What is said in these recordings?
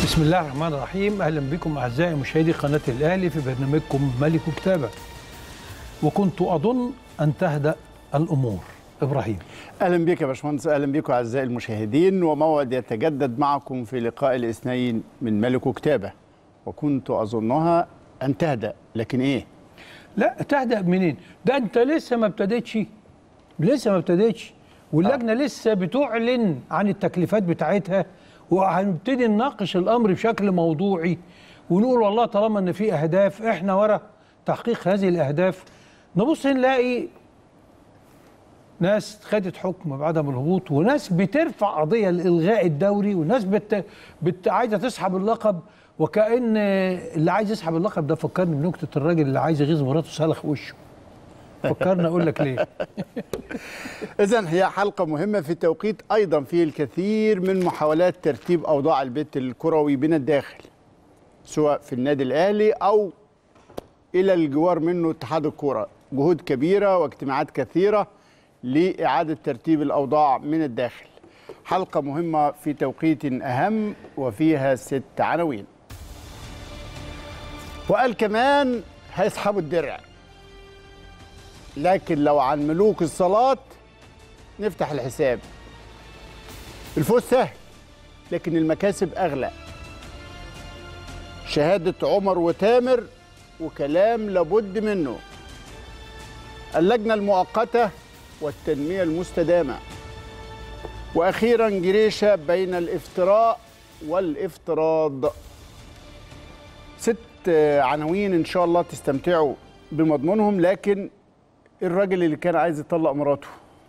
بسم الله الرحمن الرحيم اهلا بكم اعزائي مشاهدي قناه الاهلي في برنامجكم ملك كتابه وكنت اظن ان تهدا الامور ابراهيم اهلا بك يا باشمهندس اهلا بكم اعزائي المشاهدين وموعد يتجدد معكم في لقاء الاثنين من ملك كتابه وكنت اظنها ان تهدا لكن ايه لا تهدا منين ده انت لسه ما ابتديتش لسه ما ابتديتش واللجنه لسه بتعلن عن التكليفات بتاعتها وهنبتدي نناقش الامر بشكل موضوعي ونقول والله طالما ان في اهداف احنا ورا تحقيق هذه الاهداف نبص نلاقي ناس خدت حكم بعدم الهبوط وناس بترفع قضيه لالغاء الدوري وناس بت... بت... عايزه تسحب اللقب وكان اللي عايز يسحب اللقب ده فكرني بنكته الراجل اللي عايز يغيظ مراته سلخ وشه فكرني اقول لك ليه اذا هي حلقه مهمه في توقيت ايضا فيه الكثير من محاولات ترتيب اوضاع البيت الكروي من الداخل سواء في النادي الاهلي او الى الجوار منه اتحاد الكوره جهود كبيره واجتماعات كثيره لاعاده ترتيب الاوضاع من الداخل حلقه مهمه في توقيت اهم وفيها ست عناوين وقال كمان هيسحبوا الدرع لكن لو عن ملوك الصلاة نفتح الحساب الفوز سهل لكن المكاسب أغلى شهادة عمر وتامر وكلام لابد منه اللجنة المؤقتة والتنمية المستدامة وأخيرا جريشة بين الافتراء والافتراض ست عناوين إن شاء الله تستمتعوا بمضمونهم لكن الراجل اللي كان عايز يطلق مراته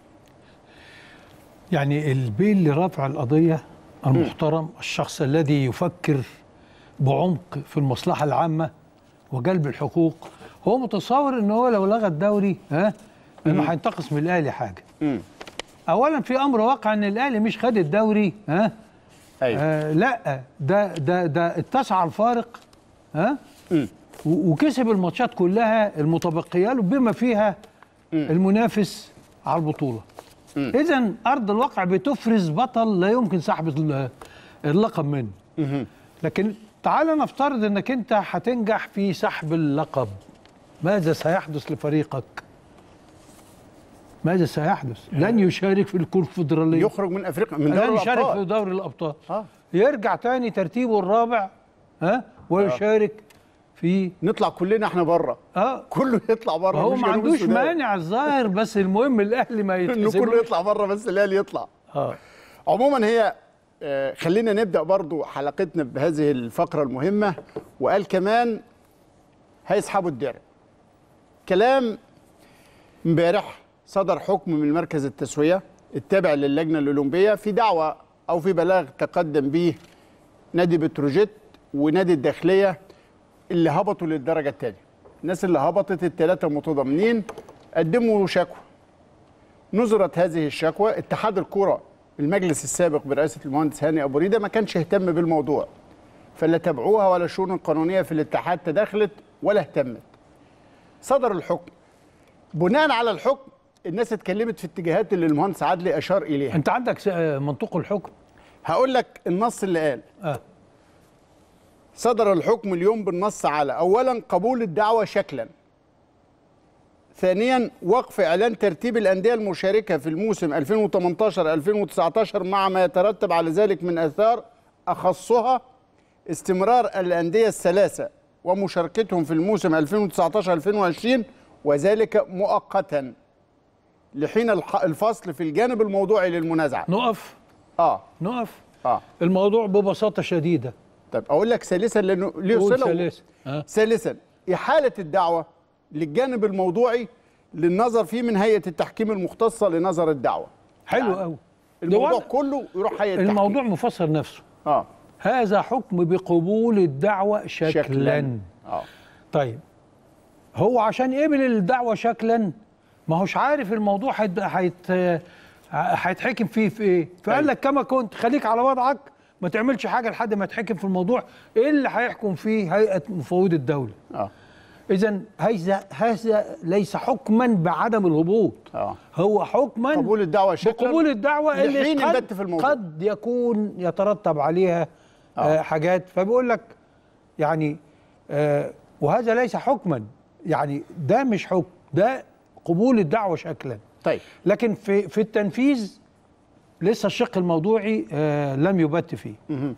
يعني البيل اللي رافع القضيه المحترم الشخص الذي يفكر بعمق في المصلحه العامه وجلب الحقوق هو متصور ان هو لو لغى الدوري ها انه هينتقص من الاهلي حاجه مم. اولا في امر واقع ان الاهلي مش خد الدوري ها أيوة. آه لا ده ده ده اتسع الفارق ها مم. و- وكسب الماتشات كلها المتبقيه له بما فيها المنافس على البطوله اذا ارض الواقع بتفرز بطل لا يمكن سحب ال- اللقب منه لكن تعال نفترض انك انت هتنجح في سحب اللقب ماذا سيحدث لفريقك ماذا سيحدث لن يشارك في الكونفدراليه يخرج من افريقيا من لن دوري يشارك في الابطال دوري الابطال آه. يرجع تاني ترتيبه الرابع ها ويشارك في نطلع كلنا احنا بره اه كله يطلع بره هو مش ما جنوب عندوش السودان. مانع الظاهر بس المهم الاهلي ما انه كله يتحسبش يطلع بره بس الاهلي يطلع اه عموما هي آه، خلينا نبدا برضو حلقتنا بهذه الفقره المهمه وقال كمان هيسحبوا الدرع كلام امبارح صدر حكم من مركز التسويه التابع للجنه الاولمبيه في دعوه او في بلاغ تقدم به نادي بتروجيت ونادي الداخليه اللي هبطوا للدرجه الثانيه الناس اللي هبطت الثلاثه متضامنين قدموا شكوى نظرت هذه الشكوى اتحاد الكرة المجلس السابق برئاسة المهندس هاني أبو ريدة ما كانش اهتم بالموضوع فلا تابعوها ولا الشؤون القانونية في الاتحاد تدخلت ولا اهتمت صدر الحكم بناء على الحكم الناس اتكلمت في اتجاهات اللي المهندس عدلي أشار إليها انت عندك س- آه، منطوق الحكم هقول لك النص اللي قال اه صدر الحكم اليوم بالنص على اولا قبول الدعوه شكلا ثانيا وقف اعلان ترتيب الانديه المشاركه في الموسم 2018 2019 مع ما يترتب على ذلك من اثار اخصها استمرار الانديه الثلاثه ومشاركتهم في الموسم 2019 2020 وذلك مؤقتا لحين الح- الفصل في الجانب الموضوعي للمنازعه نقف اه نقف اه الموضوع ببساطه شديده طيب اقول لك ثالثا لانه ليه قول صله ثالثا. آه. ثالثا احاله الدعوه للجانب الموضوعي للنظر فيه من هيئه التحكيم المختصه لنظر الدعوه حلو يعني قوي الموضوع كله يروح هيئه التحكيم الموضوع مفسر نفسه اه هذا حكم بقبول الدعوة شكلا, شكلا شكلاً. اه طيب هو عشان يقبل الدعوة شكلا ما هوش عارف الموضوع هيت- هيت هيتحكم فيه في ايه فقال أيوة. لك كما كنت خليك على وضعك ما تعملش حاجة لحد ما يتحكم في الموضوع ايه اللي هيحكم فيه هيئة مفوض الدولة اه اذا هذا هذا ليس حكما بعدم الهبوط اه هو حكما قبول الدعوه شكلا بقبول الدعوة اللي لحين قد, البت في الموضوع قد يكون يترتب عليها آه. آه حاجات فبيقول لك يعني آه وهذا ليس حكما يعني ده مش حكم ده قبول الدعوه شكلا طيب لكن في في التنفيذ لسه الشق الموضوعي آه لم يبت فيه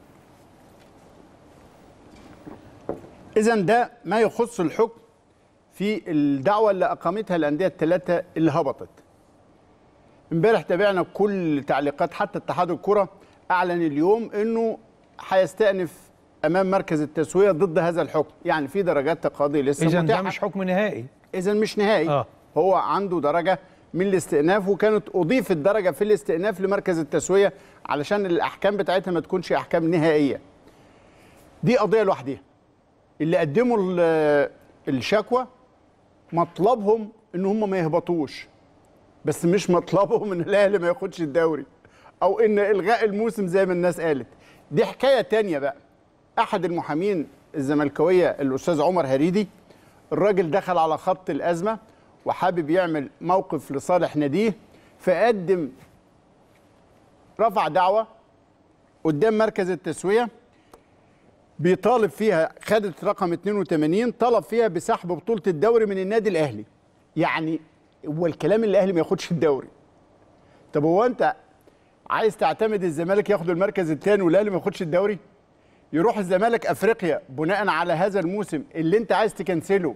اذا ده ما يخص الحكم في الدعوه اللي اقامتها الانديه الثلاثه اللي هبطت امبارح تابعنا كل تعليقات حتى اتحاد الكره اعلن اليوم انه هيستأنف امام مركز التسويه ضد هذا الحكم يعني في درجات تقاضي لسه اذا ده متاحة. مش حكم نهائي اذا مش نهائي آه. هو عنده درجه من الاستئناف وكانت اضيفت درجه في الاستئناف لمركز التسويه علشان الاحكام بتاعتها ما تكونش احكام نهائيه دي قضيه لوحدها اللي قدموا ال- الشكوى مطلبهم ان هم ما يهبطوش بس مش مطلبهم ان الاهلي ما ياخدش الدوري او ان الغاء الموسم زي ما الناس قالت دي حكايه تانية بقى احد المحامين الزملكاويه الاستاذ عمر هريدي الراجل دخل على خط الازمه وحابب يعمل موقف لصالح ناديه فقدم رفع دعوه قدام مركز التسويه بيطالب فيها خدت رقم 82 طلب فيها بسحب بطوله الدوري من النادي الاهلي يعني هو الكلام اللي الاهلي ما ياخدش الدوري طب هو انت عايز تعتمد الزمالك ياخد المركز الثاني والاهلي ما ياخدش الدوري يروح الزمالك افريقيا بناء على هذا الموسم اللي انت عايز تكنسله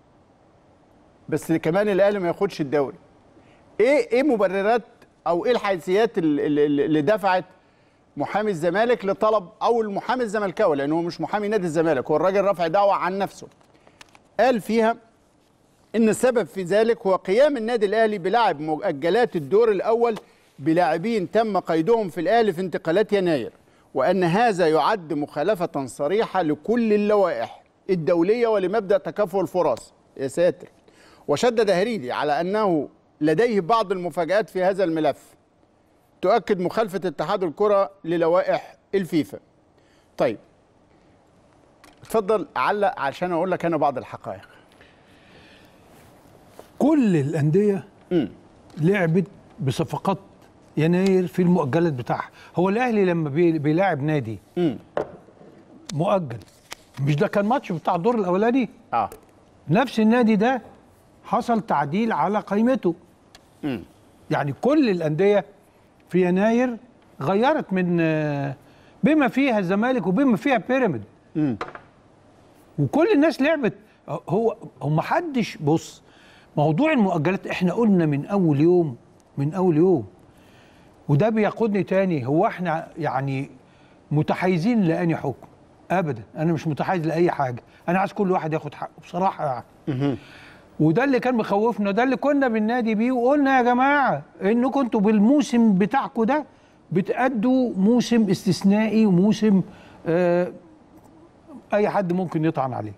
بس كمان الاهلي ما ياخدش الدوري ايه ايه مبررات او ايه الحيثيات اللي, اللي اللي دفعت محامي الزمالك لطلب او المحامي الزملكاوي لان هو مش محامي نادي الزمالك هو الراجل رافع دعوه عن نفسه قال فيها ان السبب في ذلك هو قيام النادي الاهلي بلعب مؤجلات الدور الاول بلاعبين تم قيدهم في الاهلي في انتقالات يناير وان هذا يعد مخالفه صريحه لكل اللوائح الدوليه ولمبدا تكافؤ الفرص يا ساتر وشدد هريدي على انه لديه بعض المفاجات في هذا الملف تؤكد مخالفه اتحاد الكره للوائح الفيفا طيب اتفضل علق عشان اقول لك انا بعض الحقائق كل الانديه امم لعبت بصفقات يناير في المؤجلات بتاعها هو الاهلي لما بي- بيلاعب نادي امم مؤجل مش ده كان ماتش بتاع الدور الاولاني اه نفس النادي ده حصل تعديل على قيمته امم يعني كل الانديه في يناير غيرت من آه، بما فيها الزمالك وبما فيها بيراميد امم وكل الناس لعبت هو هو ما حدش بص موضوع المؤجلات احنا قلنا من اول يوم من اول يوم وده بيقودني تاني هو احنا يعني متحيزين لاني حكم ابدا انا مش متحيز لاي حاجه انا عايز كل واحد ياخد حقه بصراحه يعني وده اللي كان مخوفنا ده اللي كنا بالنادي بيه وقلنا يا جماعه انكم انتوا بالموسم بتاعكم ده بتأدوا موسم استثنائي وموسم آه اي حد ممكن يطعن عليه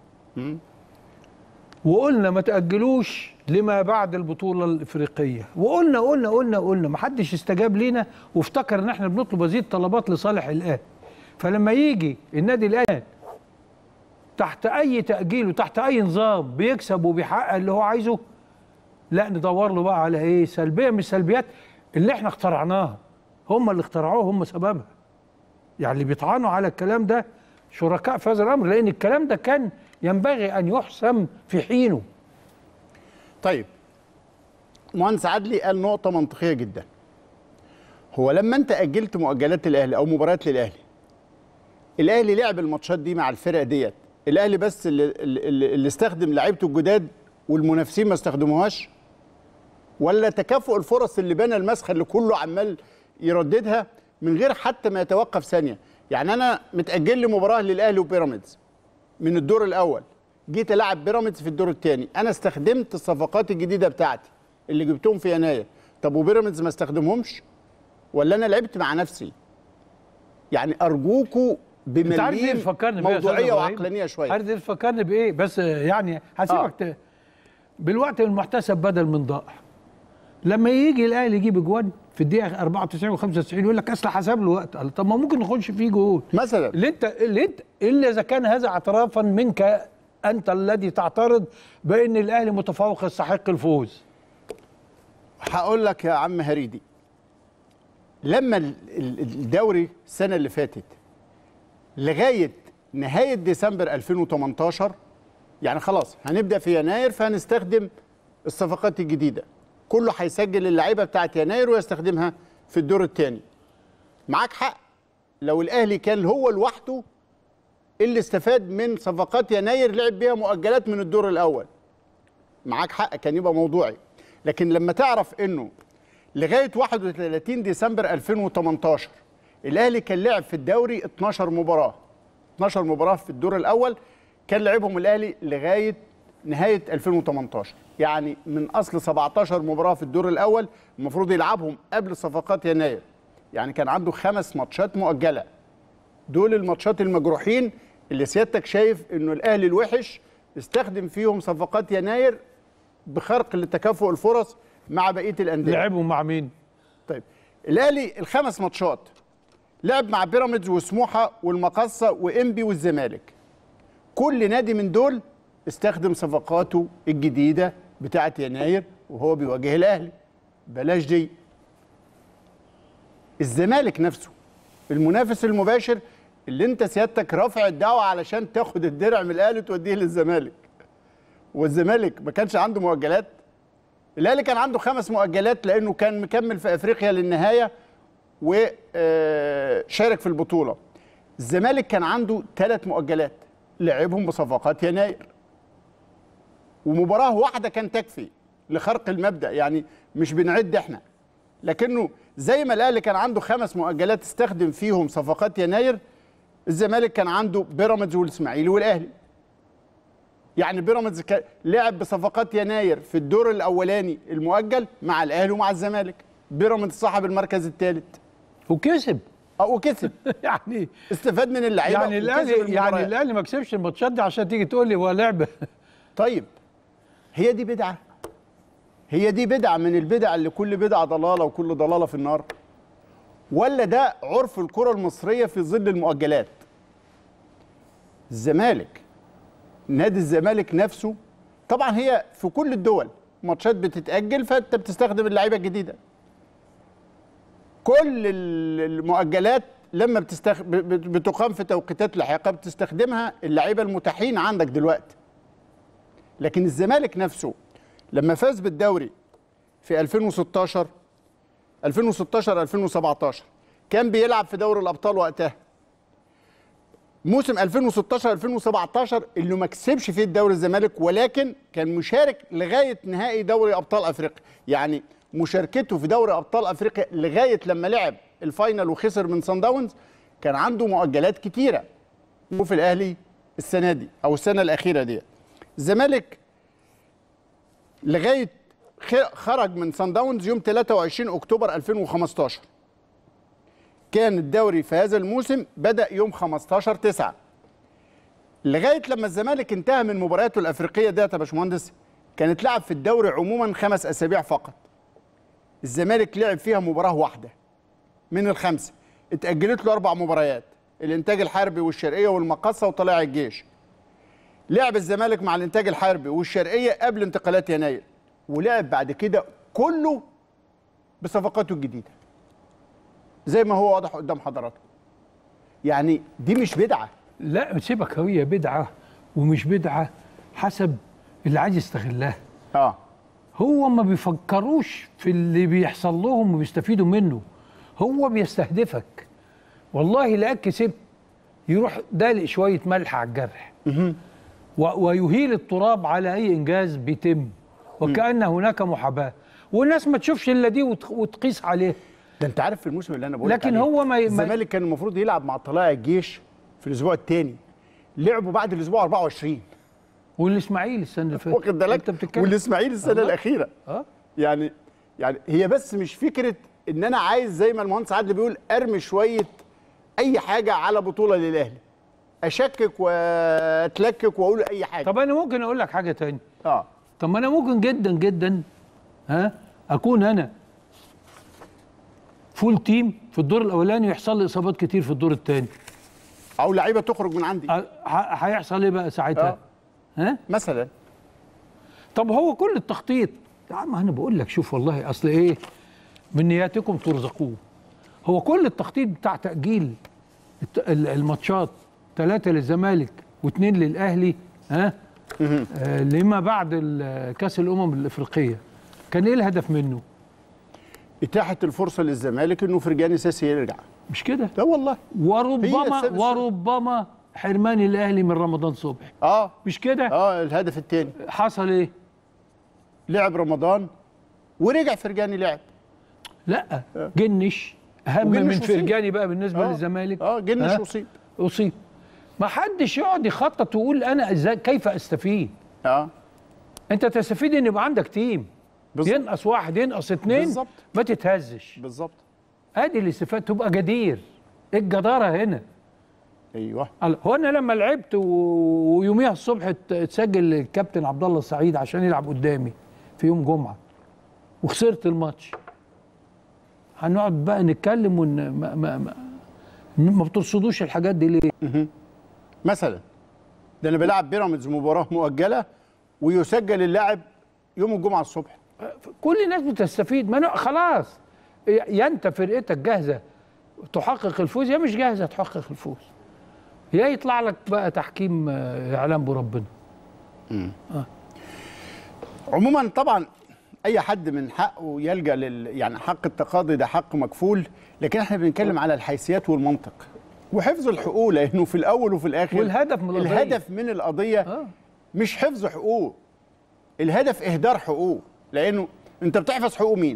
وقلنا ما تأجلوش لما بعد البطولة الإفريقية وقلنا قلنا قلنا قلنا ما حدش استجاب لينا وافتكر ان احنا بنطلب هذه الطلبات لصالح الآن فلما يجي النادي الآن تحت أي تأجيل وتحت أي نظام بيكسب وبيحقق اللي هو عايزه لا ندور له بقى على ايه سلبية من السلبيات اللي احنا اخترعناها هم اللي اخترعوها هم سببها يعني اللي بيطعنوا على الكلام ده شركاء في هذا الامر لان الكلام ده كان ينبغي ان يحسم في حينه طيب مهندس عدلي قال نقطة منطقية جدا هو لما انت أجلت مؤجلات الأهلي أو مباريات للأهلي الأهلي لعب الماتشات دي مع الفرق ديت الأهلي بس اللي, اللي, اللي استخدم لعيبته الجداد والمنافسين ما استخدموهاش ولا تكافؤ الفرص اللي بنى المسخ اللي كله عمال يرددها من غير حتى ما يتوقف ثانية يعني أنا متأجل لي مباراة للأهلي وبيراميدز من الدور الأول جيت ألعب بيراميدز في الدور الثاني أنا استخدمت الصفقات الجديدة بتاعتي اللي جبتهم في يناير طب وبيراميدز ما استخدمهمش ولا أنا لعبت مع نفسي يعني أرجوكوا انت عارف ايه بمليين اللي فكرني بيه يا أستاذ موضوعية إبراهيم؟ وعقلانية شوية عارف ايه اللي فكرني بايه بس يعني هسيبك ت... بالوقت المحتسب بدل من ضائع لما يجي الاهلي يجيب اجوان في الدقيقه 94 و95 يقول لك اصل حسب له وقت قال طب ما ممكن نخش فيه جول مثلا اللي انت اللي انت الا اذا كان هذا اعترافا منك انت الذي تعترض بان الاهلي متفوق يستحق الفوز هقول لك يا عم هريدي لما ال- ال- الدوري السنه اللي فاتت لغايه نهايه ديسمبر 2018 يعني خلاص هنبدا في يناير فهنستخدم الصفقات الجديده كله هيسجل اللعيبه بتاعت يناير ويستخدمها في الدور الثاني معاك حق لو الاهلي كان هو لوحده اللي استفاد من صفقات يناير لعب بيها مؤجلات من الدور الاول معاك حق كان يبقى موضوعي لكن لما تعرف انه لغايه 31 ديسمبر 2018 الاهلي كان لعب في الدوري 12 مباراه 12 مباراه في الدور الاول كان لعبهم الاهلي لغايه نهايه 2018 يعني من اصل 17 مباراه في الدور الاول المفروض يلعبهم قبل صفقات يناير يعني كان عنده خمس ماتشات مؤجله دول الماتشات المجروحين اللي سيادتك شايف انه الاهلي الوحش استخدم فيهم صفقات يناير بخرق لتكافؤ الفرص مع بقيه الانديه لعبوا مع مين؟ طيب الاهلي الخمس ماتشات لعب مع بيراميدز وسموحه والمقصه وانبي والزمالك كل نادي من دول استخدم صفقاته الجديده بتاعه يناير وهو بيواجه الاهلي بلاش دي الزمالك نفسه المنافس المباشر اللي انت سيادتك رافع الدعوه علشان تاخد الدرع من الاهلي وتوديه للزمالك والزمالك ما كانش عنده مؤجلات الاهلي كان عنده خمس مؤجلات لانه كان مكمل في افريقيا للنهايه وشارك في البطوله الزمالك كان عنده ثلاث مؤجلات لعبهم بصفقات يناير ومباراه واحده كان تكفي لخرق المبدا يعني مش بنعد احنا لكنه زي ما الاهلي كان عنده خمس مؤجلات استخدم فيهم صفقات يناير الزمالك كان عنده بيراميدز والاسماعيلي والاهلي يعني بيراميدز كا- لعب بصفقات يناير في الدور الاولاني المؤجل مع الاهلي ومع الزمالك بيراميدز صاحب المركز الثالث وكسب وكسب يعني استفاد من اللعيبه يعني وكسب الاهلي يعني المباريات. الاهلي ما كسبش الماتشات دي عشان تيجي تقول لي هو لعبه طيب هي دي بدعه هي دي بدعه من البدع اللي كل بدعه ضلاله وكل ضلاله في النار ولا ده عرف الكره المصريه في ظل المؤجلات الزمالك نادي الزمالك نفسه طبعا هي في كل الدول ماتشات بتتاجل فانت بتستخدم اللعيبه الجديده كل ال- المؤجلات لما بتستخ... ب- ب- بتقام في توقيتات لاحقه بتستخدمها اللعيبه المتاحين عندك دلوقتي لكن الزمالك نفسه لما فاز بالدوري في 2016 2016 2017 كان بيلعب في دوري الابطال وقتها موسم 2016 2017 اللي ما كسبش فيه الدوري الزمالك ولكن كان مشارك لغايه نهائي دوري ابطال افريقيا يعني مشاركته في دوري ابطال افريقيا لغايه لما لعب الفاينل وخسر من سان داونز كان عنده مؤجلات كتيره وفي الاهلي السنه دي او السنه الاخيره دي الزمالك لغايه خ- خرج من سان داونز يوم 23 اكتوبر 2015 كان الدوري في هذا الموسم بدا يوم 15 9 لغايه لما الزمالك انتهى من مبارياته الافريقيه ديت يا باشمهندس كانت لعب في الدوري عموما خمس اسابيع فقط الزمالك لعب فيها مباراه واحده من الخمسه اتاجلت له اربع مباريات الانتاج الحربي والشرقيه والمقصه وطلائع الجيش لعب الزمالك مع الانتاج الحربي والشرقيه قبل انتقالات يناير ولعب بعد كده كله بصفقاته الجديده زي ما هو واضح قدام حضراتكم يعني دي مش بدعه لا سيبك هي بدعه ومش بدعه حسب اللي عايز يستغلها اه هو ما بيفكروش في اللي بيحصل لهم وبيستفيدوا منه هو بيستهدفك والله لا كسبت يروح دالق شويه ملح على الجرح و- ويهيل التراب على اي انجاز بيتم وكان هناك محاباه والناس ما تشوفش الا دي وت- وتقيس عليه ده انت عارف في الموسم اللي انا بقول لكن هو ما ي- ما- الزمالك كان المفروض يلعب مع طلائع الجيش في الاسبوع الثاني لعبوا بعد الاسبوع 24 والاسماعيلي السنه اللي فاتت واخد بالك انت بتتكلم والاسماعيلي السنه الله. الاخيره اه يعني يعني هي بس مش فكره ان انا عايز زي ما المهندس عادل بيقول ارمي شويه اي حاجه على بطوله للاهلي اشكك واتلكك واقول اي حاجه طب انا ممكن اقول لك حاجه تاني اه طب ما انا ممكن جدا جدا ها اكون انا فول تيم في الدور الاولاني ويحصل لي اصابات كتير في الدور الثاني او لعيبه تخرج من عندي هيحصل ايه بقى ساعتها آه. ها مثلا طب هو كل التخطيط يا عم انا بقول لك شوف والله اصل ايه من نياتكم ترزقون هو كل التخطيط بتاع تاجيل الت- ال- الماتشات ثلاثة للزمالك واثنين للأهلي ها آه لما بعد ال- كأس الأمم الأفريقية كان إيه الهدف منه؟ اتاحه الفرصه للزمالك انه فرجاني ساسي يرجع مش كده؟ لا والله هي وربما السبب السبب. وربما حرمان الأهلي من رمضان صبحي اه مش كده؟ اه الهدف الثاني حصل إيه؟ لعب رمضان ورجع فرجاني لعب لا جنش أهم وجنش من أصيب. فرجاني بقى بالنسبة آه. للزمالك اه جنش ها؟ اصيب أصيب ما حدش يقعد يخطط ويقول أنا إزاي كيف أستفيد اه أنت تستفيد إن يبقى عندك تيم بالظبط ينقص واحد ينقص اتنين بالظبط. ما تتهزش بالظبط ادي الاستفاده تبقى جدير إيه الجداره هنا ايوه قال- هو انا لما لعبت و- ويوميها الصبح ات- اتسجل الكابتن عبد الله السعيد عشان يلعب قدامي في يوم جمعه وخسرت الماتش هنقعد بقى نتكلم ون ما, ما, ما, ما بترصدوش الحاجات دي ليه؟ مثلا ده انا بلعب بيراميدز مباراه مؤجله ويسجل اللاعب يوم الجمعه الصبح كل الناس بتستفيد ما نوع- خلاص يا انت فرقتك جاهزه تحقق الفوز يا مش جاهزه تحقق الفوز يا يطلع لك بقى تحكيم آه، اعلام بربنا عموما طبعا اي حد من حقه يلجا لل يعني حق التقاضي ده حق مكفول لكن احنا بنتكلم على الحيثيات والمنطق وحفظ الحقوق لانه في الاول وفي الاخر والهدف من القضية. الهدف من القضيه آه. مش حفظ حقوق الهدف اهدار حقوق لانه انت بتحفظ حقوق مين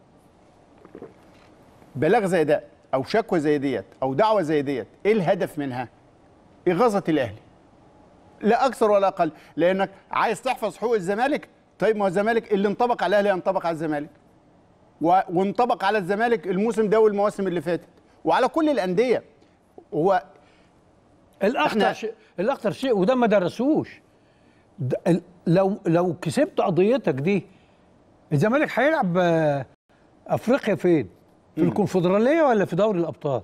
بلاغ زي ده او شكوى زي ديت او دعوه زي ديت ايه الهدف منها اغاظه الاهلي لا اكثر ولا اقل لانك عايز تحفظ حقوق الزمالك طيب ما هو الزمالك اللي انطبق على الاهلي ينطبق على الزمالك و... وانطبق على الزمالك الموسم ده والمواسم اللي فاتت وعلى كل الانديه هو الاخطر إحنا- شيء الاخطر شيء وده ما درسوش ده ال- لو لو كسبت قضيتك دي الزمالك هيلعب آه، افريقيا فين؟ في الكونفدراليه ولا في دوري الابطال؟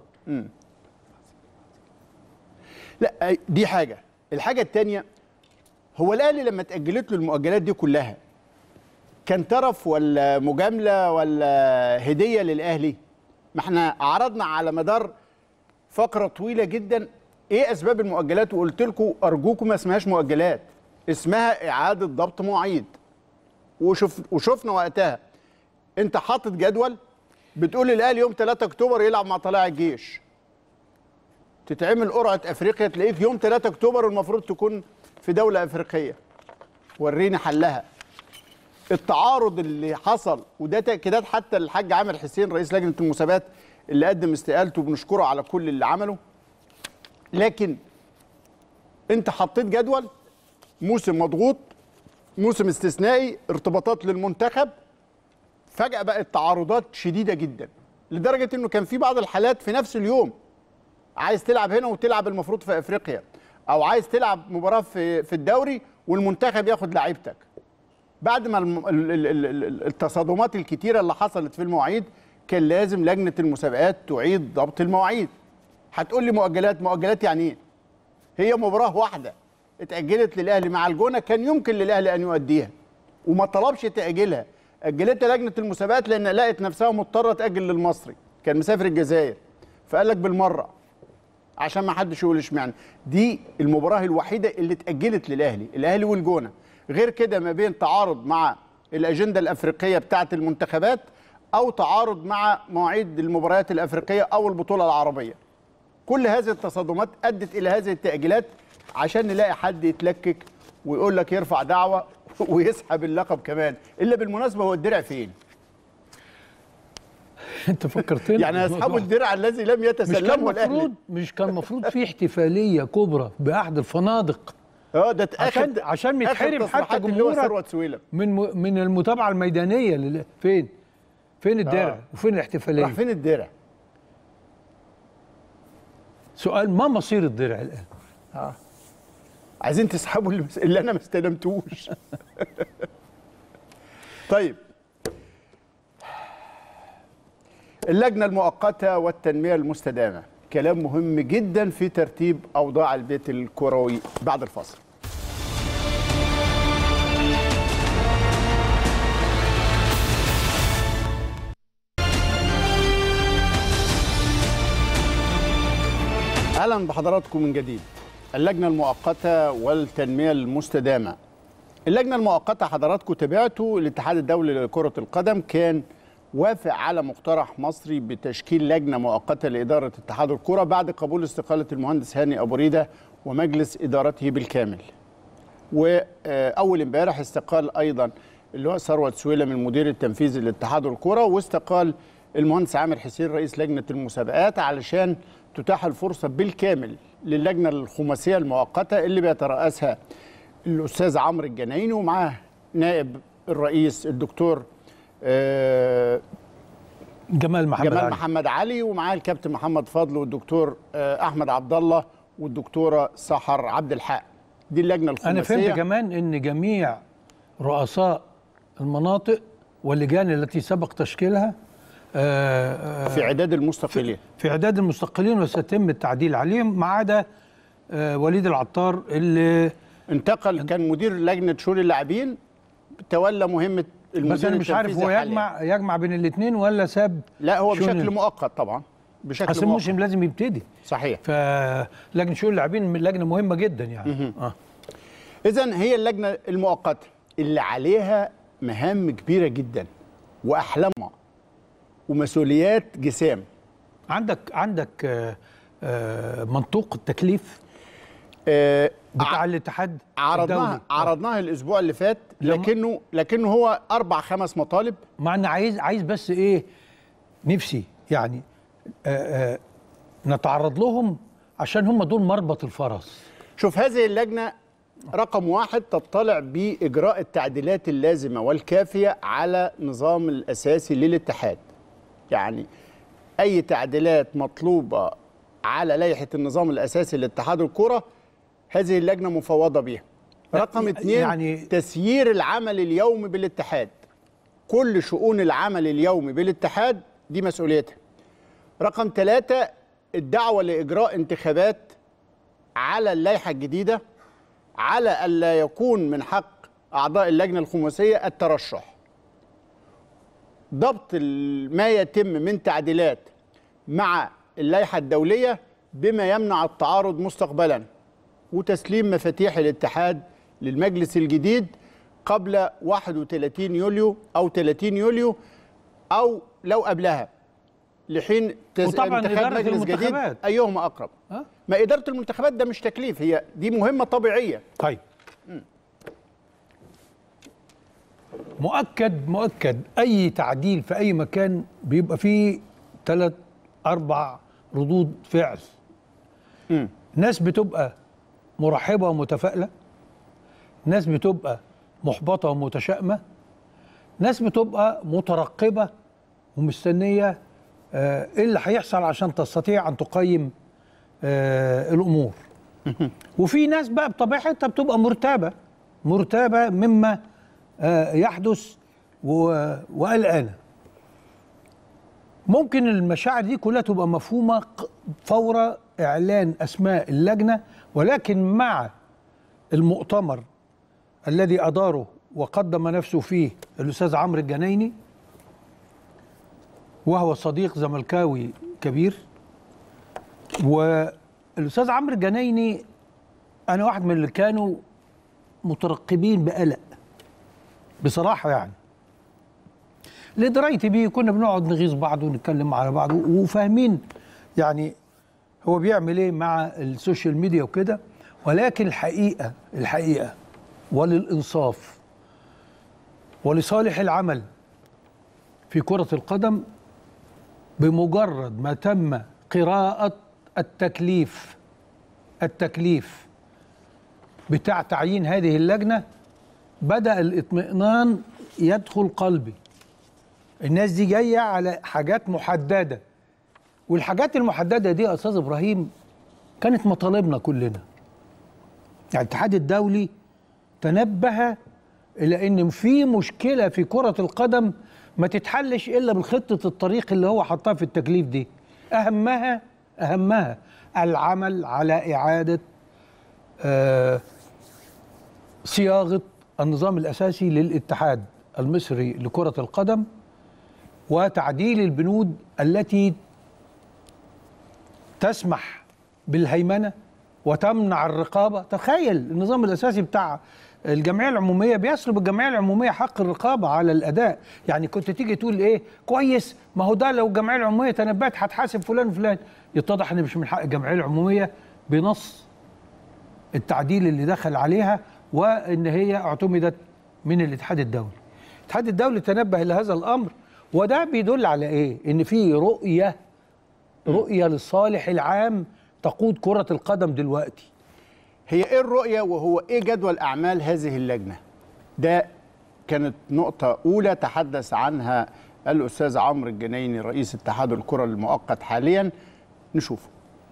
لا دي حاجه الحاجه الثانيه هو الاهلي لما اتاجلت له المؤجلات دي كلها كان ترف ولا مجامله ولا هديه للاهلي ما احنا عرضنا على مدار فقره طويله جدا ايه اسباب المؤجلات وقلت لكم ارجوكم ما اسمهاش مؤجلات اسمها اعاده ضبط مواعيد وشوف وشفنا وقتها انت حاطط جدول بتقول الاهلي يوم 3 اكتوبر يلعب مع طلائع الجيش تتعمل قرعه افريقيا تلاقيك يوم 3 اكتوبر المفروض تكون في دوله افريقيه وريني حلها التعارض اللي حصل وده تاكيدات حتى الحاج عامر حسين رئيس لجنه المسابقات اللي قدم استقالته بنشكره على كل اللي عمله لكن انت حطيت جدول موسم مضغوط موسم استثنائي ارتباطات للمنتخب فجاه بقت تعارضات شديده جدا لدرجه انه كان في بعض الحالات في نفس اليوم عايز تلعب هنا وتلعب المفروض في افريقيا او عايز تلعب مباراه في في الدوري والمنتخب ياخد لعيبتك بعد ما الم- ال- ال- ال- ال- التصادمات الكتيره اللي حصلت في المواعيد كان لازم لجنه المسابقات تعيد ضبط المواعيد هتقول لي مؤجلات مؤجلات يعني ايه هي مباراه واحده اتاجلت للاهلي مع الجونه كان يمكن للاهلي ان يؤديها وما طلبش تاجيلها اجلتها لجنه المسابقات لان لقت نفسها مضطره تاجل للمصري كان مسافر الجزائر فقال لك بالمره عشان ما حدش يقول اشمعنى دي المباراه الوحيده اللي اتاجلت للاهلي الاهلي والجونه غير كده ما بين تعارض مع الاجنده الافريقيه بتاعه المنتخبات او تعارض مع مواعيد المباريات الافريقيه او البطوله العربيه كل هذه التصادمات ادت الى هذه التاجيلات عشان نلاقي حد يتلكك ويقول لك يرفع دعوه ويسحب اللقب كمان الا بالمناسبه هو الدرع فين انت فكرتني يعني بالموضوع. اصحاب الدرع الذي لم مش كان يتسلمه الاهلي المفروض مش كان المفروض في احتفاليه كبرى باحد الفنادق اه ده عشان عشان يتحرم حتى اللي هو جمهورك ثروت سويلم من م- من المتابعه الميدانيه لل... فين؟ فين الدرع؟ آه. وفين الاحتفاليه؟ راح فين الدرع سؤال ما مصير الدرع الان؟ عايزين تسحبوا اللي, اللي انا ما استلمتوش طيب اللجنه المؤقته والتنميه المستدامه كلام مهم جدا في ترتيب اوضاع البيت الكروي بعد الفاصل اهلا بحضراتكم من جديد اللجنة المؤقتة والتنمية المستدامة اللجنة المؤقتة حضراتكم تابعتوا الاتحاد الدولي لكرة القدم كان وافق على مقترح مصري بتشكيل لجنة مؤقتة لإدارة اتحاد الكرة بعد قبول استقالة المهندس هاني أبو ريدة ومجلس إدارته بالكامل وأول امبارح استقال أيضا اللي هو ثروت سويلم المدير التنفيذي لاتحاد الكرة واستقال المهندس عامر حسين رئيس لجنة المسابقات علشان تتاح الفرصة بالكامل للجنة الخماسية المؤقتة اللي بيترأسها الأستاذ عمرو الجنايني ومعاه نائب الرئيس الدكتور آه، جمال محمد جمال علي. محمد علي ومعاه الكابتن محمد فضل والدكتور آه، احمد عبد الله والدكتوره سحر عبد الحق دي اللجنه الخماسيه انا فهمت كمان ان جميع رؤساء المناطق واللجان التي سبق تشكيلها آه، آه، في اعداد المستقلين في اعداد المستقلين وسيتم التعديل عليهم ما عدا آه، وليد العطار اللي انتقل كان مدير لجنه شؤون اللاعبين تولى مهمه المدير بس انا مش عارف هو التنفيذي حالياً. يجمع يجمع بين الاثنين ولا ساب لا هو شؤون- بشكل مؤقت طبعا بشكل اصل مؤقت الموسم لازم يبتدي صحيح فلجنه شؤون اللاعبين من لجنه مهمه جدا يعني اه اذا هي اللجنه المؤقته اللي عليها مهام كبيره جدا واحلامها ومسؤوليات جسام عندك عندك آه، آه، منطوق التكليف آه، بتاع الاتحاد عرضناها الدولي. آه. عرضناها الاسبوع اللي فات لما- لكنه لكنه هو اربع خمس مطالب مع ان عايز عايز بس ايه نفسي يعني آه آه نتعرض لهم عشان هم دول مربط الفرس شوف هذه اللجنه رقم واحد تطلع باجراء التعديلات اللازمه والكافيه على نظام الاساسي للاتحاد يعني اي تعديلات مطلوبه على لائحه النظام الاساسي لاتحاد الكره هذه اللجنه مفوضه بيها رقم اثنين يعني- يعني تسيير العمل اليومي بالاتحاد كل شؤون العمل اليومي بالاتحاد دي مسؤوليتها رقم ثلاثة الدعوة لإجراء انتخابات على اللائحة الجديدة على ألا يكون من حق أعضاء اللجنة الخماسية الترشح ضبط ال- ما يتم من تعديلات مع اللائحة الدولية بما يمنع التعارض مستقبلا وتسليم مفاتيح الاتحاد للمجلس الجديد قبل 31 يوليو أو 30 يوليو أو لو قبلها لحين تس... وطبعاً انتخاب إدارة مجلس جديد المنتخبات. أيهما أقرب ها؟ ما إدارة المنتخبات ده مش تكليف هي دي مهمة طبيعية طيب مؤكد مؤكد اي تعديل في اي مكان بيبقى فيه ثلاث اربع ردود فعل مم. ناس بتبقى مرحبه ومتفائله ناس بتبقى محبطه ومتشائمه ناس بتبقى مترقبه ومستنيه آه، ايه اللي هيحصل عشان تستطيع ان تقيم آه، الامور وفي ناس بقى بطبيعتها بتبقى مرتابه مرتابه مما آه، يحدث و- وقلقانه ممكن المشاعر دي كلها تبقى مفهومه ق- فور اعلان اسماء اللجنه ولكن مع المؤتمر الذي اداره وقدم نفسه فيه الاستاذ عمرو الجنايني وهو صديق زملكاوي كبير والاستاذ عمرو الجنايني انا واحد من اللي كانوا مترقبين بقلق بصراحه يعني لدرايتي بيه كنا بنقعد نغيظ بعض ونتكلم على بعض وفاهمين يعني هو بيعمل ايه مع السوشيال ميديا وكده ولكن الحقيقه الحقيقه وللانصاف ولصالح العمل في كره القدم بمجرد ما تم قراءه التكليف التكليف بتاع تعيين هذه اللجنه بدا الاطمئنان يدخل قلبي الناس دي جايه على حاجات محدده والحاجات المحدده دي يا استاذ ابراهيم كانت مطالبنا كلنا يعني الاتحاد الدولي تنبه الى ان في مشكله في كره القدم ما تتحلش الا بخطه الطريق اللي هو حطها في التكليف دي اهمها اهمها العمل على اعاده آه صياغه النظام الاساسي للاتحاد المصري لكره القدم وتعديل البنود التي تسمح بالهيمنه وتمنع الرقابه تخيل النظام الاساسي بتاع الجمعيه العموميه بيسلب الجمعيه العموميه حق الرقابه على الاداء يعني كنت تيجي تقول ايه كويس ما هو ده لو الجمعيه العموميه تنبأت هتحاسب فلان وفلان يتضح ان مش من حق الجمعيه العموميه بنص التعديل اللي دخل عليها وان هي اعتمدت من الاتحاد الدولي الاتحاد الدولي تنبه لهذا الامر وده بيدل على ايه ان في رؤيه رؤيه للصالح العام تقود كره القدم دلوقتي هي ايه الرؤيه وهو ايه جدول اعمال هذه اللجنه ده كانت نقطه اولى تحدث عنها الاستاذ عمرو الجنايني رئيس اتحاد الكره المؤقت حاليا نشوفه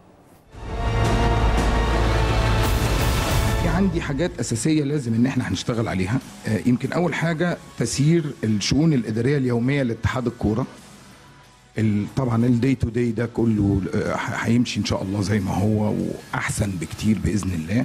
في عندي حاجات اساسيه لازم ان احنا هنشتغل عليها آه، يمكن اول حاجه تسيير الشؤون الاداريه اليوميه لاتحاد الكوره ال- طبعا الدي تو دي ده كله آه، ح- هيمشي ان شاء الله زي ما هو واحسن بكتير باذن الله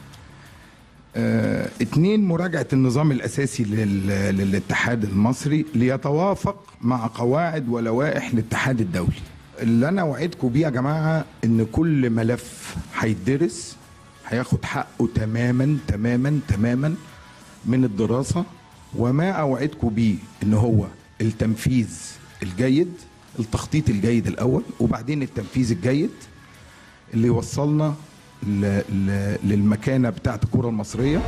آه، اتنين مراجعة النظام الأساسي لل- للاتحاد المصري ليتوافق مع قواعد ولوائح الاتحاد الدولي اللي أنا وعدكم بيه يا جماعة إن كل ملف هيتدرس هياخد حقه تماما تماما تماما من الدراسة وما أوعدكم بيه إن هو التنفيذ الجيد التخطيط الجيد الأول وبعدين التنفيذ الجيد اللي يوصلنا ل- ل- للمكانة بتاعت الكرة المصرية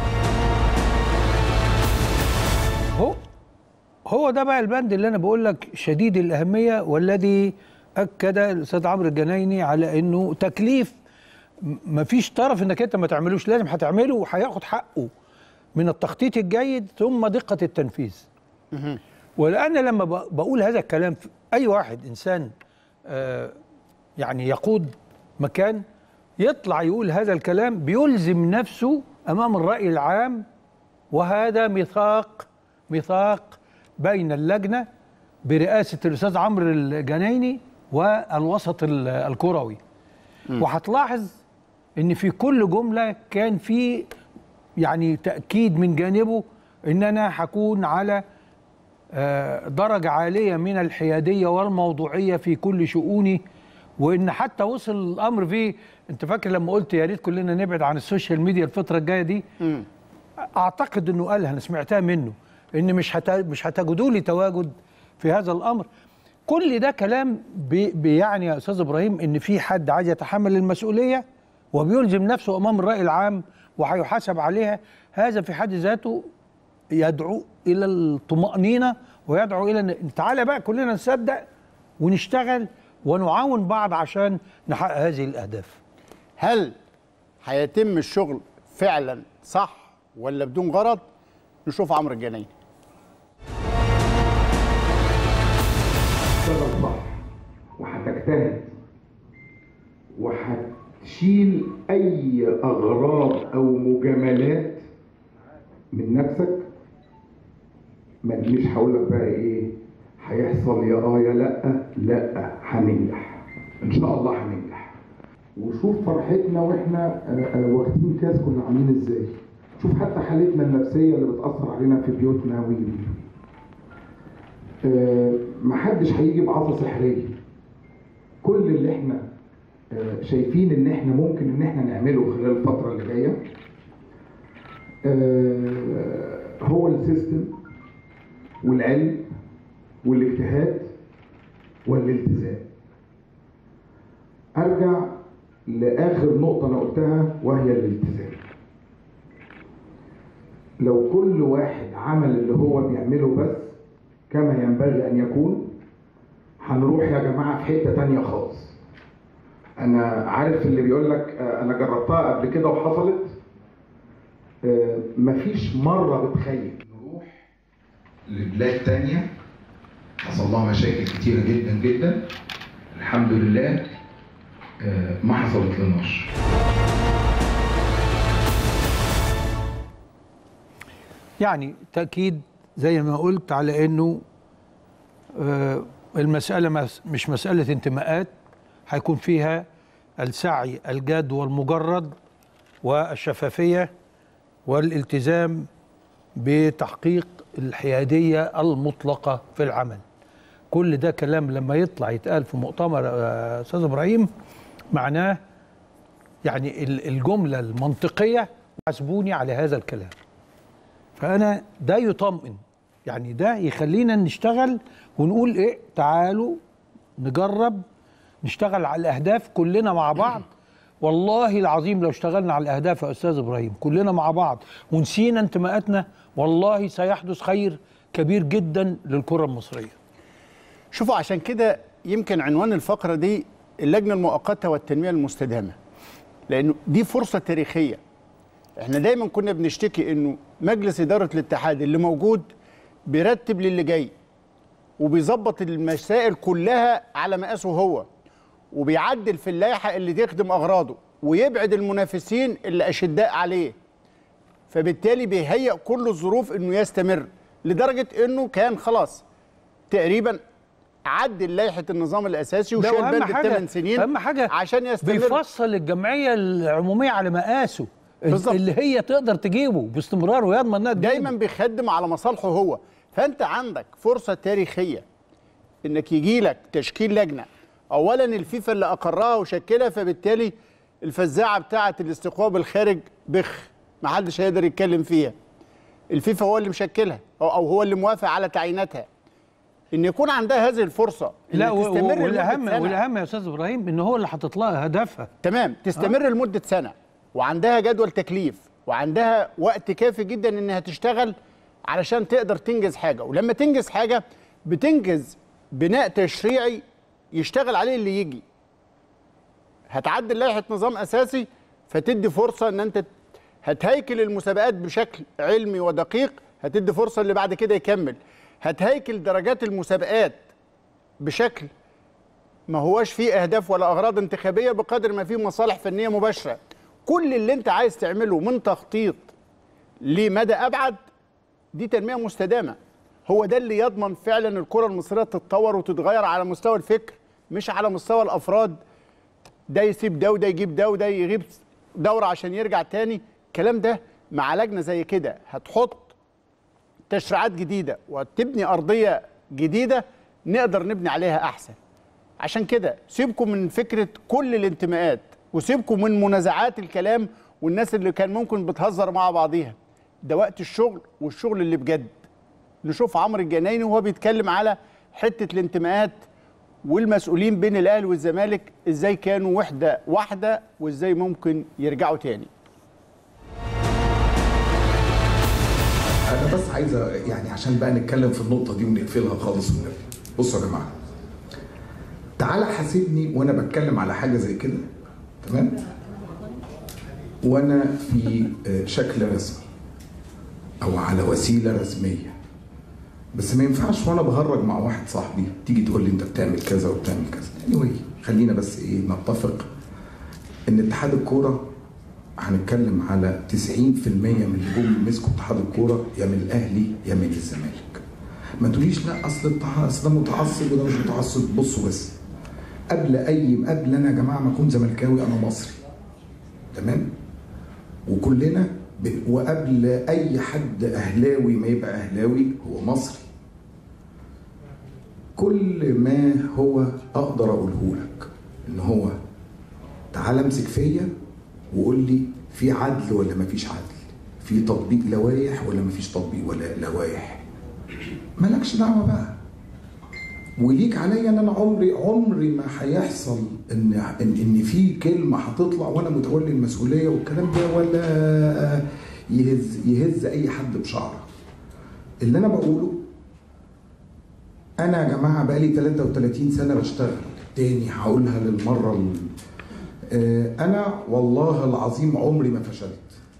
هو هو ده بقى البند اللي انا بقول لك شديد الاهميه والذي اكد الاستاذ عمرو الجنايني على انه تكليف م- مفيش طرف انك انت ما تعملوش لازم هتعمله وهياخد حقه من التخطيط الجيد ثم دقه التنفيذ ولان لما ب- بقول هذا الكلام في اي واحد انسان آه، يعني يقود مكان يطلع يقول هذا الكلام بيلزم نفسه امام الراي العام وهذا ميثاق ميثاق بين اللجنه برئاسه الاستاذ عمرو الجنايني والوسط ال- الكروي وهتلاحظ ان في كل جمله كان في يعني تاكيد من جانبه ان انا هكون على آه، درجه عاليه من الحياديه والموضوعيه في كل شؤوني وان حتى وصل الامر فيه انت فاكر لما قلت يا ريت كلنا نبعد عن السوشيال ميديا الفتره الجايه دي اعتقد انه قالها انا سمعتها منه ان مش هت... مش هتجدوا لي تواجد في هذا الامر كل ده كلام بي... بيعني يا استاذ ابراهيم ان في حد عايز يتحمل المسؤوليه وبيلزم نفسه امام الراي العام وهيحاسب عليها هذا في حد ذاته يدعو الى الطمانينه ويدعو الى ان تعالى بقى كلنا نصدق ونشتغل ونعاون بعض عشان نحقق هذه الاهداف هل هيتم الشغل فعلا صح ولا بدون غرض نشوف عمرو الجنايني تشتغل صح وهتجتهد وهتشيل اي اغراض او مجاملات من نفسك ما مش هقول لك بقى ايه هيحصل يا اه يا لا لا هننجح ان شاء الله هننجح وشوف فرحتنا واحنا آه، آه، واخدين كاس كنا عاملين ازاي شوف حتى حالتنا النفسيه اللي بتاثر علينا في بيوتنا و آه، محدش هيجي بعصا سحريه كل اللي احنا آه، شايفين ان احنا ممكن ان احنا نعمله خلال الفتره اللي جايه آه، هو السيستم والعلم والاجتهاد والالتزام ارجع لاخر نقطه انا قلتها وهي الالتزام لو كل واحد عمل اللي هو بيعمله بس كما ينبغي ان يكون هنروح يا جماعه في حته تانية خالص انا عارف اللي بيقول لك آه، انا جربتها قبل كده وحصلت آه، مفيش مره بتخيل نروح لبلاد تانية حصل لها مشاكل كتيرة جدا جدا الحمد لله آه، ما حصلت لناش يعني تأكيد زي ما قلت على انه آه، المسألة مس- مش مسألة انتماءات هيكون فيها السعي الجاد والمجرد والشفافية والالتزام بتحقيق الحيادية المطلقة في العمل كل ده كلام لما يطلع يتقال في مؤتمر آه، أستاذ إبراهيم معناه يعني ال- الجمله المنطقيه حاسبوني على هذا الكلام فانا ده يطمئن يعني ده يخلينا نشتغل ونقول ايه تعالوا نجرب نشتغل على الاهداف كلنا مع بعض والله العظيم لو اشتغلنا على الاهداف يا استاذ ابراهيم كلنا مع بعض ونسينا انتماءاتنا والله سيحدث خير كبير جدا للكره المصريه شوفوا عشان كده يمكن عنوان الفقرة دي اللجنة المؤقتة والتنمية المستدامة لأنه دي فرصة تاريخية احنا دايما كنا بنشتكي انه مجلس إدارة الاتحاد اللي موجود بيرتب للي جاي وبيظبط المسائل كلها على مقاسه هو وبيعدل في اللائحة اللي تخدم أغراضه ويبعد المنافسين اللي أشداء عليه فبالتالي بيهيئ كل الظروف انه يستمر لدرجة انه كان خلاص تقريبا عدل لائحه النظام الاساسي ده وشال وأهم بند حاجة- الثمان سنين اهم حاجه عشان يستمر بيفصل الجمعيه العموميه على مقاسه بالظبط. اللي هي تقدر تجيبه باستمرار ويضمن انها تجيبه. دايما بيخدم على مصالحه هو فانت عندك فرصه تاريخيه انك يجي لك تشكيل لجنه اولا الفيفا اللي اقرها وشكلها فبالتالي الفزاعه بتاعه الاستقواء بالخارج بخ ما حدش هيقدر يتكلم فيها الفيفا هو اللي مشكلها أو أو هو اللي موافق على تعييناتها ان يكون عندها هذه الفرصه إن لا و- تستمر و- لمدة والاهم سنة. والاهم يا استاذ ابراهيم ان هو اللي حاطط لها هدفها تمام تستمر لمده سنه وعندها جدول تكليف وعندها وقت كافي جدا انها تشتغل علشان تقدر تنجز حاجه ولما تنجز حاجه بتنجز بناء تشريعي يشتغل عليه اللي يجي هتعدل لائحه نظام اساسي فتدي فرصه ان انت هتهيكل المسابقات بشكل علمي ودقيق هتدي فرصه اللي بعد كده يكمل هتهيكل درجات المسابقات بشكل ما هواش فيه اهداف ولا اغراض انتخابيه بقدر ما فيه مصالح فنيه مباشره كل اللي انت عايز تعمله من تخطيط لمدى ابعد دي تنميه مستدامه هو ده اللي يضمن فعلا الكره المصريه تتطور وتتغير على مستوى الفكر مش على مستوى الافراد ده يسيب ده وده يجيب ده وده يغيب دوره عشان يرجع تاني الكلام ده مع لجنه زي كده هتحط تشريعات جديده وتبني ارضيه جديده نقدر نبني عليها احسن عشان كده سيبكم من فكره كل الانتماءات وسيبكم من منازعات الكلام والناس اللي كان ممكن بتهزر مع بعضيها ده وقت الشغل والشغل اللي بجد نشوف عمرو الجنايني وهو بيتكلم على حته الانتماءات والمسؤولين بين الاهلي والزمالك ازاي كانوا وحده واحده وازاي ممكن يرجعوا تاني انا بس عايز أ- يعني عشان بقى نتكلم في النقطه دي ونقفلها خالص ونقفل بصوا يا جماعه تعالى حاسبني وانا بتكلم على حاجه زي كده تمام وانا في آه، شكل رسمي او على وسيله رسميه بس ما ينفعش وانا بهرج مع واحد صاحبي تيجي تقول لي انت بتعمل كذا وبتعمل كذا anyway خلينا بس ايه نتفق ان اتحاد الكوره هنتكلم على 90% من اللي جم مسكوا اتحاد الكوره يا من الاهلي يا من الزمالك ما تقوليش لا اصل التع- اصل ده متعصب وده مش متعصب بصوا بس قبل اي قبل انا يا جماعه ما اكون زملكاوي انا مصري تمام وكلنا ب... وقبل اي حد اهلاوي ما يبقى اهلاوي هو مصري كل ما هو اقدر اقوله لك ان هو تعال امسك فيا وقول لي في عدل ولا ما فيش عدل في تطبيق لوائح ولا ما فيش تطبيق ولا لوائح مالكش دعوه بقى وليك عليا ان انا عمري عمري ما هيحصل ان ان, إن في كلمه هتطلع وانا متولي المسؤوليه والكلام ده ولا يهز يهز اي حد بشعره اللي انا بقوله انا يا جماعه بقالي 33 سنه بشتغل تاني هقولها للمره ال- آه، انا والله العظيم عمري ما فشلت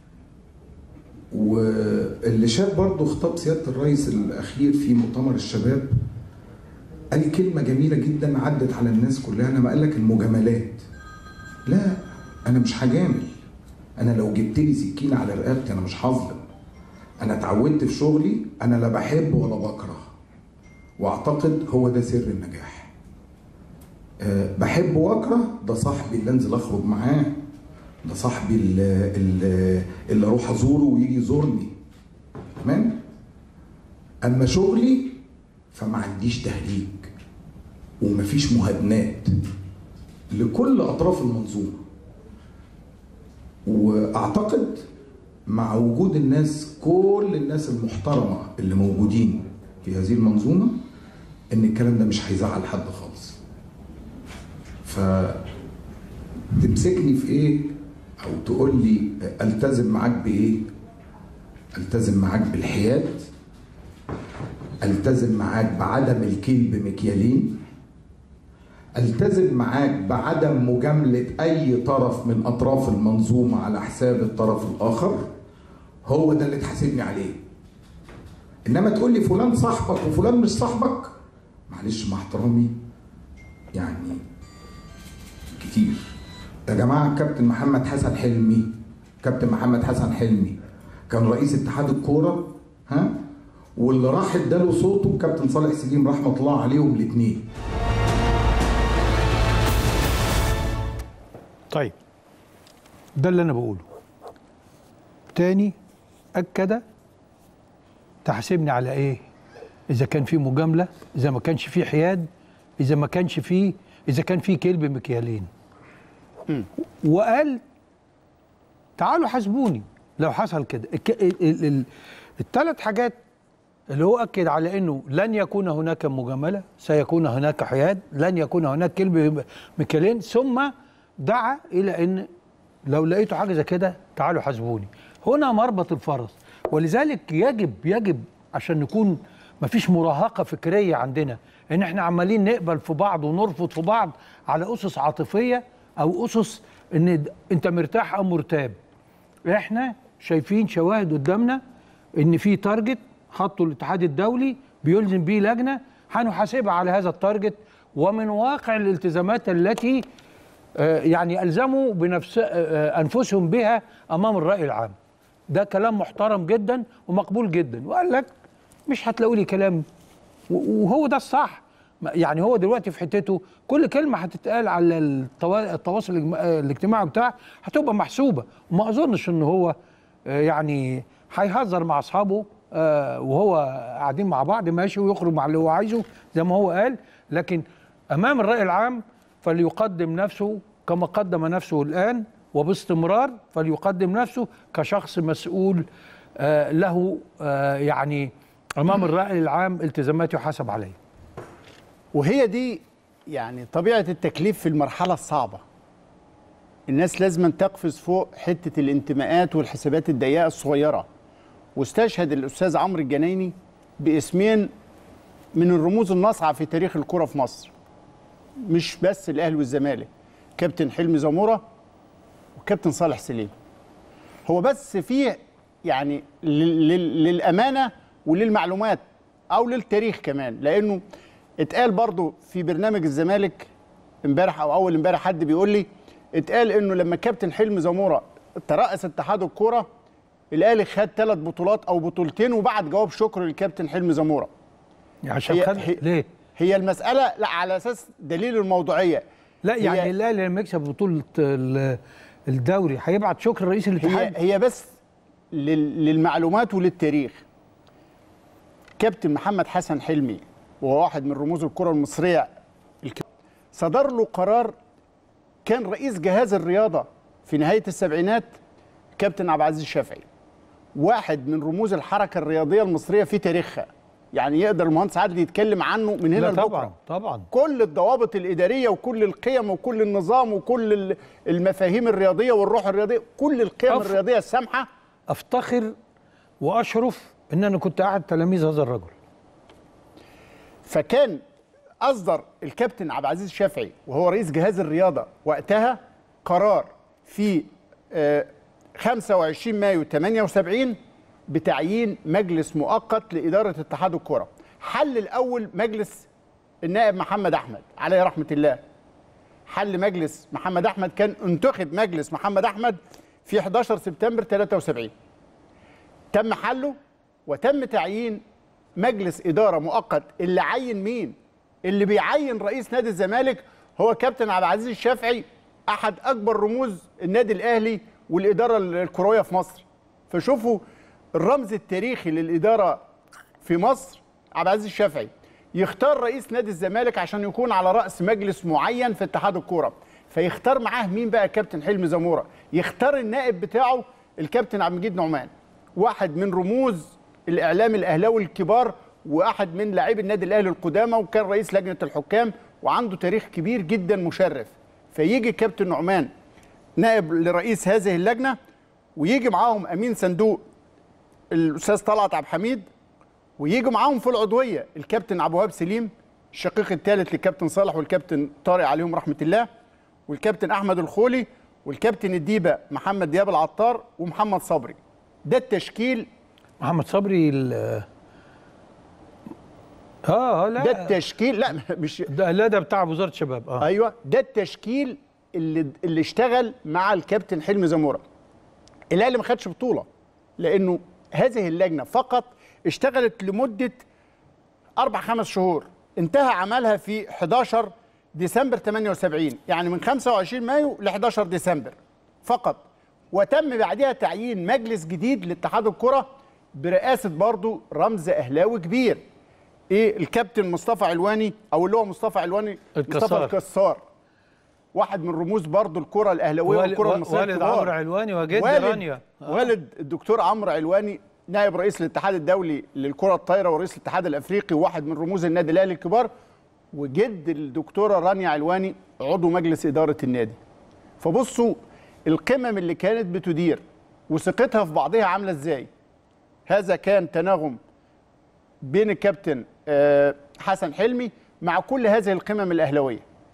واللي شاف برضه خطاب سياده الرئيس الاخير في مؤتمر الشباب قال كلمه جميله جدا عدت على الناس كلها لما قال لك المجاملات لا انا مش هجامل انا لو جبت لي سكينه على رقبتي انا مش هظلم انا اتعودت في شغلي انا لا بحب ولا بكره واعتقد هو ده سر النجاح أه بحب واكره ده صاحبي اللي انزل اخرج معاه ده صاحبي اللي, اللي, اللي اروح ازوره ويجي يزورني تمام اما شغلي فما عنديش تهريج ومفيش مهادنات لكل اطراف المنظومه واعتقد مع وجود الناس كل الناس المحترمه اللي موجودين في هذه المنظومه ان الكلام ده مش هيزعل حد خالص ف تمسكني في ايه او تقول لي التزم معاك بايه التزم معاك بالحياد التزم معاك بعدم الكيل بمكيالين التزم معاك بعدم مجاملة أي طرف من أطراف المنظومة على حساب الطرف الآخر هو ده اللي تحاسبني عليه إنما تقول لي فلان صاحبك وفلان مش صاحبك معلش مع احترامي يعني كتير يا جماعة كابتن محمد حسن حلمي كابتن محمد حسن حلمي كان رئيس اتحاد الكورة ها واللي راح اداله صوته كابتن صالح سليم رحمة الله عليهم الاثنين طيب ده اللي انا بقوله تاني اكد تحاسبني على ايه اذا كان في مجامله اذا ما كانش في حياد اذا ما كانش في اذا كان في كلب مكيالين وقال تعالوا حاسبوني لو حصل كده الك- ال- ال- ال- الثلاث حاجات اللي هو اكد على انه لن يكون هناك مجامله سيكون هناك حياد لن يكون هناك كلب مكيالين ثم دعا الى ان لو لقيتوا حاجه زي كده تعالوا حاسبوني هنا مربط الفرس ولذلك يجب يجب عشان نكون مفيش مراهقه فكريه عندنا ان احنا عمالين نقبل في بعض ونرفض في بعض على اسس عاطفيه او اسس ان د- انت مرتاح او مرتاب احنا شايفين شواهد قدامنا ان في تارجت حطه الاتحاد الدولي بيلزم بيه لجنه هنحاسبها على هذا التارجت ومن واقع الالتزامات التي آه، يعني الزموا بنفس آه، آه، انفسهم بها امام الراي العام ده كلام محترم جدا ومقبول جدا وقال لك مش هتلاقوا لي كلام و- وهو ده الصح ما- يعني هو دلوقتي في حتته كل كلمه هتتقال على التوا- التواصل الاجتماع- آه، الاجتماعي بتاعه هتبقى محسوبه وما اظنش ان هو آه، يعني هيهزر مع اصحابه آه، وهو قاعدين مع بعض ماشي ويخرج مع اللي هو عايزه زي ما هو قال لكن امام الراي العام فليقدم نفسه كما قدم نفسه الان وباستمرار فليقدم نفسه كشخص مسؤول آه، له آه، يعني امام الراي العام التزامات يحاسب عليها وهي دي يعني طبيعة التكليف في المرحلة الصعبة الناس لازم تقفز فوق حتة الانتماءات والحسابات الضيقة الصغيرة واستشهد الأستاذ عمرو الجنايني باسمين من الرموز الناصعة في تاريخ الكرة في مصر مش بس الأهلي والزمالك كابتن حلمي زمورة وكابتن صالح سليم هو بس فيه يعني لل- لل- للأمانة وللمعلومات أو للتاريخ كمان لأنه اتقال برضو في برنامج الزمالك امبارح أو أول امبارح حد بيقول لي اتقال إنه لما كابتن حلمي زمورة ترأس اتحاد الكورة الأهلي خد ثلاث بطولات أو بطولتين وبعت جواب شكر للكابتن حلمي زمورة عشان هي- خد هي- ليه؟ هي المسألة لا على أساس دليل الموضوعية لا هي- يعني الاهلي لما يكسب بطوله ال- الدوري هيبعت شكر رئيس هي الاتحاد هي بس لل- للمعلومات وللتاريخ كابتن محمد حسن حلمي وهو واحد من رموز الكرة المصرية الك- صدر له قرار كان رئيس جهاز الرياضة في نهاية السبعينات كابتن عبد العزيز الشافعي واحد من رموز الحركة الرياضية المصرية في تاريخها يعني يقدر المهندس عادل يتكلم عنه من هنا لا لبكرة طبعا طبعا كل الضوابط الإدارية وكل القيم وكل النظام وكل ال- المفاهيم الرياضية والروح الرياضية كل القيم أف- الرياضية السامحة افتخر واشرف ان انا كنت احد تلاميذ هذا الرجل فكان أصدر الكابتن عبد العزيز الشافعي وهو رئيس جهاز الرياضة وقتها قرار في آه، 25 مايو 78 بتعيين مجلس مؤقت لإدارة اتحاد الكرة حل الأول مجلس النائب محمد أحمد عليه رحمة الله حل مجلس محمد أحمد كان انتخب مجلس محمد أحمد في 11 سبتمبر 73 تم حله وتم تعيين مجلس إدارة مؤقت اللي عين مين؟ اللي بيعين رئيس نادي الزمالك هو كابتن عبد العزيز الشافعي أحد أكبر رموز النادي الأهلي والإدارة الكروية في مصر فشوفوا الرمز التاريخي للإدارة في مصر عبد العزيز الشافعي يختار رئيس نادي الزمالك عشان يكون على رأس مجلس معين في اتحاد الكورة فيختار معاه مين بقى كابتن حلمي زموره يختار النائب بتاعه الكابتن عبد المجيد نعمان واحد من رموز الاعلام الاهلاوي الكبار واحد من لاعبي النادي الاهلي القدامى وكان رئيس لجنه الحكام وعنده تاريخ كبير جدا مشرف فيجي كابتن نعمان نائب لرئيس هذه اللجنه ويجي معاهم امين صندوق الاستاذ طلعت عبد الحميد ويجي معاهم في العضويه الكابتن عبد الوهاب سليم الشقيق الثالث للكابتن صالح والكابتن طارق عليهم رحمه الله والكابتن احمد الخولي والكابتن الديبه محمد دياب العطار ومحمد صبري ده التشكيل محمد صبري ال اه لا ده التشكيل لا مش ده لا ده بتاع وزاره الشباب اه ايوه ده التشكيل اللي اللي اشتغل مع الكابتن حلمي زموره الاهلي ما خدش بطوله لانه هذه اللجنه فقط اشتغلت لمده اربع خمس شهور انتهى عملها في 11 ديسمبر 78 يعني من 25 مايو ل 11 ديسمبر فقط وتم بعدها تعيين مجلس جديد لاتحاد الكره برئاسه برضو رمز اهلاوي كبير ايه الكابتن مصطفى علواني او اللي هو مصطفى علواني مصطفى الكسار. الكسار واحد من رموز برضو الكره الاهلاويه والد- والكره المصريه والد الكبار. عمرو علواني وجد والد رانيا آه. والد الدكتور عمرو علواني نائب رئيس الاتحاد الدولي للكره الطايره ورئيس الاتحاد الافريقي وواحد من رموز النادي الاهلي الكبار وجد الدكتوره رانيا علواني عضو مجلس اداره النادي فبصوا القمم اللي كانت بتدير وثقتها في بعضها عامله ازاي هذا كان تناغم بين الكابتن آه، حسن حلمي مع كل هذه القمم الاهلاويه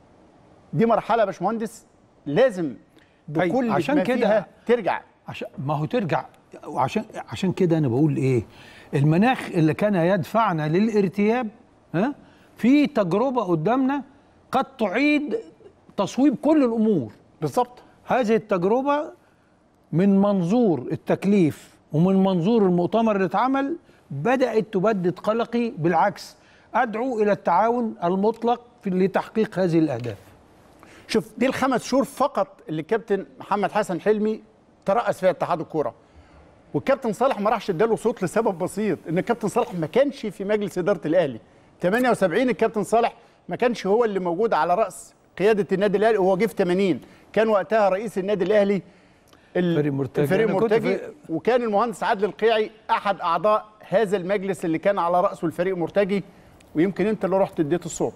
دي مرحله يا باشمهندس لازم بكل عشان ما كده- فيها ترجع عشان ما هو ترجع وعشان عشان كده انا بقول ايه المناخ اللي كان يدفعنا للارتياب ها في تجربه قدامنا قد تعيد تصويب كل الامور بالظبط هذه التجربه من منظور التكليف ومن منظور المؤتمر اللي اتعمل بدات تبدد قلقي بالعكس ادعو الى التعاون المطلق في لتحقيق هذه الاهداف شوف دي الخمس شهور فقط اللي الكابتن محمد حسن حلمي ترأس فيها اتحاد الكوره والكابتن صالح ما راحش اداله صوت لسبب بسيط ان الكابتن صالح ما كانش في مجلس اداره الاهلي 78 الكابتن صالح ما كانش هو اللي موجود على راس قياده النادي الاهلي وهو جه في 80 كان وقتها رئيس النادي الاهلي ال- فريق مرتجي. الفريق أنا كنت مرتجي في- وكان المهندس عادل القيعي احد اعضاء هذا المجلس اللي كان على راسه الفريق مرتجي ويمكن انت اللي رحت اديت الصوت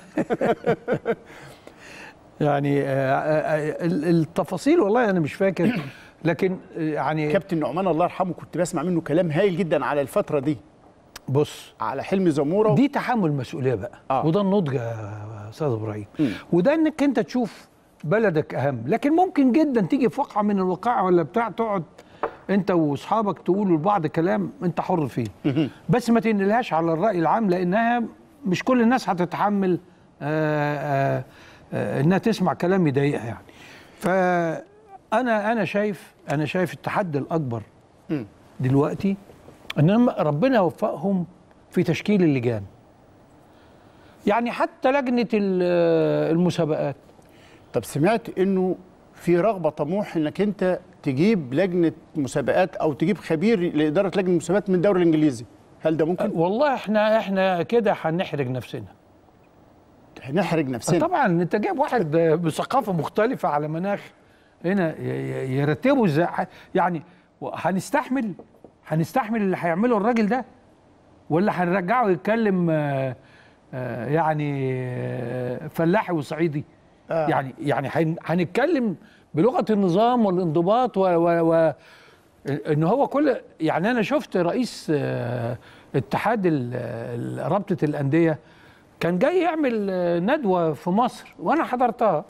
يعني آه، آه، ال- التفاصيل والله انا مش فاكر لكن آه، يعني كابتن نعمان الله يرحمه كنت بسمع منه كلام هايل جدا على الفتره دي بص على حلمي زموره دي تحمل مسؤوليه بقى آه. وده النضج يا استاذ ابراهيم وده انك انت تشوف بلدك اهم لكن ممكن جدا تيجي في وقعه من الوقائع ولا بتاع تقعد انت واصحابك تقولوا لبعض كلام انت حر فيه بس ما تنقلهاش على الراي العام لانها مش كل الناس هتتحمل آآ آآ آآ انها تسمع كلام يضايقها يعني فانا انا شايف انا شايف التحدي الاكبر دلوقتي ان هم- ربنا يوفقهم في تشكيل اللجان يعني حتى لجنه ال- المسابقات طب سمعت انه في رغبه طموح انك انت تجيب لجنه مسابقات او تجيب خبير لاداره لجنه المسابقات من الدوري الانجليزي هل ده ممكن والله احنا احنا كده هنحرج نفسنا نحرج نفسنا طبعا انت جايب واحد بثقافه مختلفه على مناخ هنا ي- ي- يرتبوا ازاي ح- يعني هنستحمل هنستحمل اللي هيعمله الراجل ده ولا هنرجعه يتكلم آه، آه، يعني آه، فلاحي وصعيدي آه. يعني يعني هن- هنتكلم بلغه النظام والانضباط و, و, و ان هو كل يعني انا شفت رئيس آه، اتحاد ال- ال- رابطه الانديه كان جاي يعمل آه، ندوه في مصر وانا حضرتها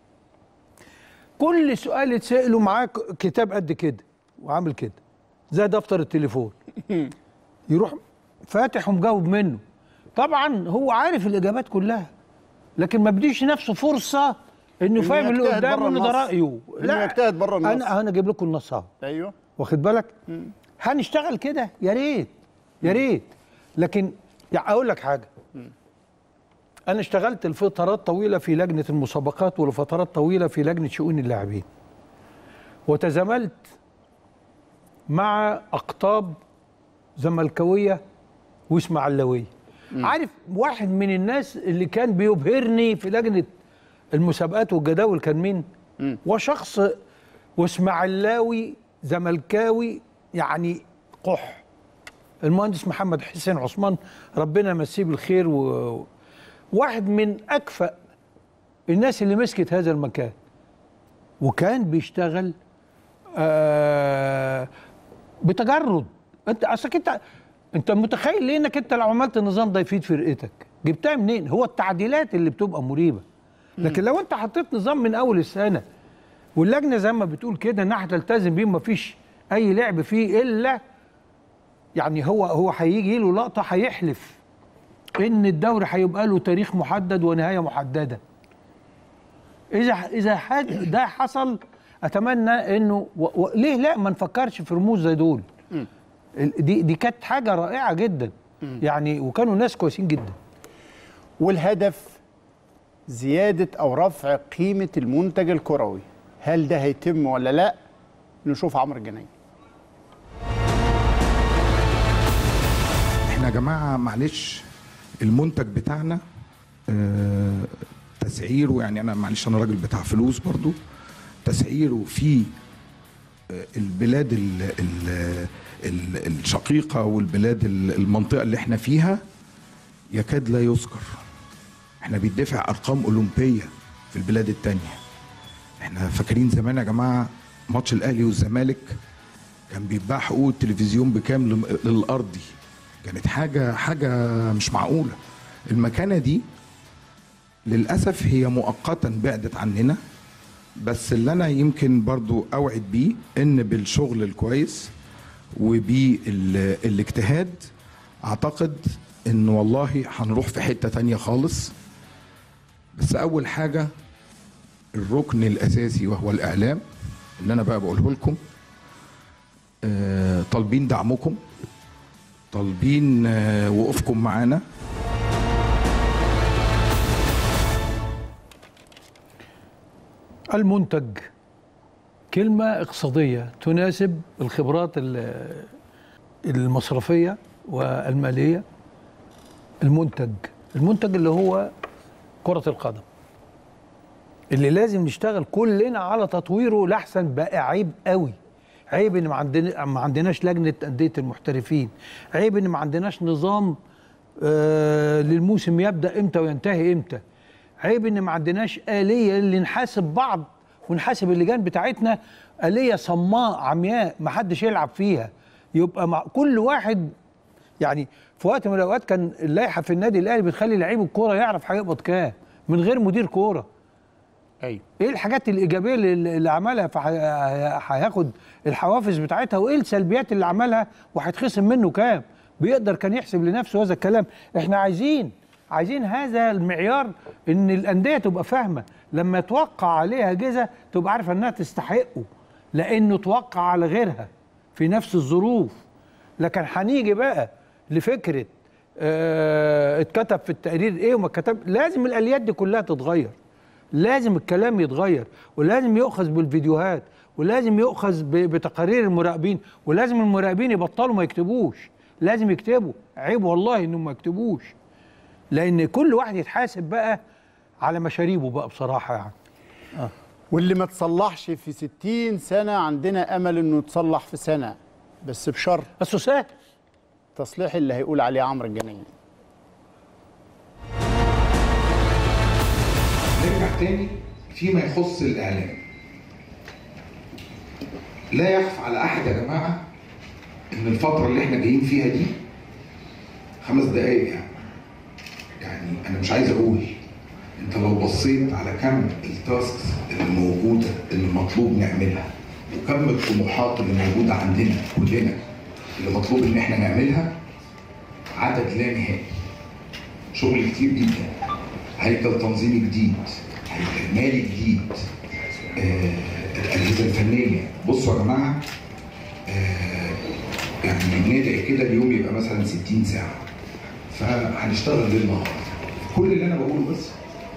كل سؤال اتساله معاه ك- كتاب قد كده وعامل كده زي دفتر التليفون يروح فاتح ومجاوب منه طبعا هو عارف الاجابات كلها لكن ما بديش نفسه فرصه انه فاهم اللي يجتهد قدامه بره ان ده النص. رايه إنه يجتهد بره النص. انا انا اجيب لكم النص اهو ايوه واخد بالك هنشتغل كده يا ريت يا ريت لكن يعني اقول لك حاجه انا اشتغلت لفترات طويله في لجنه المسابقات ولفترات طويله في لجنه شؤون اللاعبين وتزاملت مع اقطاب زملكاويه واسماعيلاويه عارف واحد من الناس اللي كان بيبهرني في لجنه المسابقات والجداول كان مين وشخص واسماعيلاوي زملكاوي يعني قح المهندس محمد حسين عثمان ربنا يمسيه بالخير و... واحد من اكفأ الناس اللي مسكت هذا المكان وكان بيشتغل آه بتجرد انت اصلك انت انت متخيل ليه انك انت لو عملت النظام ده يفيد فرقتك جبتها منين هو التعديلات اللي بتبقى مريبه لكن لو انت حطيت نظام من اول السنه واللجنه زي ما بتقول كده انها هتلتزم بيه مفيش اي لعب فيه الا يعني هو هو هيجي له لقطه هيحلف ان الدوري هيبقى له تاريخ محدد ونهايه محدده اذا اذا حد ده حصل اتمنى انه و... و... ليه لا ما نفكرش في رموز زي دول ال- دي دي كانت حاجه رائعه جدا يعني وكانوا ناس كويسين جدا والهدف زيادة أو رفع قيمة المنتج الكروي هل ده هيتم ولا لا نشوف عمرو الجناي احنا يا جماعه معلش المنتج بتاعنا آه، تسعيره يعني انا معلش انا راجل بتاع فلوس برضو تسعيره في آه، البلاد ال ال ال الشقيقه والبلاد ال- المنطقه اللي احنا فيها يكاد لا يذكر احنا بيدفع ارقام اولمبيه في البلاد التانية احنا فاكرين زمان يا جماعه ماتش الاهلي والزمالك كان بيتباع حقوق التلفزيون بكام لم- للارضي كانت حاجه حاجه مش معقوله المكانه دي للاسف هي مؤقتا بعدت عننا بس اللي انا يمكن برضو اوعد بيه ان بالشغل الكويس وبالاجتهاد اعتقد ان والله هنروح في حته تانية خالص بس اول حاجه الركن الاساسي وهو الاعلام اللي انا بقى بقوله لكم آه، طالبين دعمكم طالبين آه، وقوفكم معانا المنتج كلمة اقتصادية تناسب الخبرات ال- المصرفية والمالية المنتج المنتج اللي هو كرة القدم اللي لازم نشتغل كلنا على تطويره لحسن بقى عيب قوي عيب ان ما عندنا ما عندناش لجنه انديه المحترفين عيب ان ما عندناش نظام آه للموسم يبدا امتى وينتهي امتى عيب ان ما عندناش اليه اللي نحاسب بعض ونحاسب اللجان بتاعتنا اليه صماء عمياء ما حدش يلعب فيها يبقى مع كل واحد يعني في وقت من الاوقات كان اللائحه في النادي الاهلي بتخلي لعيب الكوره يعرف هيقبض كام من غير مدير كوره أيوه ايه الحاجات الايجابيه اللي اللي عملها فهياخد الحوافز بتاعتها وايه السلبيات اللي عملها وهيتخصم منه كام بيقدر كان يحسب لنفسه هذا الكلام احنا عايزين عايزين هذا المعيار ان الانديه تبقى فاهمه لما توقع عليها جزء تبقى عارفه انها تستحقه لانه توقع على غيرها في نفس الظروف لكن هنيجي بقى لفكره اه اتكتب في التقرير ايه وما اتكتب لازم الاليات دي كلها تتغير لازم الكلام يتغير ولازم يؤخذ بالفيديوهات ولازم يؤخذ ب- بتقارير المراقبين ولازم المراقبين يبطلوا ما يكتبوش لازم يكتبوا عيب والله انهم ما يكتبوش لان كل واحد يتحاسب بقى على مشاريبه بقى بصراحه يعني واللي ما تصلحش في 60 سنة عندنا أمل إنه يتصلح في سنة بس بشرط بس سهل تصليح اللي هيقول عليه عمرو الجنايني نرجع تاني فيما يخص الاعلام لا يخفى على احد يا جماعه ان الفتره اللي احنا جايين فيها دي خمس دقايق يعني يعني انا مش عايز اقول انت لو بصيت على كم التاسكس اللي موجوده اللي مطلوب نعملها وكم الطموحات اللي موجوده عندنا كلنا اللي مطلوب ان احنا نعملها عدد لا نهائي شغل كتير جدا هيكل تنظيمي جديد هيكل مالي جديد آه، الاجهزه الفنيه بصوا يا جماعه آه، يعني ندعي كده اليوم يبقى مثلا 60 ساعه فهنشتغل ليل نهار كل اللي انا بقوله بس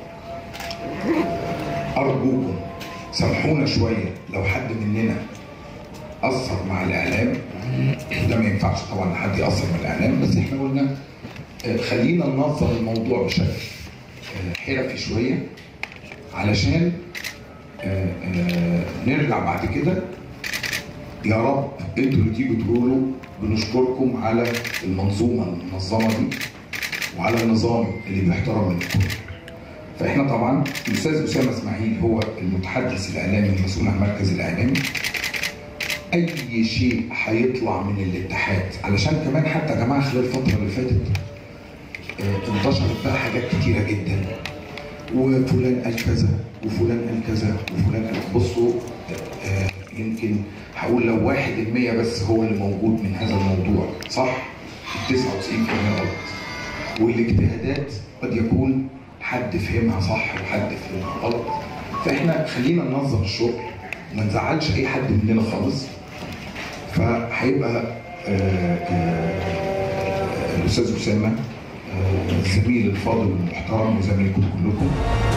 ارجوكم سامحونا شويه لو حد مننا اثر مع الاعلام ده ما ينفعش طبعا حد ياثر مع الاعلام بس احنا قلنا آه، خلينا ننظم الموضوع بشكل آه، حرفي شويه علشان آه، آه، نرجع بعد كده يا رب انتوا اللي تيجوا تقولوا بنشكركم على المنظومه المنظمه دي وعلى النظام اللي بيحترم من الكل. فاحنا طبعا الاستاذ اسامه اسماعيل هو المتحدث الاعلامي المسؤول عن المركز الاعلامي. اي شيء هيطلع من الاتحاد علشان كمان حتى يا جماعه خلال الفتره اللي فاتت آه، انتشرت بقى حاجات كتيره جدا وفلان قال كذا وفلان قال كذا وفلان قال بصوا آه، يمكن هقول لو واحد المية بس هو اللي موجود من هذا الموضوع صح؟ ال 99% غلط والاجتهادات قد يكون حد فهمها صح وحد فهمها غلط فاحنا خلينا ننظم الشغل وما نزعلش اي حد مننا خالص فهيبقى آه، آه، الاستاذ اسامه آه، الزميل الفاضل والمحترم وزميلكم كلكم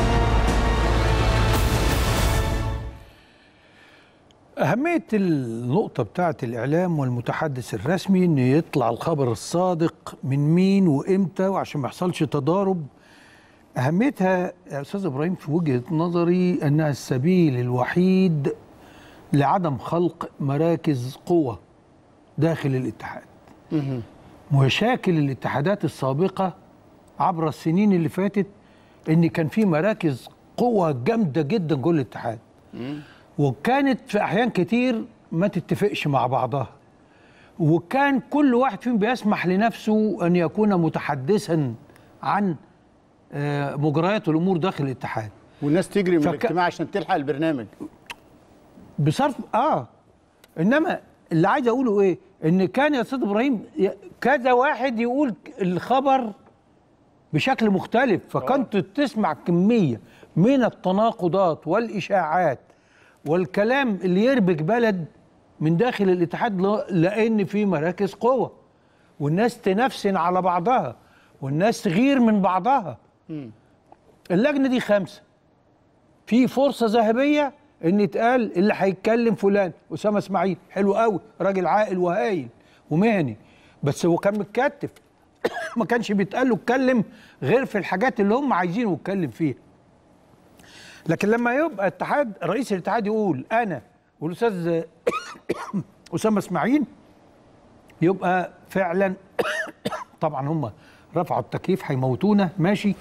أهمية النقطة بتاعة الإعلام والمتحدث الرسمي إن يطلع الخبر الصادق من مين وإمتى وعشان ما يحصلش تضارب أهميتها يا أستاذ إبراهيم في وجهة نظري أنها السبيل الوحيد لعدم خلق مراكز قوة داخل الاتحاد مشاكل الاتحادات السابقة عبر السنين اللي فاتت إن كان في مراكز قوة جامدة جدا جوه الاتحاد وكانت في احيان كتير ما تتفقش مع بعضها وكان كل واحد فيهم بيسمح لنفسه ان يكون متحدثا عن آه، مجريات الامور داخل الاتحاد والناس تجري من فك- الاجتماع عشان تلحق البرنامج بصرف اه انما اللي عايز اقوله ايه ان كان يا استاذ ابراهيم ي- كذا واحد يقول الخبر بشكل مختلف فكنت تسمع كميه من التناقضات والاشاعات والكلام اللي يربك بلد من داخل الاتحاد ل- لان في مراكز قوه والناس تنفسن على بعضها والناس تغير من بعضها اللجنه دي خمسه في فرصه ذهبيه ان يتقال اللي هيتكلم فلان اسامه اسماعيل حلو قوي راجل عاقل وهايل ومهني بس هو كان متكتف ما كانش بيتقال له اتكلم غير في الحاجات اللي هم عايزينه يتكلم فيها لكن لما يبقى اتحاد رئيس الاتحاد يقول انا والاستاذ اسامه اسماعيل يبقى فعلا طبعا هم رفعوا التكييف هيموتونا ماشي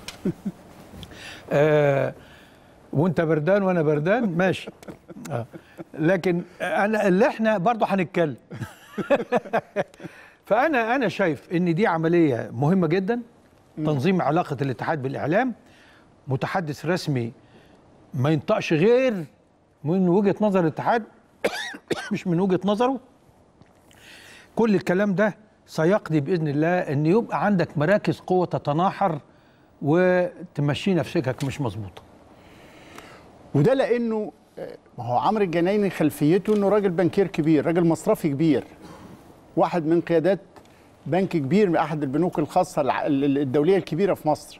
آه وانت بردان وانا بردان ماشي آه. لكن انا اللي احنا برضه هنتكلم فانا انا شايف ان دي عمليه مهمه جدا تنظيم علاقه الاتحاد بالاعلام متحدث رسمي ما ينطقش غير من وجهه نظر الاتحاد مش من وجهه نظره كل الكلام ده سيقضي باذن الله ان يبقى عندك مراكز قوه تتناحر وتمشينا في سكك مش مظبوطه وده لانه آه، ما هو عمرو الجنايني خلفيته انه راجل بنكير كبير راجل مصرفي كبير واحد من قيادات بنك كبير من احد البنوك الخاصه الع- ال- الدوليه الكبيره في مصر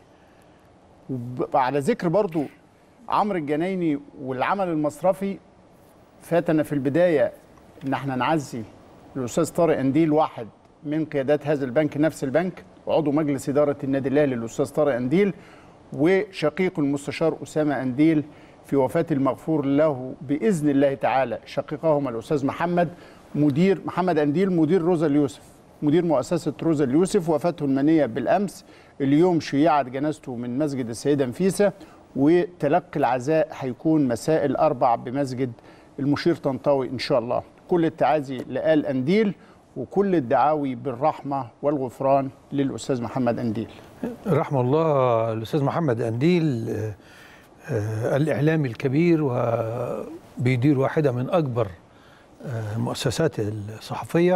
وعلى ذكر برضو عمرو الجنايني والعمل المصرفي فاتنا في البدايه ان احنا نعزي الاستاذ طارق انديل واحد من قيادات هذا البنك نفس البنك وعضو مجلس اداره النادي الاهلي الاستاذ طارق انديل وشقيق المستشار اسامه انديل في وفاه المغفور له باذن الله تعالى شقيقهما الاستاذ محمد مدير محمد انديل مدير روزا اليوسف مدير مؤسسه روزا اليوسف وفاته المنيه بالامس اليوم شيعت جنازته من مسجد السيده نفيسه وتلقي العزاء هيكون مساء الاربع بمسجد المشير طنطاوي ان شاء الله كل التعازي لآل انديل وكل الدعاوي بالرحمه والغفران للاستاذ محمد انديل رحمه الله الاستاذ محمد انديل آه، آه، الاعلامي الكبير وبيدير واحده من اكبر آه، المؤسسات الصحفيه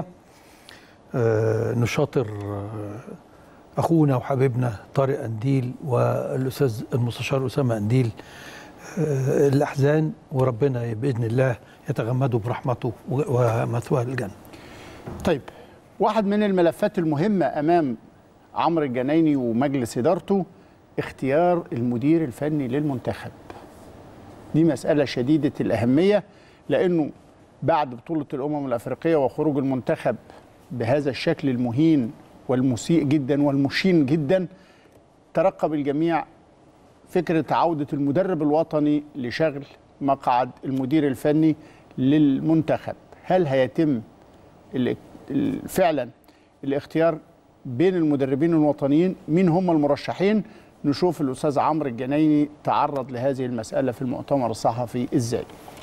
آه، نشاطر آه، اخونا وحبيبنا طارق انديل والاستاذ المستشار اسامه انديل آه، الاحزان وربنا باذن الله يتغمده برحمته و- ومثواه الجنه طيب واحد من الملفات المهمة أمام عمرو الجنايني ومجلس إدارته اختيار المدير الفني للمنتخب دي مسألة شديدة الأهمية لأنه بعد بطولة الأمم الأفريقية وخروج المنتخب بهذا الشكل المهين والمسيء جدا والمشين جدا ترقب الجميع فكره عوده المدرب الوطني لشغل مقعد المدير الفني للمنتخب هل هيتم ال- ال- فعلا الاختيار بين المدربين الوطنيين مين هم المرشحين نشوف الاستاذ عمرو الجنايني تعرض لهذه المساله في المؤتمر الصحفي ازاي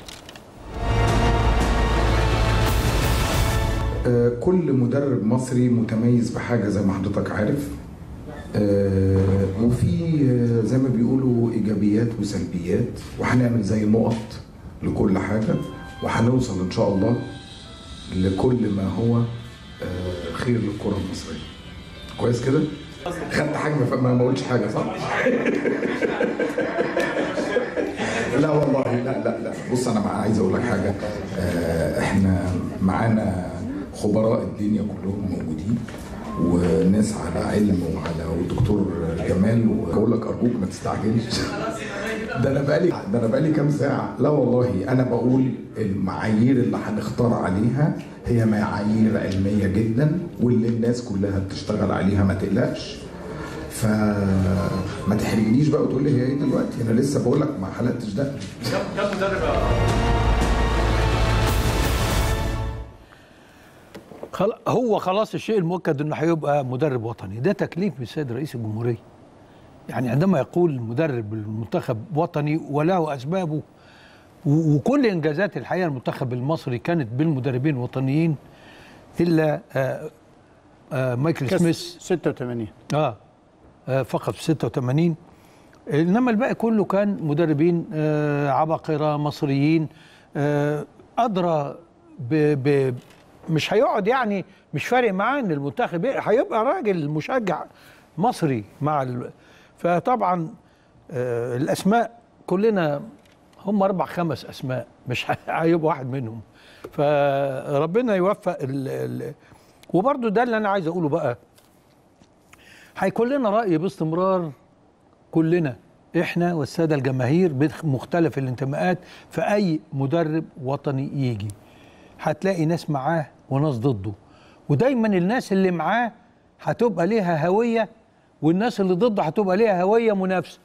آه، كل مدرب مصري متميز بحاجه زي ما حضرتك عارف آه، وفي آه، زي ما بيقولوا ايجابيات وسلبيات وهنعمل زي نقط لكل حاجه وهنوصل ان شاء الله لكل ما هو آه، خير للكره المصريه كويس كده خدت حاجه ما ف- ما ما قلتش حاجه صح لا والله لا لا لا بص انا مع عايز اقول لك حاجه آه، احنا معانا خبراء الدنيا كلهم موجودين وناس على علم وعلى ودكتور جمال وبقول لك ارجوك ما تستعجلش ده انا بقالي ده انا بقالي كام ساعه لا والله انا بقول المعايير اللي هنختار عليها هي معايير علميه جدا واللي الناس كلها بتشتغل عليها ما تقلقش فما تحرجنيش بقى وتقول لي هي ايه دلوقتي انا لسه بقول لك ما حلقتش ده خل- هو خلاص الشيء المؤكد انه هيبقى مدرب وطني ده تكليف من السيد رئيس الجمهوريه يعني عندما يقول مدرب المنتخب وطني وله اسبابه و- وكل انجازات الحقيقه المنتخب المصري كانت بالمدربين الوطنيين الا آه آه مايكل كاس سميث 86 آه, اه فقط في 86 انما الباقي كله كان مدربين آه عباقره مصريين آه ادرى ب ب مش هيقعد يعني مش فارق معاه ان المنتخب إيه، هيبقى راجل مشجع مصري مع ال... فطبعا آه الاسماء كلنا هم اربع خمس اسماء مش هيبقى واحد منهم فربنا يوفق ال... ال... وبرضه ده اللي انا عايز اقوله بقى هيكون لنا رأي باستمرار كلنا احنا والسادة الجماهير بمختلف الانتماءات في أي مدرب وطني يجي هتلاقي ناس معاه وناس ضده ودايما الناس اللي معاه هتبقى ليها هوية والناس اللي ضده هتبقى ليها هوية منافسة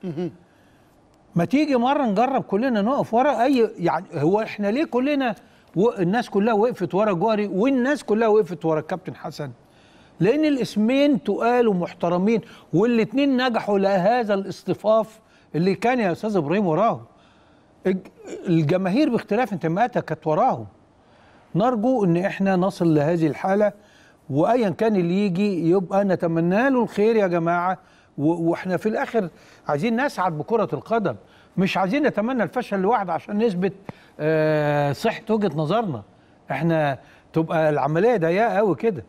ما تيجي مرة نجرب كلنا نقف ورا أي يعني هو احنا ليه كلنا و- الناس كلها وقفت ورا جوهري والناس كلها وقفت ورا الكابتن حسن لان الاسمين تقال ومحترمين والاثنين نجحوا لهذا الاصطفاف اللي كان يا استاذ ابراهيم وراهم الج- الجماهير باختلاف انتماءاتها كانت وراهم نرجو ان احنا نصل لهذه الحاله وايا كان اللي يجي يبقى نتمنى له الخير يا جماعه و- واحنا في الاخر عايزين نسعد بكره القدم مش عايزين نتمنى الفشل لواحد عشان نثبت آه، صحه وجهه نظرنا احنا تبقى العمليه ضيقه قوي كده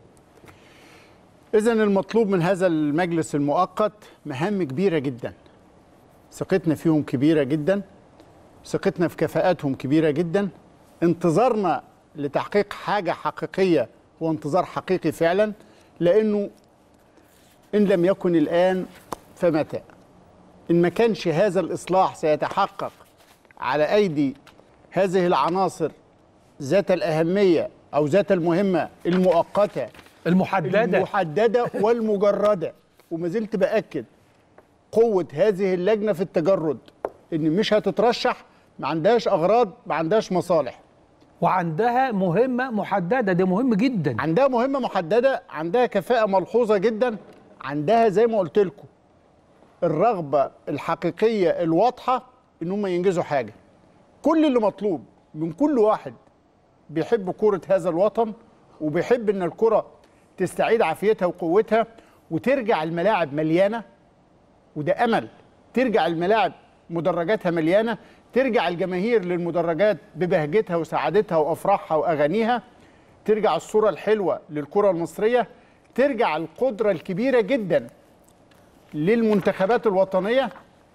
إذا المطلوب من هذا المجلس المؤقت مهام كبيرة جدا ثقتنا فيهم كبيرة جدا ثقتنا في كفاءاتهم كبيرة جدا انتظارنا لتحقيق حاجة حقيقية هو انتظار حقيقي فعلا لأنه إن لم يكن الآن فمتى إن ما كانش هذا الإصلاح سيتحقق على أيدي هذه العناصر ذات الأهمية أو ذات المهمة المؤقتة المحدده المحددة والمجردة وما زلت بأكد قوة هذه اللجنة في التجرد إن مش هتترشح ما عندهاش أغراض ما عندهاش مصالح وعندها مهمه محدده ده مهم جدا عندها مهمة محددة عندها كفاءة ملحوظة جدا عندها زي ما قلت لكم الرغبة الحقيقية الواضحة إن هم ينجزوا حاجة كل اللي مطلوب من كل واحد بيحب كرة هذا الوطن وبيحب إن الكرة تستعيد عافيتها وقوتها وترجع الملاعب مليانة وده أمل ترجع الملاعب مدرجاتها مليانة ترجع الجماهير للمدرجات ببهجتها وسعادتها وأفراحها وأغانيها ترجع الصورة الحلوة للكرة المصرية ترجع القدرة الكبيرة جدا للمنتخبات الوطنية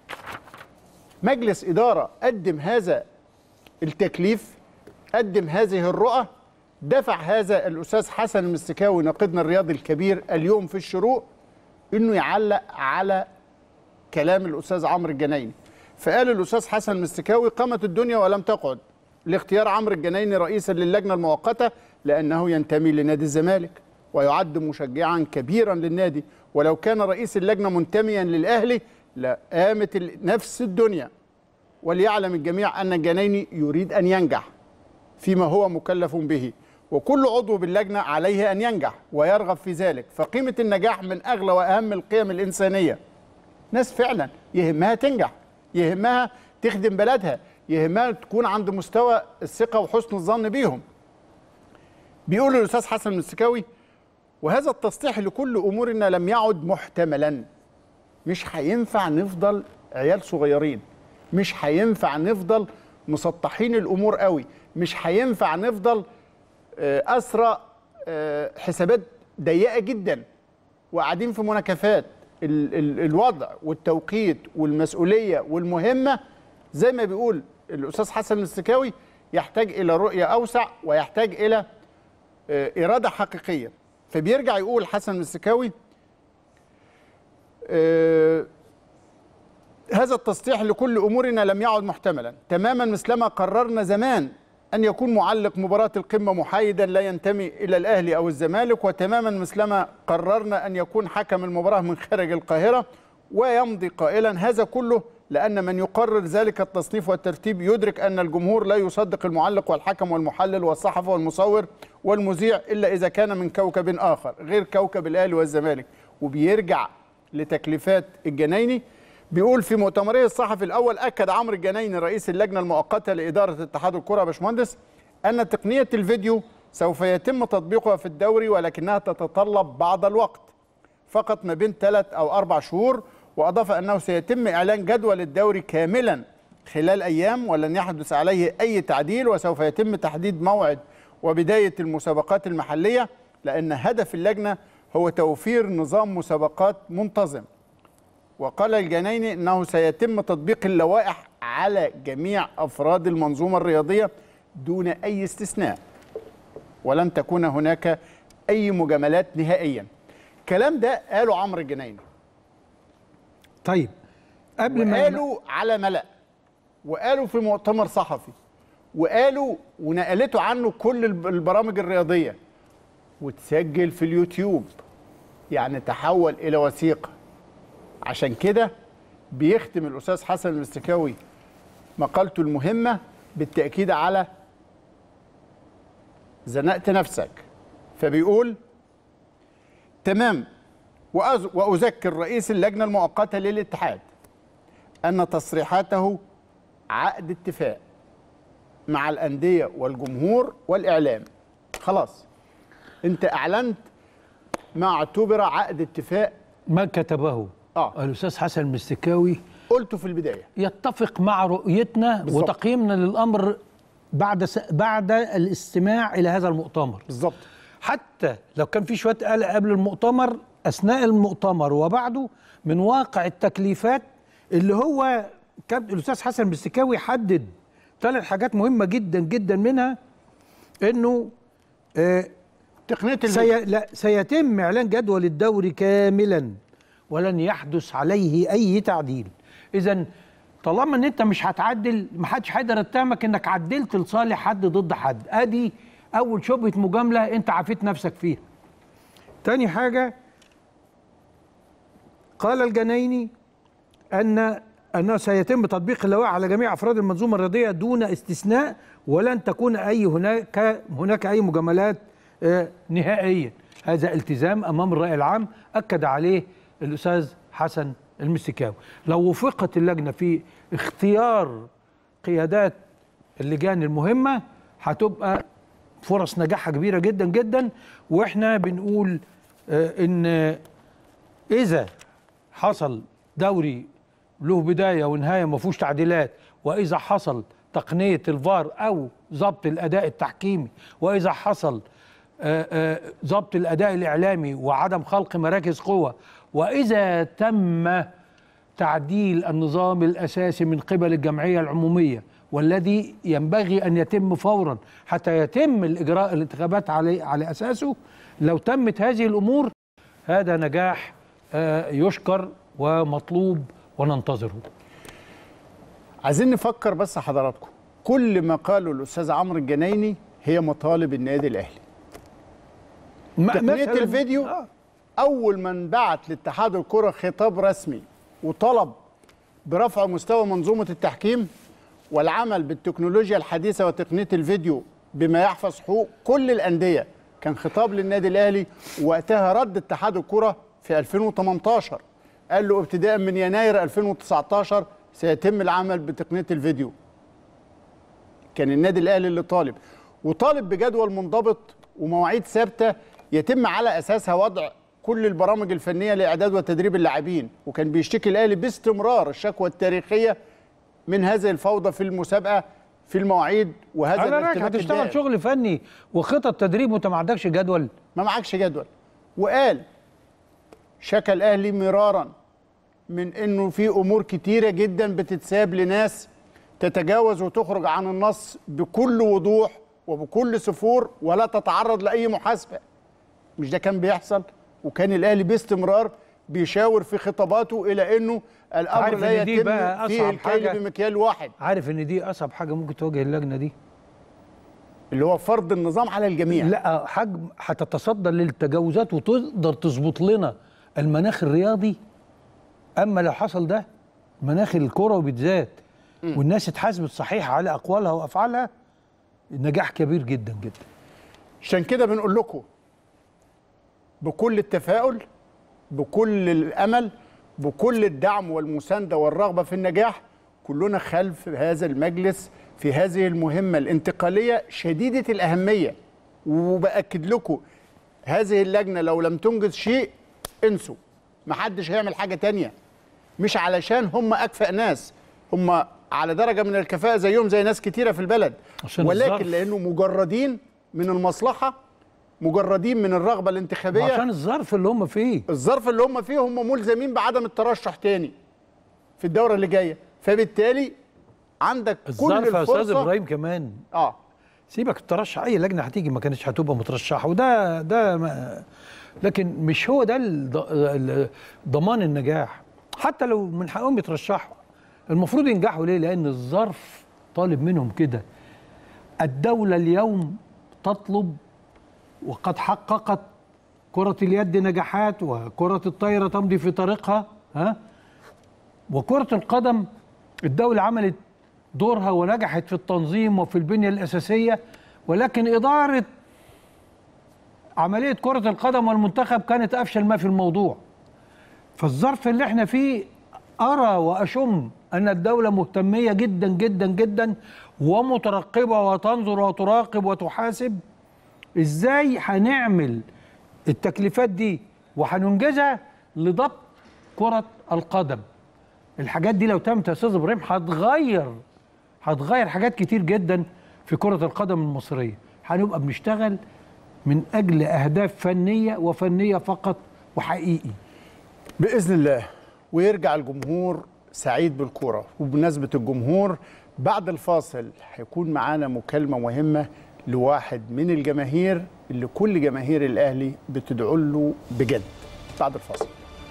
مجلس إدارة قدم هذا التكليف قدم هذه الرؤى دفع هذا الأستاذ حسن المستكاوي ناقدنا الرياضي الكبير اليوم في الشروق إنه يعلق على كلام الأستاذ عمرو الجنايني فقال الأستاذ حسن المستكاوي قامت الدنيا ولم تقعد لاختيار عمرو الجنايني رئيسا للجنة المؤقتة لأنه ينتمي لنادي الزمالك ويعد مشجعا كبيرا للنادي ولو كان رئيس اللجنة منتميا للأهلي لا قامت ال- نفس الدنيا وليعلم الجميع ان الجنايني يريد ان ينجح فيما هو مكلف به وكل عضو باللجنه عليه ان ينجح ويرغب في ذلك فقيمه النجاح من اغلى واهم القيم الانسانيه ناس فعلا يهمها تنجح يهمها تخدم بلدها يهمها تكون عند مستوى الثقه وحسن الظن بيهم بيقول الاستاذ حسن المسكاوي وهذا التسطيح لكل امورنا لم يعد محتملا مش هينفع نفضل عيال صغيرين مش هينفع نفضل مسطحين الامور قوي مش هينفع نفضل آه، اسرى آه، حسابات ضيقه جدا وقاعدين في مناكفات ال ال الوضع والتوقيت والمسؤوليه والمهمه زي ما بيقول الاستاذ حسن السكاوي يحتاج الى رؤيه اوسع ويحتاج الى آه، اراده حقيقيه فبيرجع يقول حسن السكاوي آه، هذا التسطيح لكل امورنا لم يعد محتملا تماما مثلما قررنا زمان ان يكون معلق مباراه القمه محايدا لا ينتمي الى الاهلي او الزمالك وتماما مثلما قررنا ان يكون حكم المباراه من خارج القاهره ويمضي قائلا هذا كله لان من يقرر ذلك التصنيف والترتيب يدرك ان الجمهور لا يصدق المعلق والحكم والمحلل والصحفي والمصور والمذيع الا اذا كان من كوكب اخر غير كوكب الاهلي والزمالك وبيرجع لتكليفات الجنايني بيقول في مؤتمره الصحفي الاول اكد عمرو الجنايني رئيس اللجنه المؤقته لاداره اتحاد الكره يا باشمهندس ان تقنيه الفيديو سوف يتم تطبيقها في الدوري ولكنها تتطلب بعض الوقت فقط ما بين ثلاث او اربع شهور واضاف انه سيتم اعلان جدول الدوري كاملا خلال ايام ولن يحدث عليه اي تعديل وسوف يتم تحديد موعد وبدايه المسابقات المحليه لان هدف اللجنه هو توفير نظام مسابقات منتظم وقال الجنايني انه سيتم تطبيق اللوائح على جميع افراد المنظومه الرياضيه دون اي استثناء ولن تكون هناك اي مجاملات نهائيا الكلام ده قاله عمرو الجنايني طيب قبل ما وقالوا على ملأ وقالوا في مؤتمر صحفي وقالوا ونقلته عنه كل الب- البرامج الرياضيه وتسجل في اليوتيوب يعني تحول الى وثيقه عشان كده بيختم الاستاذ حسن المستكاوي مقالته المهمه بالتاكيد على زنقت نفسك فبيقول تمام وأز- واذكر رئيس اللجنه المؤقته للاتحاد ان تصريحاته عقد اتفاق مع الانديه والجمهور والاعلام خلاص انت اعلنت ما اعتبر عقد اتفاق ما كتبه آه. الاستاذ حسن المستكاوي قلته في البدايه يتفق مع رؤيتنا بالظبط. وتقييمنا للامر بعد س... بعد الاستماع الى هذا المؤتمر بالظبط حتى لو كان في شويه قلق قبل المؤتمر اثناء المؤتمر وبعده من واقع التكليفات اللي هو كان الاستاذ حسن المستكاوي حدد ثلاث حاجات مهمه جدا جدا منها انه آه تقنيه الفيديو سي... لا سيتم اعلان جدول الدوري كاملا ولن يحدث عليه اي تعديل اذا طالما ان انت مش هتعدل ما حدش هيقدر يتهمك انك عدلت لصالح حد ضد حد ادي اول شبهه مجامله انت عافيت نفسك فيها تاني حاجه قال الجنايني ان انه سيتم تطبيق اللوائح على جميع افراد المنظومه الرياضيه دون استثناء ولن تكون اي هناك هناك اي مجاملات آه، نهائيا هذا التزام امام الراي العام اكد عليه الاستاذ حسن المستكاوي لو وفقت اللجنه في اختيار قيادات اللجان المهمه هتبقى فرص نجاحها كبيره جدا جدا واحنا بنقول آه، ان اذا حصل دوري له بدايه ونهايه ما فيهوش تعديلات واذا حصل تقنيه الفار او ضبط الاداء التحكيمي واذا حصل آه، آه، ضبط الاداء الاعلامي وعدم خلق مراكز قوه واذا تم تعديل النظام الاساسي من قبل الجمعيه العموميه والذي ينبغي ان يتم فورا حتى يتم الاجراء الانتخابات على على اساسه لو تمت هذه الامور هذا نجاح آه، يشكر ومطلوب وننتظره عايزين نفكر بس حضراتكم كل ما قاله الاستاذ عمرو الجنايني هي مطالب النادي الاهلي م- تقنيه مثلاً- الفيديو آه. اول من بعت لاتحاد الكره خطاب رسمي وطلب برفع مستوى منظومه التحكيم والعمل بالتكنولوجيا الحديثه وتقنيه الفيديو بما يحفظ حقوق كل الانديه كان خطاب للنادي الاهلي وقتها رد اتحاد الكره في 2018 قال له ابتداء من يناير 2019 سيتم العمل بتقنيه الفيديو كان النادي الاهلي اللي طالب وطالب بجدول منضبط ومواعيد ثابته يتم على اساسها وضع كل البرامج الفنيه لاعداد وتدريب اللاعبين وكان بيشتكي الاهلي باستمرار الشكوى التاريخيه من هذه الفوضى في المسابقه في المواعيد وهذا انا رايك الارتباك هتشتغل الدائم. شغل فني وخطط تدريب وانت ما عندكش جدول ما معكش جدول وقال شكى الاهلي مرارا من انه في امور كتيره جدا بتتساب لناس تتجاوز وتخرج عن النص بكل وضوح وبكل سفور ولا تتعرض لاي محاسبه مش ده كان بيحصل وكان الاهلي باستمرار بيشاور في خطاباته الى انه الامر عارف لا إن دي يتم بقى فيه أصعب الكيل حاجة. بمكيال واحد عارف ان دي اصعب حاجه ممكن تواجه اللجنه دي اللي هو فرض النظام على الجميع لا حجم هتتصدى للتجاوزات وتقدر تظبط لنا المناخ الرياضي اما لو حصل ده مناخ الكره بالذات والناس اتحاسبت صحيح على اقوالها وافعالها نجاح كبير جدا جدا عشان كده بنقول لكم بكل التفاؤل بكل الامل بكل الدعم والمسانده والرغبه في النجاح كلنا خلف هذا المجلس في هذه المهمه الانتقاليه شديده الاهميه وباكد لكم هذه اللجنه لو لم تنجز شيء انسوا محدش هيعمل حاجه تانية مش علشان هم اكفأ ناس هم على درجه من الكفاءه زيهم زي ناس كتيره في البلد عشان ولكن الظرف. لانه مجردين من المصلحه مجردين من الرغبه الانتخابيه عشان الظرف اللي هم فيه الظرف اللي هم فيه هم ملزمين بعدم الترشح تاني في الدوره اللي جايه فبالتالي عندك كل الظرف يا استاذ الفرصه ابراهيم كمان اه سيبك الترشح اي لجنه هتيجي ما كانتش هتبقى مترشحه وده ده ما لكن مش هو ده الض- ال- ضمان النجاح حتى لو من حقهم يترشحوا المفروض ينجحوا ليه لان الظرف طالب منهم كده الدوله اليوم تطلب وقد حققت كرة اليد نجاحات وكرة الطايرة تمضي في طريقها ها وكرة القدم الدولة عملت دورها ونجحت في التنظيم وفي البنية الأساسية ولكن إدارة عملية كرة القدم والمنتخب كانت أفشل ما في الموضوع فالظرف اللي احنا فيه أرى وأشم أن الدولة مهتمية جدا جدا جدا ومترقبة وتنظر وتراقب وتحاسب ازاي هنعمل التكليفات دي وهننجزها لضبط كرة القدم الحاجات دي لو تمت يا استاذ ابراهيم هتغير هتغير حاجات كتير جدا في كرة القدم المصرية هنبقى بنشتغل من اجل اهداف فنية وفنية فقط وحقيقي باذن الله ويرجع الجمهور سعيد بالكوره وبمناسبه الجمهور بعد الفاصل هيكون معانا مكالمه مهمه لواحد من الجماهير اللي كل جماهير الاهلي بتدعو له بجد بعد الفاصل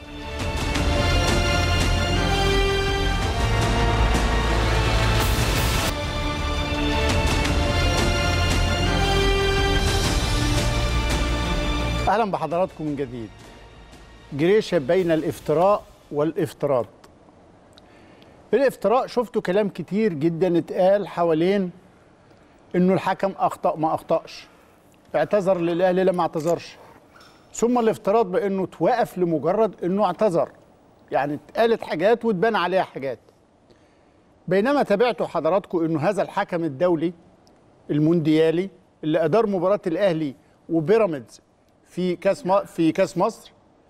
اهلا بحضراتكم من جديد جريشه بين الافتراء والافتراض الافتراء شفتوا كلام كتير جدا اتقال حوالين انه الحكم اخطا ما اخطاش اعتذر للاهلي لما اعتذرش ثم الافتراض بانه توقف لمجرد انه اعتذر يعني اتقالت حاجات وتبان عليها حاجات بينما تابعتوا حضراتكم انه هذا الحكم الدولي المونديالي اللي ادار مباراه الاهلي وبيراميدز في كاس م- في كاس مصر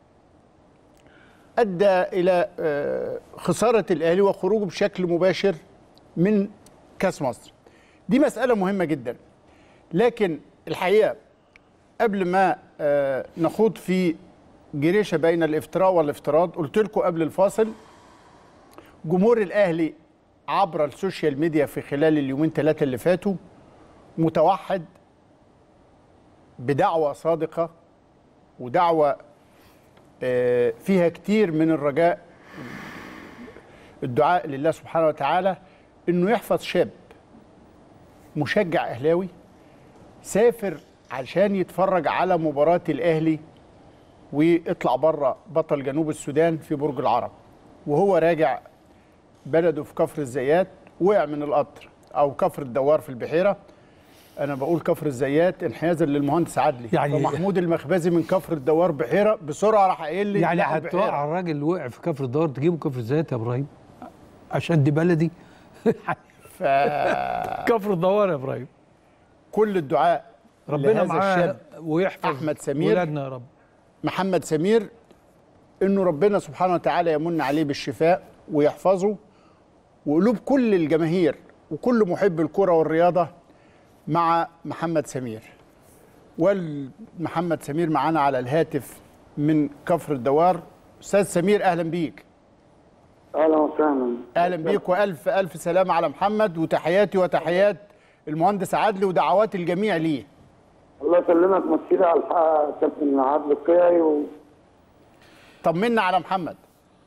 ادى الى آه، خساره الاهلي وخروجه بشكل مباشر من كاس مصر دي مساله مهمه جدا لكن الحقيقه قبل ما آه، نخوض في جريشه بين الافتراء والافتراض قلت لكم قبل الفاصل جمهور الاهلي عبر السوشيال ميديا في خلال اليومين ثلاثه اللي فاتوا متوحد بدعوه صادقه ودعوه آه، فيها كتير من الرجاء الدعاء لله سبحانه وتعالى انه يحفظ شاب مشجع اهلاوي سافر عشان يتفرج على مباراة الاهلي ويطلع بره بطل جنوب السودان في برج العرب وهو راجع بلده في كفر الزيات وقع من القطر او كفر الدوار في البحيره انا بقول كفر الزيات انحيازا للمهندس عدلي يعني- فمحمود المخبزي من كفر الدوار بحيره بسرعه راح قايل لي يعني لا، البحيرة. هتوقع الراجل اللي وقع في كفر الدار تجيبه كفر الزيات يا ابراهيم عشان دي بلدي كفر الدوار يا ابراهيم كل الدعاء ربنا لهذا معاه الشاب ويحفظ أحمد سمير. ولادنا يا رب محمد سمير انه ربنا سبحانه وتعالى يمن عليه بالشفاء ويحفظه وقلوب كل الجماهير وكل محب الكرة والرياضة مع محمد سمير والمحمد سمير معانا على الهاتف من كفر الدوار استاذ سمير اهلا بيك اهلا وسهلا اهلا بيك والف الف سلامة على محمد وتحياتي وتحيات المهندس عدلي ودعوات الجميع ليه الله يسلمك مسيرة على الحق كابتن عادل القيعي طمنا على محمد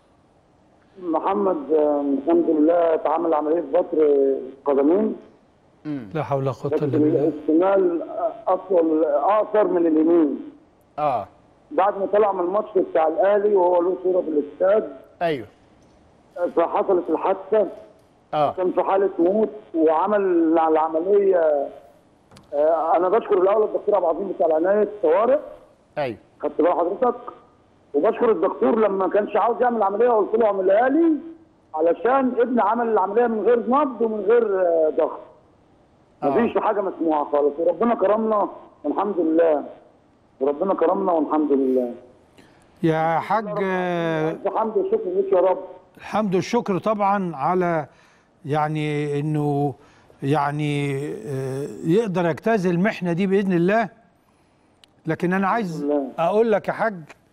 ومحمد آه، الحمد لله اتعمل عملية بطر قدمين لا حول ولا قوه لكن الا بالله الشمال اطول اقصر من اليمين اه بعد ما طلع من الماتش بتاع الاهلي وهو له صورة في الاستاد ايوه فحصلت الحادثة اه كان في حالة موت وعمل على العملية آه، انا بشكر الاول الدكتور عبد العظيم بتاع العناية الطوارئ ايوه خدت بال حضرتك وبشكر الدكتور لما كانش عاوز يعمل العمليه قلت له اعملها لي علشان ابني عمل العمليه من غير نبض ومن غير آه، ضغط آه. مفيش حاجه مسموعه خالص وربنا كرمنا والحمد لله وربنا كرمنا والحمد لله يا حاج آه، الحمد والشكر ليك يا رب الحمد والشكر طبعا على يعني انه يعني آه، يقدر يجتاز المحنه دي باذن الله لكن انا عايز لله. اقول لك يا حاج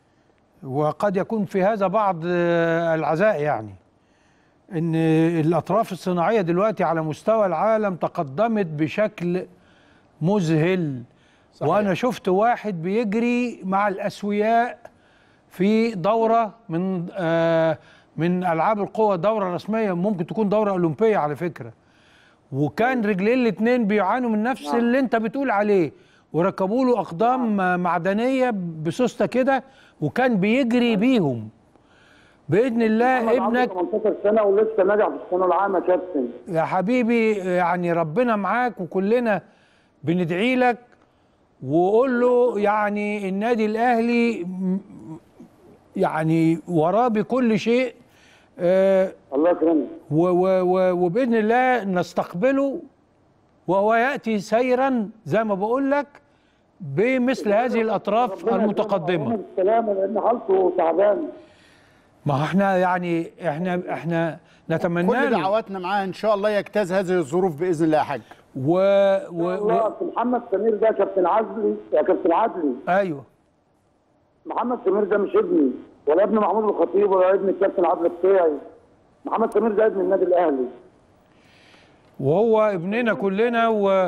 وقد يكون في هذا بعض آه، العزاء يعني ان الاطراف الصناعيه دلوقتي على مستوى العالم تقدمت بشكل مذهل صحيح. وانا شفت واحد بيجري مع الاسوياء في دوره من آه من العاب القوى دوره رسميه ممكن تكون دوره اولمبيه على فكره وكان رجلين الاثنين بيعانوا من نفس اللي انت بتقول عليه وركبوا له اقدام آه، معدنيه بسوسته كده وكان بيجري بيهم باذن الله محمد عنده ابنك 18 سنه ولسه ناجح في الثانويه العامه يا كابتن يا حبيبي يعني ربنا معاك وكلنا بندعي لك وقول له يعني النادي الاهلي م- يعني وراه بكل شيء آه، الله يكرمك و- و- و- وباذن الله نستقبله وهو ياتي سيرا زي ما بقول لك بمثل هذه الاطراف ربنا المتقدمه يكرمه بالسلامه لان حالته تعبان ما هو احنا يعني احنا احنا نتمنى كل له دعواتنا معاه ان شاء الله يجتاز هذه الظروف باذن الله يا حاج و, و, الله و أصل محمد سمير ده كابتن عدلي يا كابتن عدلي ايوه محمد سمير ده مش ابني ولا ابن محمود الخطيب ولا ابن الكابتن عادل القيعي محمد سمير ده ابن النادي الاهلي وهو ابننا كلنا وانا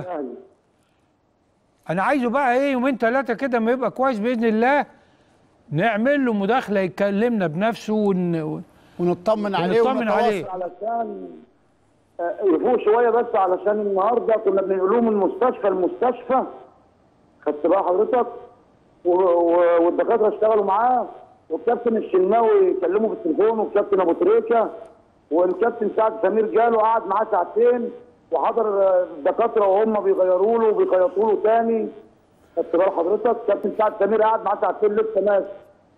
الاهلي عايزه بقى ايه يومين ثلاثه كده ما يبقى كويس باذن الله نعمل له مداخله يكلمنا بنفسه ون... ونطمن عليه ونطمن ونتواصل. عليه. علشان آه، يفوق شويه بس علشان النهارده كنا بنقولوه من المستشفى المستشفى خدت بقى حضرتك و- و- والدكاتره اشتغلوا معاه والكابتن الشناوي كلمه في التليفون والكابتن ابو تريكه والكابتن سعد سمير جاله قعد معاه ساعتين وحضر آه، الدكاتره وهم بيغيروا له وبيخيطوا له تاني خدت بال حضرتك كابتن سعد سمير قعد معاه ساعتين لسه ماشي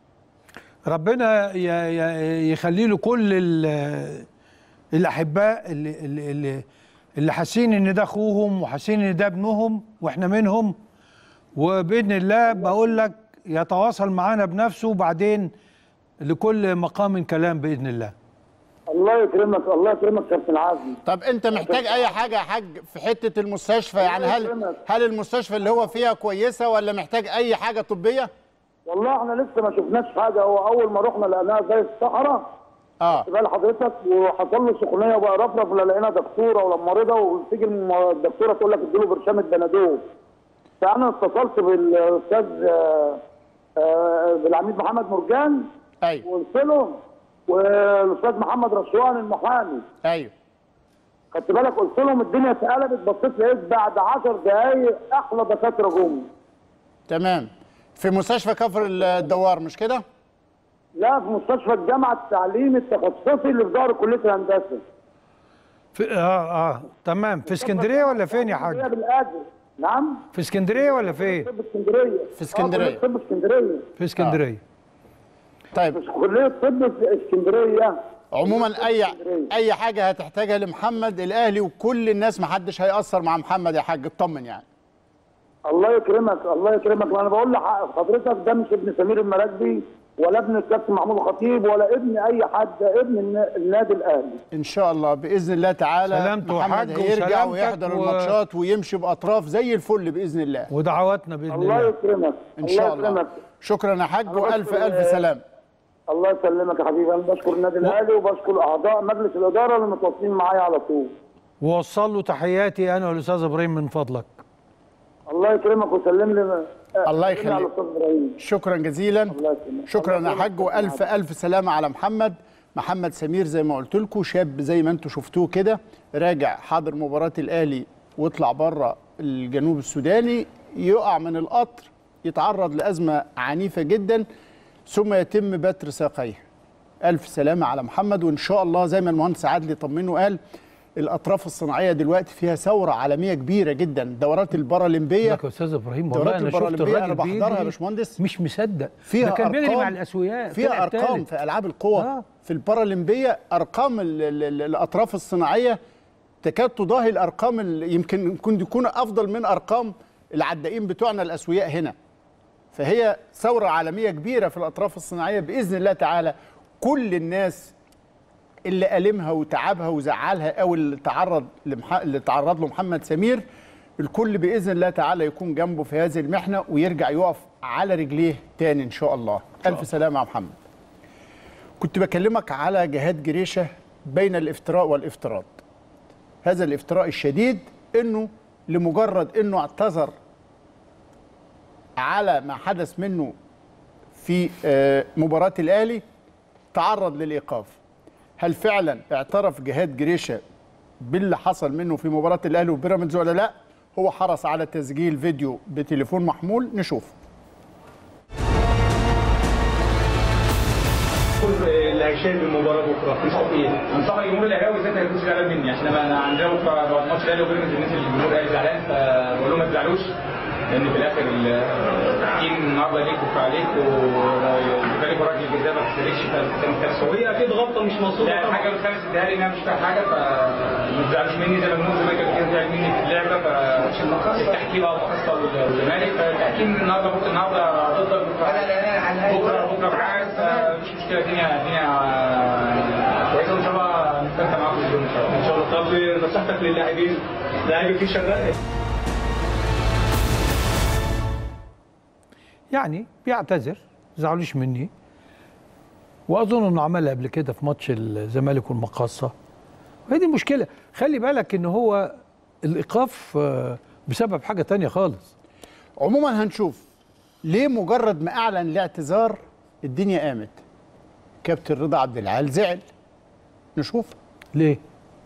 ربنا ي... ي... يخلي له كل ال... الاحباء اللي اللي اللي, اللي حاسين ان ده اخوهم وحاسين ان ده ابنهم واحنا منهم وباذن الله بقول لك يتواصل معانا بنفسه وبعدين لكل مقام كلام باذن الله الله يكرمك الله يكرمك كابتن عازم طب انت محتاج اي حاجه يا حاج في حته المستشفى يعني هل هل المستشفى اللي هو فيها كويسه ولا محتاج اي حاجه طبيه والله احنا لسه ما شفناش حاجه هو اول ما رحنا لقيناها زي الصحراء اه خد بال حضرتك وحصل له سخونيه وبقى رفرف لا لقينا دكتوره ولما رضا وتيجي الم- الدكتوره تقول لك اديله برشامه بنادول فانا اتصلت بالاستاذ آه، آه، بالعميد محمد مرجان ايوه وقلت له والاستاذ محمد رشوان المحامي ايوه خدت بالك قلت لهم الدنيا اتقلبت بصيت لقيت بعد 10 دقائق احلى دكاتره جم تمام في مستشفى كفر الدوار مش كده لا في مستشفى الجامعه التعليمي التخصصي اللي في ظهر كليه الهندسه في اه اه تمام في اسكندريه ولا فين يا هي حاج بالاجر نعم في اسكندريه ولا فين طب اسكندريه في اسكندرية. آه، كلية طب اسكندريه في اسكندريه طيب كليه طب في اسكندريه عموما اي اي حاجه هتحتاجها لمحمد الاهلي وكل الناس ما حدش هيأثر مع محمد يا حاج اطمن يعني الله يكرمك الله يكرمك وانا بقول لحضرتك ده مش ابن سمير المراكبي ولا ابن الكابتن محمود الخطيب ولا ابن اي حد ده ابن النا- النادي الاهلي ان شاء الله باذن الله تعالى سلامته محمد وحاج هيرجع وسلامتك ويحضر و- الماتشات ويمشي باطراف زي الفل باذن الله ودعواتنا باذن الله الله يكرمك ان شاء الله يكرمك شكرا يا حاج أنا والف بشكر- الف سلام الله يسلمك يا حبيبي انا بشكر النادي الاهلي وبشكر اعضاء مجلس الاداره اللي متواصلين معايا على طول ووصل له تحياتي انا والاستاذ ابراهيم من فضلك الله يكرمك وسلم لي الله سلم لي على يخليك. الاستاذ ابراهيم شكرا جزيلا الله يسلمك شكرا الله يا يسلمك. حاج والف الف سلامه على محمد محمد سمير زي ما قلت لكم شاب زي ما انتم شفتوه كده راجع حاضر مباراه الاهلي واطلع بره الجنوب السوداني يقع من القطر يتعرض لازمه عنيفه جدا ثم يتم بتر ساقيه الف سلامه على محمد وان شاء الله زي ما المهندس عادل طمنه قال الاطراف الصناعيه دلوقتي فيها ثوره عالميه كبيره جدا دورات البارالمبيه لك يا استاذ ابراهيم والله دورات انا شفت البارالمبيه الراجل انا بحضرها يا بيجري باشمهندس مش مصدق فيها ده كان بيجري أرقام- مع الاسوياء فيها طلع ارقام تالت. في العاب القوى آه. في البارالمبيه ارقام ال ال ال الاطراف الصناعيه تكاد تضاهي الارقام ال- يمكن يمكن يكون افضل من ارقام العدائين بتوعنا الاسوياء هنا فهي ثوره عالميه كبيره في الاطراف الصناعيه باذن الله تعالى كل الناس اللي ألمها وتعبها وزعلها أو اللي تعرض لمح... اللي تعرض له محمد سمير الكل بإذن الله تعالى يكون جنبه في هذه المحنة ويرجع يقف على رجليه تاني إن شاء الله ألف سلامة يا محمد كنت بكلمك على جهاد جريشة بين الافتراء والافتراض هذا الافتراء الشديد انه لمجرد انه اعتذر على ما حدث منه في آه، مباراة الاهلي تعرض للايقاف هل فعلا اعترف جهاد جريشة باللي حصل منه في مباراة الاهلي وبيراميدز ولا لا هو حرص على تسجيل فيديو بتليفون محمول نشوف اللي هيشاهد المباراه بكره تنصحوا بايه؟ انصح الجمهور الاهلاوي بالذات ما يكونش زعلان مني عشان انا أنا عندنا بكره بعد ماتش الاهلي وبيراميدز الناس اللي الجمهور الاهلي زعلان فبقول لهم ما تزعلوش لان في الاخر التحكيم النهارده ليك وفي عليك وكذلك راجل الجزاء ما تشتركش فكان كارثه وهي اكيد غلطه مش مقصوده لا الحاجه الخامس اداها لي انها مش فاهم حاجه فما تزعلوش مني زي ما جمهور الزمالك قبل كده زعل مني في اللعبه فالتحكيم بقى خاصه والزمالك فالتحكيم النهارده بكره النهارده ضدك بكره بكره معاك مش مشكله الدنيا الدنيا كويسه وان شاء الله نستمتع معاكم اليوم ان شاء الله ان شاء الله طب نصيحتك للاعبين لاعبين في شغال يعني بيعتذر زعلوش مني واظن انه عملها قبل كده في ماتش الزمالك والمقاصه وهي دي المشكله خلي بالك ان هو الايقاف آه، بسبب حاجه تانية خالص عموما هنشوف ليه مجرد ما اعلن الاعتذار الدنيا قامت كابتن رضا عبد العال زعل نشوف ليه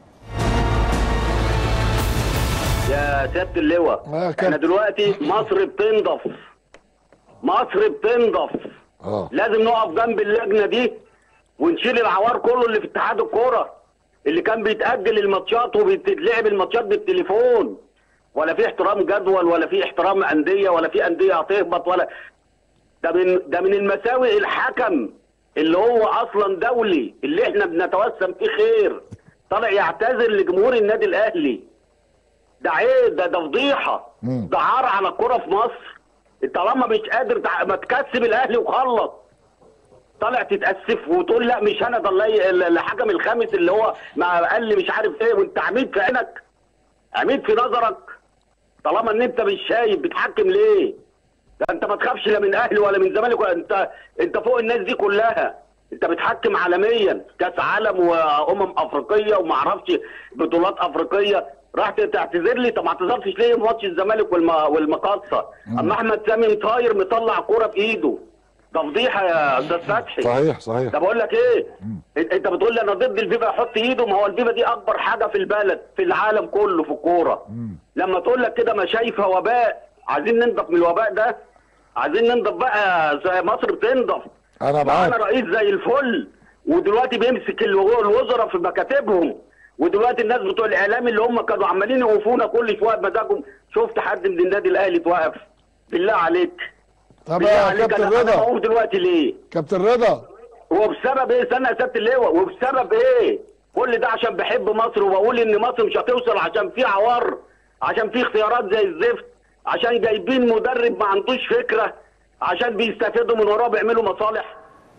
يا سياده اللواء احنا دلوقتي مصر بتنضف مصر بتنضف اه لازم نقف جنب اللجنه دي ونشيل العوار كله اللي في اتحاد الكوره اللي كان بيتاجل الماتشات وبتتلعب الماتشات بالتليفون ولا في احترام جدول ولا في احترام انديه ولا في انديه هتهبط ولا ده من ده من المساوئ الحكم اللي هو اصلا دولي اللي احنا بنتوسم فيه خير طالع يعتذر لجمهور النادي الاهلي ده عيب ده ده فضيحه ده عار على الكوره في مصر طالما مش قادر تع- ما تكسب الاهلي وخلص طالع تتاسف وتقول لا مش انا ده اللي- الحكم الخامس اللي هو ما قال لي مش عارف ايه وانت عميد في عينك عميد في نظرك طالما ان انت مش شايف بتحكم ليه ده انت ما تخافش لا من اهلي ولا من زمالك ولا انت انت فوق الناس دي كلها انت بتحكم عالميا كاس عالم وامم افريقيه وما اعرفش بطولات افريقيه راح تعتذر لي طب ما اعتذرتش ليه في ماتش الزمالك والم... والمقاصه اما احمد سامي طاير مطلع كوره في ايده ده فضيحه يا استاذ فتحي صحيح صحيح ده بقول لك ايه انت أنت بتقول لي انا ضد الفيفا يحط ايده ما هو الفيفا دي اكبر حاجه في البلد في العالم كله في الكوره لما تقول لك كده ما شايفه وباء عايزين ننضف من الوباء ده عايزين ننضف بقى زي مصر بتنضف انا معانا معاك رئيس زي الفل ودلوقتي بيمسك الو- الوزراء في مكاتبهم ودلوقتي الناس بتوع الاعلام اللي هم كانوا عمالين يوقفونا كل شويه بمزاجهم شفت حد من النادي الاهلي توقف بالله عليك طب بالله يا عليك كابتن انا انا رضا موقوف دلوقتي ليه؟ كابتن رضا وبسبب ايه استنى يا سياده اللواء وبسبب ايه كل ده عشان بحب مصر وبقول ان مصر مش هتوصل عشان في عوار عشان في اختيارات زي الزفت عشان جايبين مدرب ما عندوش فكره عشان بيستفيدوا من وراه بيعملوا مصالح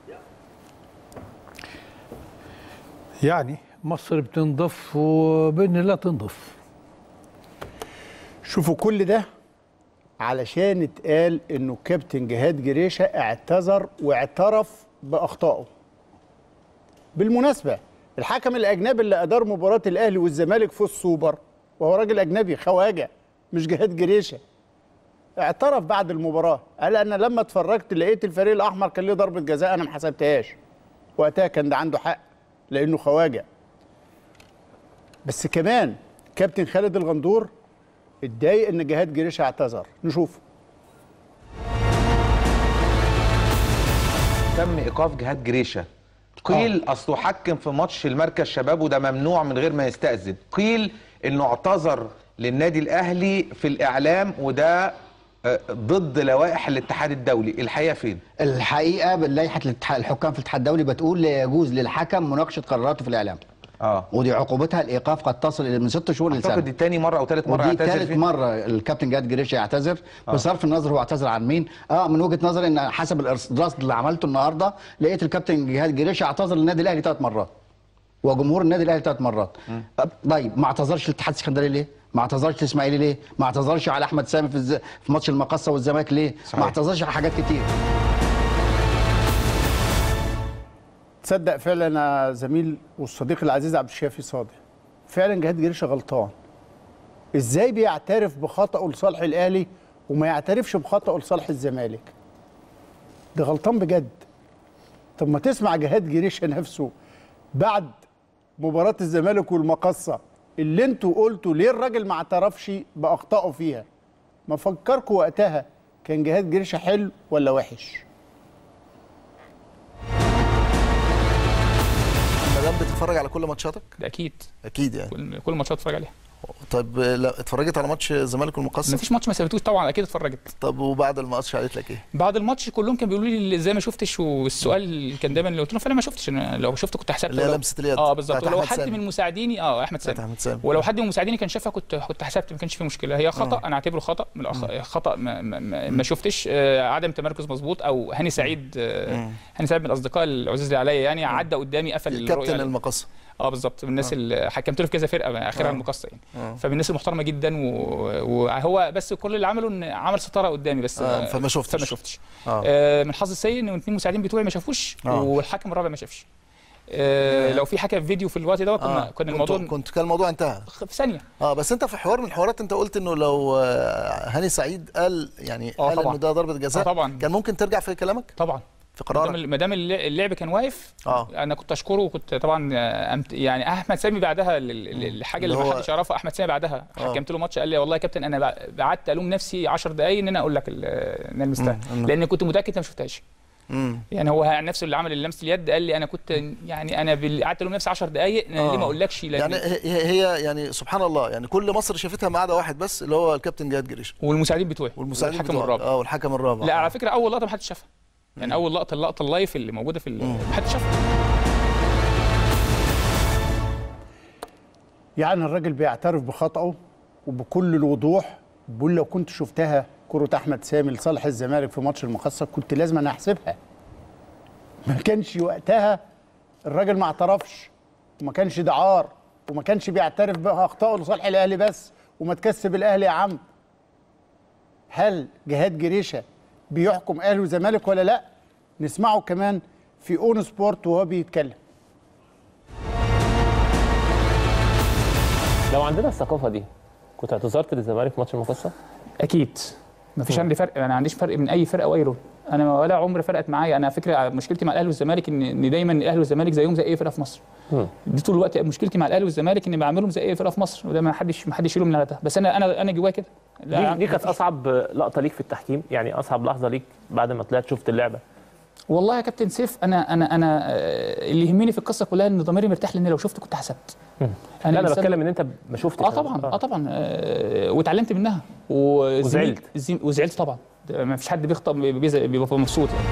يعني مصر بتنضف وبإذن الله تنضف شوفوا كل ده علشان اتقال انه كابتن جهاد جريشه اعتذر واعترف باخطائه بالمناسبه الحكم الاجنبي اللي ادار مباراه الاهلي والزمالك في السوبر وهو راجل اجنبي خواجه مش جهاد جريشه اعترف بعد المباراه قال انا لما اتفرجت لقيت الفريق الاحمر كان ليه ضربه جزاء انا ما حسبتهاش وقتها كان ده عنده حق لانه خواجه بس كمان كابتن خالد الغندور اتضايق ان جهاد جريشه اعتذر نشوف تم ايقاف جهاد جريشه قيل اصله حكم في ماتش المركز شباب وده ممنوع من غير ما يستأذن قيل انه اعتذر للنادي الاهلي في الاعلام وده آه، ضد لوائح الاتحاد الدولي الحقيقه فين الحقيقه لائحه الاتحاد الحكام في الاتحاد الدولي بتقول لا يجوز للحكم مناقشه قراراته في الاعلام اه ودي عقوبتها الايقاف قد تصل الى من ست شهور لسنه اعتقد دي تاني مره او ثالث مره ودي اعتذر ثالث فيها. مره الكابتن جهاد جريشه يعتذر بصرف النظر هو اعتذر عن مين اه من وجهه نظري ان حسب الرصد اللي عملته النهارده لقيت الكابتن جهاد جريشه اعتذر للنادي الاهلي ثلاث مرات وجمهور النادي الاهلي ثلاث مرات طب- طيب ما اعتذرش الاتحاد السكندري ليه ما اعتذرش الاسماعيلي ليه ما اعتذرش على احمد سامي في, الز... في ماتش المقصه والزمالك ليه صحيح. ما اعتذرش على حاجات كتير تصدق فعلا يا زميل والصديق العزيز عبد الشافي صادق فعلا جهاد جريشه غلطان ازاي بيعترف بخطأه لصالح الاهلي وما يعترفش بخطأه لصالح الزمالك ده غلطان بجد طب ما تسمع جهاد جريشه نفسه بعد مباراة الزمالك والمقصة اللي انتوا قلتوا ليه الراجل ما اعترفش بأخطائه فيها ما فكركوا وقتها كان جهاد جريشه حلو ولا وحش مدام بتتفرج على كل ماتشاتك ده اكيد اكيد يعني كل كل ماتشات اتفرج عليها طيب لا اتفرجت على ماتش الزمالك والمقصه مفيش ماتش ما سابتوش طبعا اكيد اتفرجت طب وبعد الماتش قالت لك ايه بعد الماتش كلهم كانوا بيقولوا لي ازاي ما شفتش والسؤال اللي كان دايما اللي قلت لهم فانا ما شفتش انا لو شفت كنت حسبت اللي هي ولو- لمسة اليد اه بالظبط بتاعت ولو أحمد حد سامي. من مساعديني اه احمد بتاعت سامي أحمد سامي. ولو حد من مساعديني كان شافها كنت كنت حسبت ما كانش في مشكله هي خطا آه. انا اعتبره خطا من الأخ... خطا ما, ما, ما, ما شفتش آه عدم تمركز مظبوط او هاني سعيد آه هاني سعيد من الاصدقاء العزاز اللي عليا يعني عدى قدامي قفل الرؤية كابتن عليه. المقصه اه بالظبط من الناس اللي حكمت له في كذا فرقه اخرها آه. المقصه يعني آه. فمن الناس المحترمه جدا و- وهو بس كل اللي عمله ان عمل ستاره قدامي بس آه، فما شفتش. فما شفتش آه. آه من حظ السيء ان الاثنين مساعدين بتوعي ما شافوش آه. والحكم الرابع ما شافش آه لو في حكم فيديو في الوقت ده كنا آه. كان الموضوع كنت, كنت كان الموضوع انتهى في ثانيه اه بس انت في حوار من الحوارات انت قلت انه لو آه، هاني سعيد قال يعني آه قال طبعاً. انه ده ضربه جزاء آه طبعاً. كان ممكن ترجع في كلامك طبعا في ما دام قرارك ما دام اللع- اللعب كان واقف اه انا كنت اشكره وكنت طبعا آه، أمت يعني احمد سامي بعدها ال- ال- الحاجه اللي اللي ما هو- حدش يعرفها احمد سامي بعدها آه. حكمت له ماتش قال لي والله يا كابتن انا بع- قعدت الوم نفسي 10 دقائق ان انا اقول لك ال- ان انا لمستها مم. لان كنت متاكد إن انا ما شفتهاش امم يعني هو نفسه اللي عمل لمسه اليد قال لي انا كنت يعني انا بال- قعدت الوم نفسي 10 دقائق أنا ليه ما اقولكش لأن- يعني هي, هي يعني سبحان الله يعني كل مصر شافتها ما عدا واحد بس اللي هو الكابتن جهاد جريشه والمساعدين بتوعي والمساعدين والحكم بتوعك. الرابع اه والحكم الرابع لا آه. على فكره اول لقطه ما حدش شافها يعني اول لقطه اللقطه اللايف اللي موجوده في ال- ما حدش شافها يعني الراجل بيعترف بخطأه وبكل الوضوح بيقول لو كنت شفتها كرة أحمد سامي لصالح الزمالك في ماتش المقصة كنت لازم أنا أحسبها ما كانش وقتها الراجل ما اعترفش وما كانش دعار وما كانش بيعترف بأخطائه لصالح الأهلي بس وما تكسب الأهلي يا عم هل جهاد جريشة بيحكم أهلي وزمالك ولا لا نسمعه كمان في اون سبورت وهو بيتكلم لو عندنا الثقافه دي كنت اعتذرت للزمالك في ماتش المقصه اكيد ما فيش عندي فرق انا ما عنديش فرق من اي فرقه واي لون انا ولا عمر فرقت معايا انا فكره مشكلتي مع الاهلي والزمالك ان ان دايما الاهلي والزمالك زيهم زي اي فرقه في مصر مم. دي طول الوقت مشكلتي مع الاهلي والزمالك اني بعملهم زي اي فرقه في مصر وده ما حدش ما حدش يشيله من على ده بس انا انا انا جوايا كده لا، دي, دي كانت مفيش. اصعب لقطه ليك في التحكيم يعني اصعب لحظه ليك بعد ما طلعت شفت اللعبه والله يا كابتن سيف انا انا انا آه، اللي يهمني في القصه كلها ان ضميري مرتاح لان لو شفت كنت حسبت لا انا إنسان- بتكلم ان انت ما شفتش اه طبعا اه طبعا آه واتعلمت منها وزميل- وزعلت. زي- وزعلت طبعا ده ما فيش حد بيخطأ بيزعل- بيبقى مبسوط يعني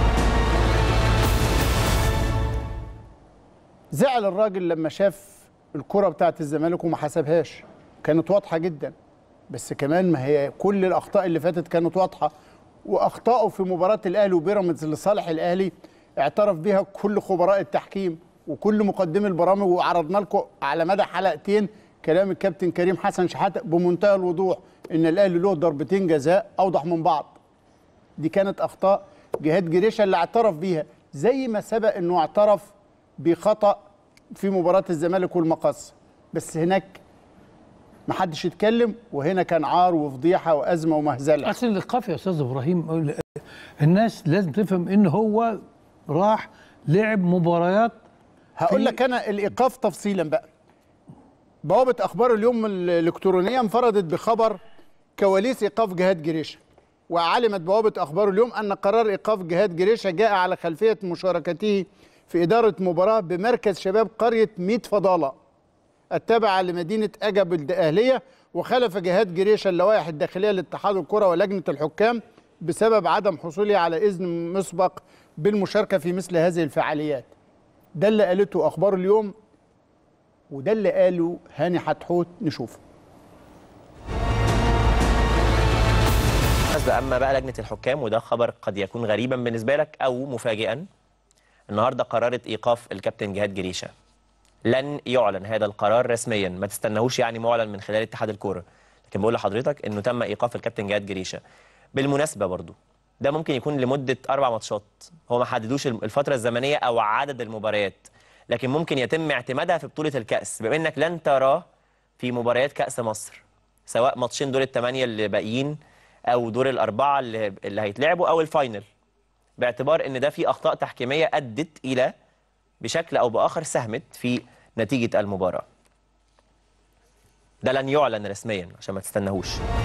زعل الراجل لما شاف الكرة بتاعت الزمالك وما حسبهاش كانت واضحة جدا بس كمان ما هي كل الأخطاء اللي فاتت كانت واضحة وأخطائه في مباراة الأهلي وبيراميدز لصالح الأهلي اعترف بها كل خبراء التحكيم وكل مقدمي البرامج وعرضنا لكم على مدى حلقتين كلام الكابتن كريم حسن شحاتة بمنتهى الوضوح إن الأهلي له ضربتين جزاء أوضح من بعض دي كانت اخطاء جهاد جريشه اللي اعترف بيها زي ما سبق انه اعترف بخطا في مباراه الزمالك والمقص بس هناك ما حدش يتكلم وهنا كان عار وفضيحه وازمه ومهزله اصل الايقاف يا استاذ ابراهيم الناس لازم تفهم ان هو راح لعب مباريات هقول لك انا الايقاف تفصيلا بقى بوابه اخبار اليوم الالكترونيه انفردت بخبر كواليس ايقاف جهاد جريشه وعلمت بوابه اخبار اليوم ان قرار ايقاف جهاد جريشه جاء على خلفيه مشاركته في اداره مباراه بمركز شباب قريه ميت فضاله التابعه لمدينه اجب الاهليه وخلف جهاد جريشه اللوائح الداخليه لاتحاد الكره ولجنه الحكام بسبب عدم حصوله على اذن مسبق بالمشاركه في مثل هذه الفعاليات ده اللي قالته اخبار اليوم وده اللي قاله هاني حتحوت نشوفه بس اما بقى لجنه الحكام وده خبر قد يكون غريبا بالنسبه لك او مفاجئا النهارده قررت ايقاف الكابتن جهاد جريشه لن يعلن هذا القرار رسميا ما تستناهوش يعني معلن من خلال اتحاد الكوره لكن بقول لحضرتك انه تم ايقاف الكابتن جهاد جريشه بالمناسبه برضو ده ممكن يكون لمده اربع ماتشات هو ما حددوش الفتره الزمنيه او عدد المباريات لكن ممكن يتم اعتمادها في بطوله الكاس بما انك لن تراه في مباريات كاس مصر سواء ماتشين دور الثمانيه اللي باقيين او دور الاربعه اللي, اللي هيتلعبوا او الفاينل باعتبار ان ده في اخطاء تحكيميه ادت الى بشكل او باخر ساهمت في نتيجه المباراه ده لن يعلن رسميا عشان ما تستناهوش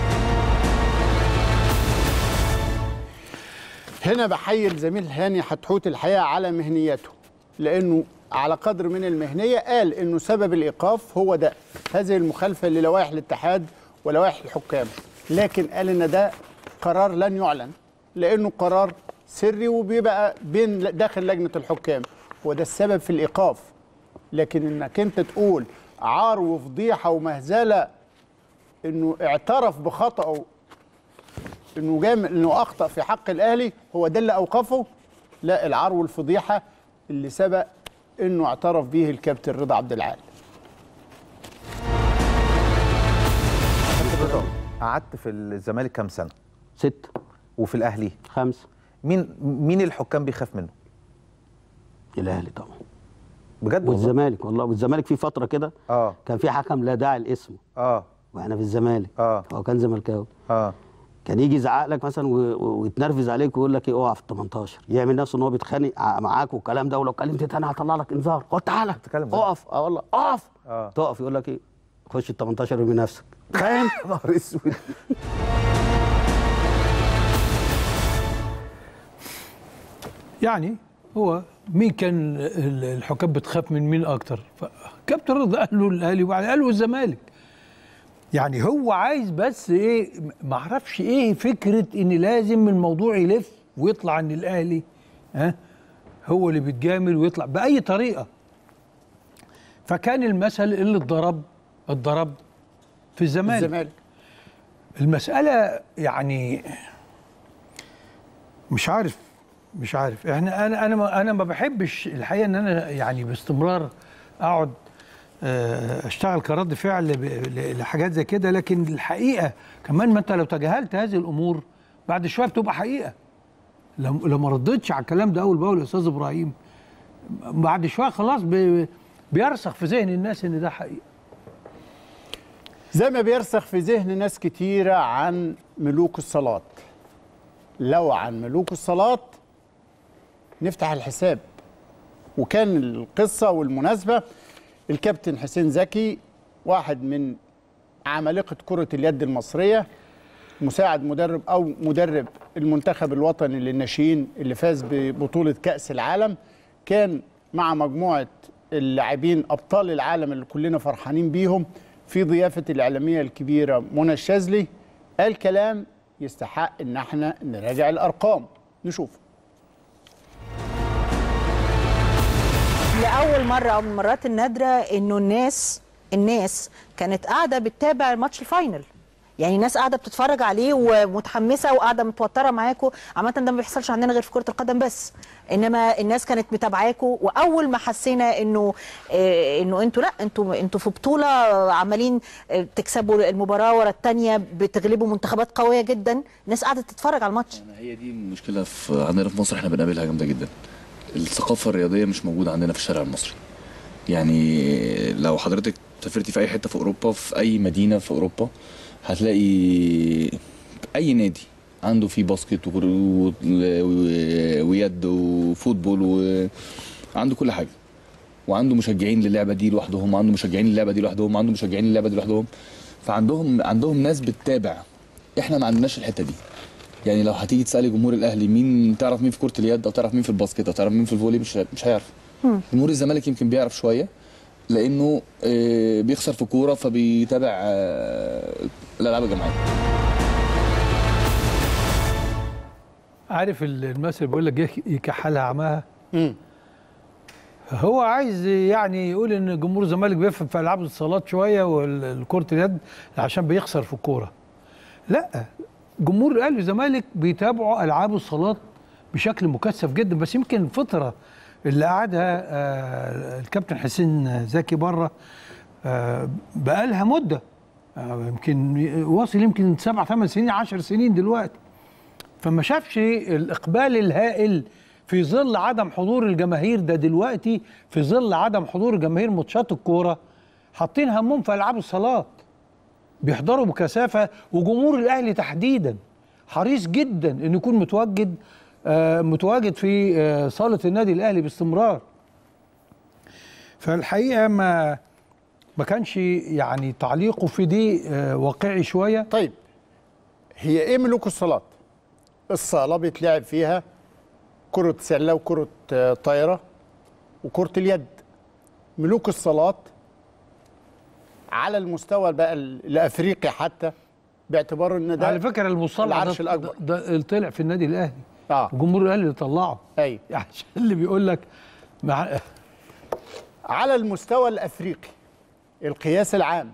هنا بحيي الزميل هاني حتحوت الحقيقه على مهنيته لانه على قدر من المهنيه قال انه سبب الايقاف هو ده هذه المخالفه للوائح الاتحاد ولوائح الحكام لكن قال ان ده قرار لن يعلن لانه قرار سري وبيبقى بين داخل لجنه الحكام وده السبب في الايقاف لكن انك انت تقول عار وفضيحه ومهزله انه اعترف بخطأه انه جام انه اخطا في حق الاهلي هو ده اللي اوقفه لا العار والفضيحه اللي سبق انه اعترف به الكابتن رضا عبد العال قعدت في الزمالك كام سنه؟ ست وفي الاهلي؟ خمسة مين مين الحكام بيخاف منه؟ الاهلي طبعا بجد والله؟ والزمالك والله والزمالك في فتره كده اه كان في حكم لا داعي لاسمه اه واحنا في الزمالك اه هو كان زملكاوي اه كان يجي يزعق لك مثلا و- و- ويتنرفز عليك ويقول لك ايه اقع في ال 18 يعمل نفسه ان هو بيتخانق ع- معاك والكلام ده ولو كلمت تاني هطلع لك انذار خد تعالى اقف اه والله اقف اه تقف يقول لك ايه خش ال 18 ارمي نفسك فاهم؟ نهار اسود يعني هو مين كان ال- الحكام بتخاف من مين اكتر كابتن رضا قال له الاهلي وبعدين قال له الزمالك يعني هو عايز بس ايه ما اعرفش ايه فكره ان لازم الموضوع يلف ويطلع ان الاهلي ها هو اللي بيتجامل ويطلع باي طريقه فكان المثل اللي اتضرب اتضرب في الزمالك الزمالك المسألة يعني مش عارف مش عارف احنا انا انا ما انا ما بحبش الحقيقه ان انا يعني باستمرار اقعد آه، اشتغل كرد فعل ب- ل- لحاجات زي كده لكن الحقيقه كمان ما انت لو تجاهلت هذه الامور بعد شويه بتبقى حقيقه لو لو ما ردتش على الكلام ده اول باول يا استاذ ابراهيم بعد شويه خلاص بي- بيرسخ في ذهن الناس ان ده حقيقه زي ما بيرسخ في ذهن ناس كتيرة عن ملوك الصلاة لو عن ملوك الصلاة نفتح الحساب وكان القصة والمناسبة الكابتن حسين زكي واحد من عمالقة كرة اليد المصرية مساعد مدرب او مدرب المنتخب الوطني للناشئين اللي فاز ببطوله كاس العالم كان مع مجموعه اللاعبين ابطال العالم اللي كلنا فرحانين بيهم في ضيافه الاعلاميه الكبيره منى الشاذلي قال كلام يستحق ان احنا نراجع الارقام نشوف لاول مره او من المرات النادره انه الناس الناس كانت قاعده بتتابع ماتش الفاينل يعني ناس قاعده بتتفرج عليه ومتحمسه وقاعده متوتره معاكم عامه ده ما بيحصلش عندنا غير في كره القدم بس انما الناس كانت متابعاكم واول ما حسينا انه آه انه انتوا لا انتوا انتوا في بطوله عمالين آه، تكسبوا المباراه ورا الثانيه بتغلبوا منتخبات قويه جدا الناس قاعده تتفرج على الماتش هي دي المشكله في عندنا في مصر احنا بنقابلها جامده جدا الثقافه الرياضيه مش موجوده عندنا في الشارع المصري يعني لو حضرتك سافرتي في اي حته في اوروبا في اي مدينه في اوروبا هتلاقي اي نادي عنده فيه باسكت وكر- و- و- ويد وفوتبول وعنده كل حاجه وعنده مشجعين للعبه دي لوحدهم وعنده مشجعين للعبه دي لوحدهم وعنده مشجعين للعبه دي لوحدهم فعندهم عندهم ناس بتتابع احنا ما عندناش الحته دي يعني لو هتيجي تسالي جمهور الاهلي مين تعرف مين في كره اليد او تعرف مين في الباسكت او تعرف مين في الفولي مش مش هيعرف جمهور الزمالك يمكن بيعرف شويه لانه آه، بيخسر في كوره فبيتابع آه، الالعاب الجماعيه عارف ال- المثل بيقول لك يك- يكحلها عماها هو عايز يعني يقول ان جمهور الزمالك بيفهم في العاب الصالات شويه والكره اليد عشان بيخسر في الكوره لا جمهور الاهلي والزمالك بيتابعوا العاب الصالات بشكل مكثف جدا بس يمكن الفتره اللي قعدها آه، الكابتن حسين زكي بره آه، بقالها مده آه، يمكن واصل يمكن سبع ثمان سنين عشر سنين دلوقتي فما شافش الاقبال الهائل في ظل عدم حضور الجماهير ده دلوقتي في ظل عدم حضور جماهير ماتشات الكوره حاطين همهم في العاب الصالات بيحضروا بكثافه وجمهور الاهلي تحديدا حريص جدا انه يكون متواجد آه متواجد في آه صاله النادي الاهلي باستمرار فالحقيقه ما ما كانش يعني تعليقه في دي آه واقعي شويه طيب هي ايه ملوك الصالات الصاله بيتلعب فيها كره سله وكره آه، طايره وكره اليد ملوك الصالات على المستوى بقى ال- الافريقي حتى باعتبار ان ده على فكره المصطلح العرش ده, الاكبر ده, ده طلع في النادي الاهلي اه جمهور الاهلي اللي طلعه ايوه يعني عشان اللي بيقول لك مع على المستوى الافريقي القياس العام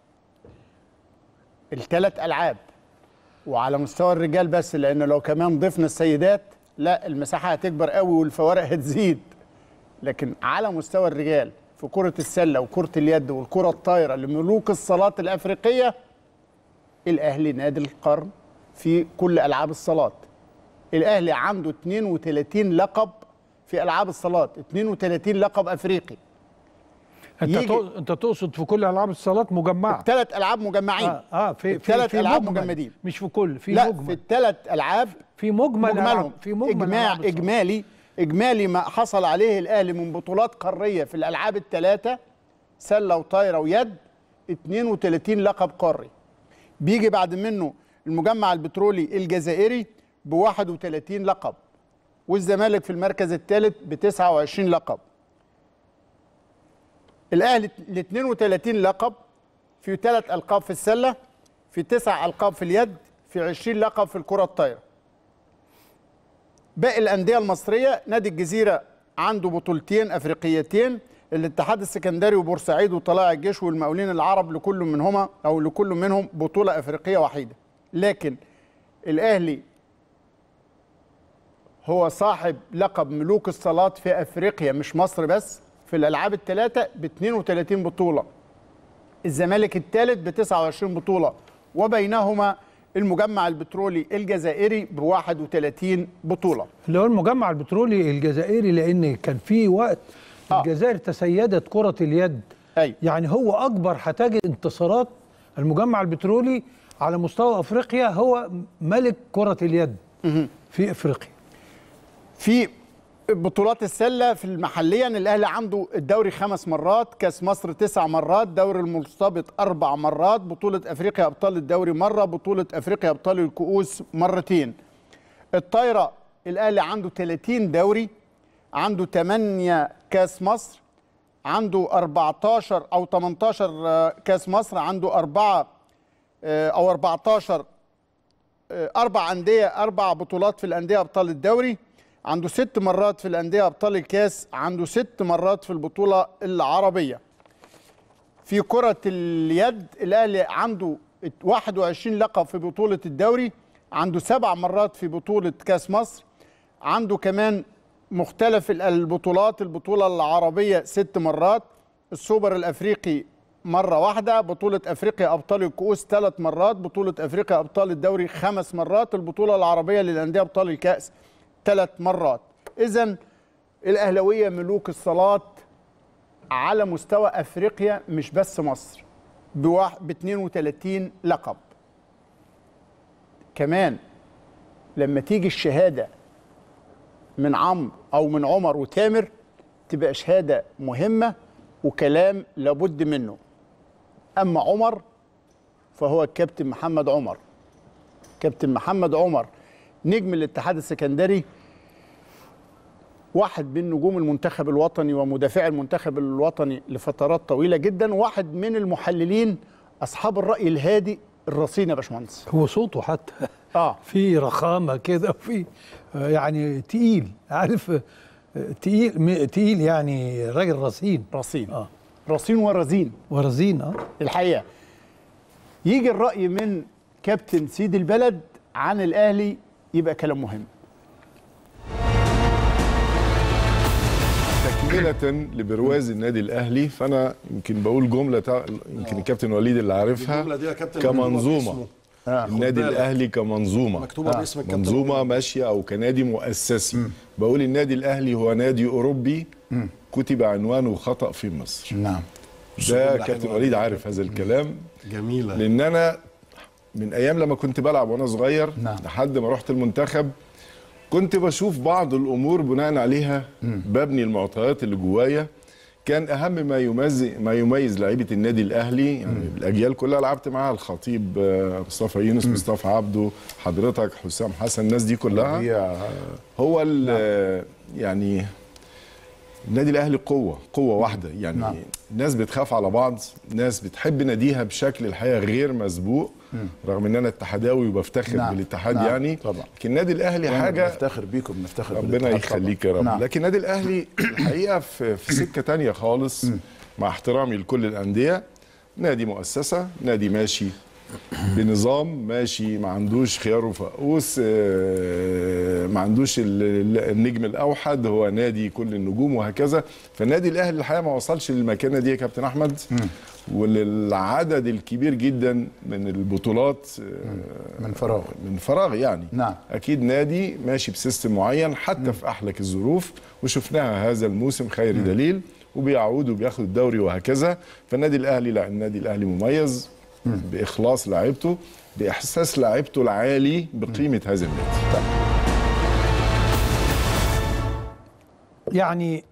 الثلاث العاب وعلى مستوى الرجال بس لان لو كمان ضفنا السيدات لا المساحه هتكبر قوي والفوارق هتزيد لكن على مستوى الرجال في كره السله وكره اليد والكره الطايره لملوك الصالات الافريقيه الاهلي نادي القرن في كل العاب الصالات الاهلي عنده 32 لقب في العاب الصالات 32 لقب افريقي انت يجي- تق- انت تقصد في كل العاب الصالات مجمعه ثلاث العاب مجمعين اه, آه في في الثلاث في العاب مجمل، مجمدين مش في كل في لا مجمل في الثلاث العاب في مجمل مجملهم ألعاب- في مجمل اجماع ألعاب الصالات. اجمالي اجمالي ما حصل عليه الاهلي من بطولات قاريه في الالعاب الثلاثه سله وطايره ويد 32 لقب قاري بيجي بعد منه المجمع البترولي الجزائري ب 31 لقب والزمالك في المركز الثالث ب 29 لقب الاهلي ال 32 لقب في ثلاث القاب في السله في تسع القاب في اليد في 20 لقب في الكره الطايره باقي الانديه المصريه نادي الجزيره عنده بطولتين افريقيتين الاتحاد السكندري وبورسعيد وطلائع الجيش والمقاولين العرب لكل منهما او لكل منهم بطوله افريقيه وحيده لكن الاهلي هو صاحب لقب ملوك الصالات في افريقيا مش مصر بس في الالعاب الثلاثه ب 32 بطوله الزمالك الثالث ب 29 بطوله وبينهما المجمع البترولي الجزائري ب 31 بطوله اللي هو المجمع البترولي الجزائري لان كان في وقت الجزائر تسيدت كره اليد أي. يعني هو اكبر هتجد انتصارات المجمع البترولي على مستوى افريقيا هو ملك كره اليد في افريقيا في بطولات السله في المحليا الاهلي عنده الدوري خمس مرات كاس مصر تسع مرات دوري المرتبط اربع مرات بطوله افريقيا ابطال الدوري مره بطوله افريقيا ابطال الكؤوس مرتين الطايره الاهلي عنده 30 دوري عنده 8 كاس مصر عنده 14 او 18 آه، كاس مصر عنده أربعة آه، او 14 آه، اربع انديه اربع بطولات في الانديه ابطال الدوري عنده ست مرات في الانديه ابطال الكاس عنده ست مرات في البطوله العربيه في كره اليد الاهلي عنده 21 لقب في بطوله الدوري عنده سبع مرات في بطوله كاس مصر عنده كمان مختلف ال- البطولات البطوله العربيه ست مرات السوبر الافريقي مره واحده بطوله افريقيا ابطال الكؤوس ثلاث مرات بطوله افريقيا ابطال الدوري خمس مرات البطوله العربيه للانديه ابطال الكاس ثلاث مرات اذا الاهلاويه ملوك الصلاه على مستوى افريقيا مش بس مصر ب 32 لقب كمان لما تيجي الشهاده من عمرو او من عمر وتامر تبقى شهاده مهمه وكلام لابد منه اما عمر فهو الكابتن محمد عمر كابتن محمد عمر نجم الاتحاد السكندري واحد من نجوم المنتخب الوطني ومدافع المنتخب الوطني لفترات طويله جدا واحد من المحللين اصحاب الراي الهادي الرصين يا باشمهندس هو صوته حتى اه في رخامه كده وفي آه، يعني تقيل عارف آه، تقيل م- تقيل يعني راجل رصين رصين اه رصين ورزين ورزين اه الحقيقه يجي الراي من كابتن سيد البلد عن الاهلي يبقى كلام مهم تكملة لبرواز النادي الأهلي فأنا يمكن بقول جملة تع... يمكن الكابتن وليد اللي عارفها الجملة دي يا كابتن كمنظومة مكتوبة آه. النادي خد بالك. الأهلي كمنظومة مكتوبة باسم الكابتن منظومة ماشية أو كنادي مؤسسي بقول النادي الأهلي هو نادي أوروبي كتب عنوانه خطأ في مصر نعم ده جملة كابتن حلوة وليد جدا. عارف هذا الكلام جميلة لان انا من ايام لما كنت بلعب وانا صغير نعم. لحد ما رحت المنتخب كنت بشوف بعض الامور بناء عليها ببني المعطيات اللي جوايا كان اهم ما يميز ما يميز لعيبه النادي الاهلي يعني الاجيال كلها لعبت معاها الخطيب آه، مصطفى يونس مصطفى عبده حضرتك حسام حسن الناس دي كلها هو ال- يعني النادي الاهلي قوه قوه واحده يعني نعم. ناس بتخاف على بعض ناس بتحب ناديها بشكل الحقيقه غير مسبوق رغم ان انا اتحداوي وبفتخر نعم. بالاتحاد نعم. يعني طبعا. لكن النادي الاهلي وأنا حاجه بنفتخر بيكم بنفتخر ربنا بالاتحاد يخليك يا طبعاً. رب نعم. لكن النادي الاهلي الحقيقه في, في سكه تانية خالص مع احترامي لكل الانديه نادي مؤسسه نادي ماشي بنظام ماشي ما عندوش خيار وفقوس آه، ما عندوش ال- ال- النجم الاوحد هو نادي كل النجوم وهكذا فالنادي الاهلي الحقيقه ما وصلش للمكانه دي يا كابتن احمد وللعدد الكبير جدا من البطولات من فراغ من فراغ يعني نعم. اكيد نادي ماشي بسيستم معين حتى في احلك الظروف وشفناها هذا الموسم خير دليل وبيعود وبياخد الدوري وهكذا فالنادي الاهلي لا النادي الاهلي مميز باخلاص لاعيبته باحساس لاعيبته العالي بقيمه هذا النادي يعني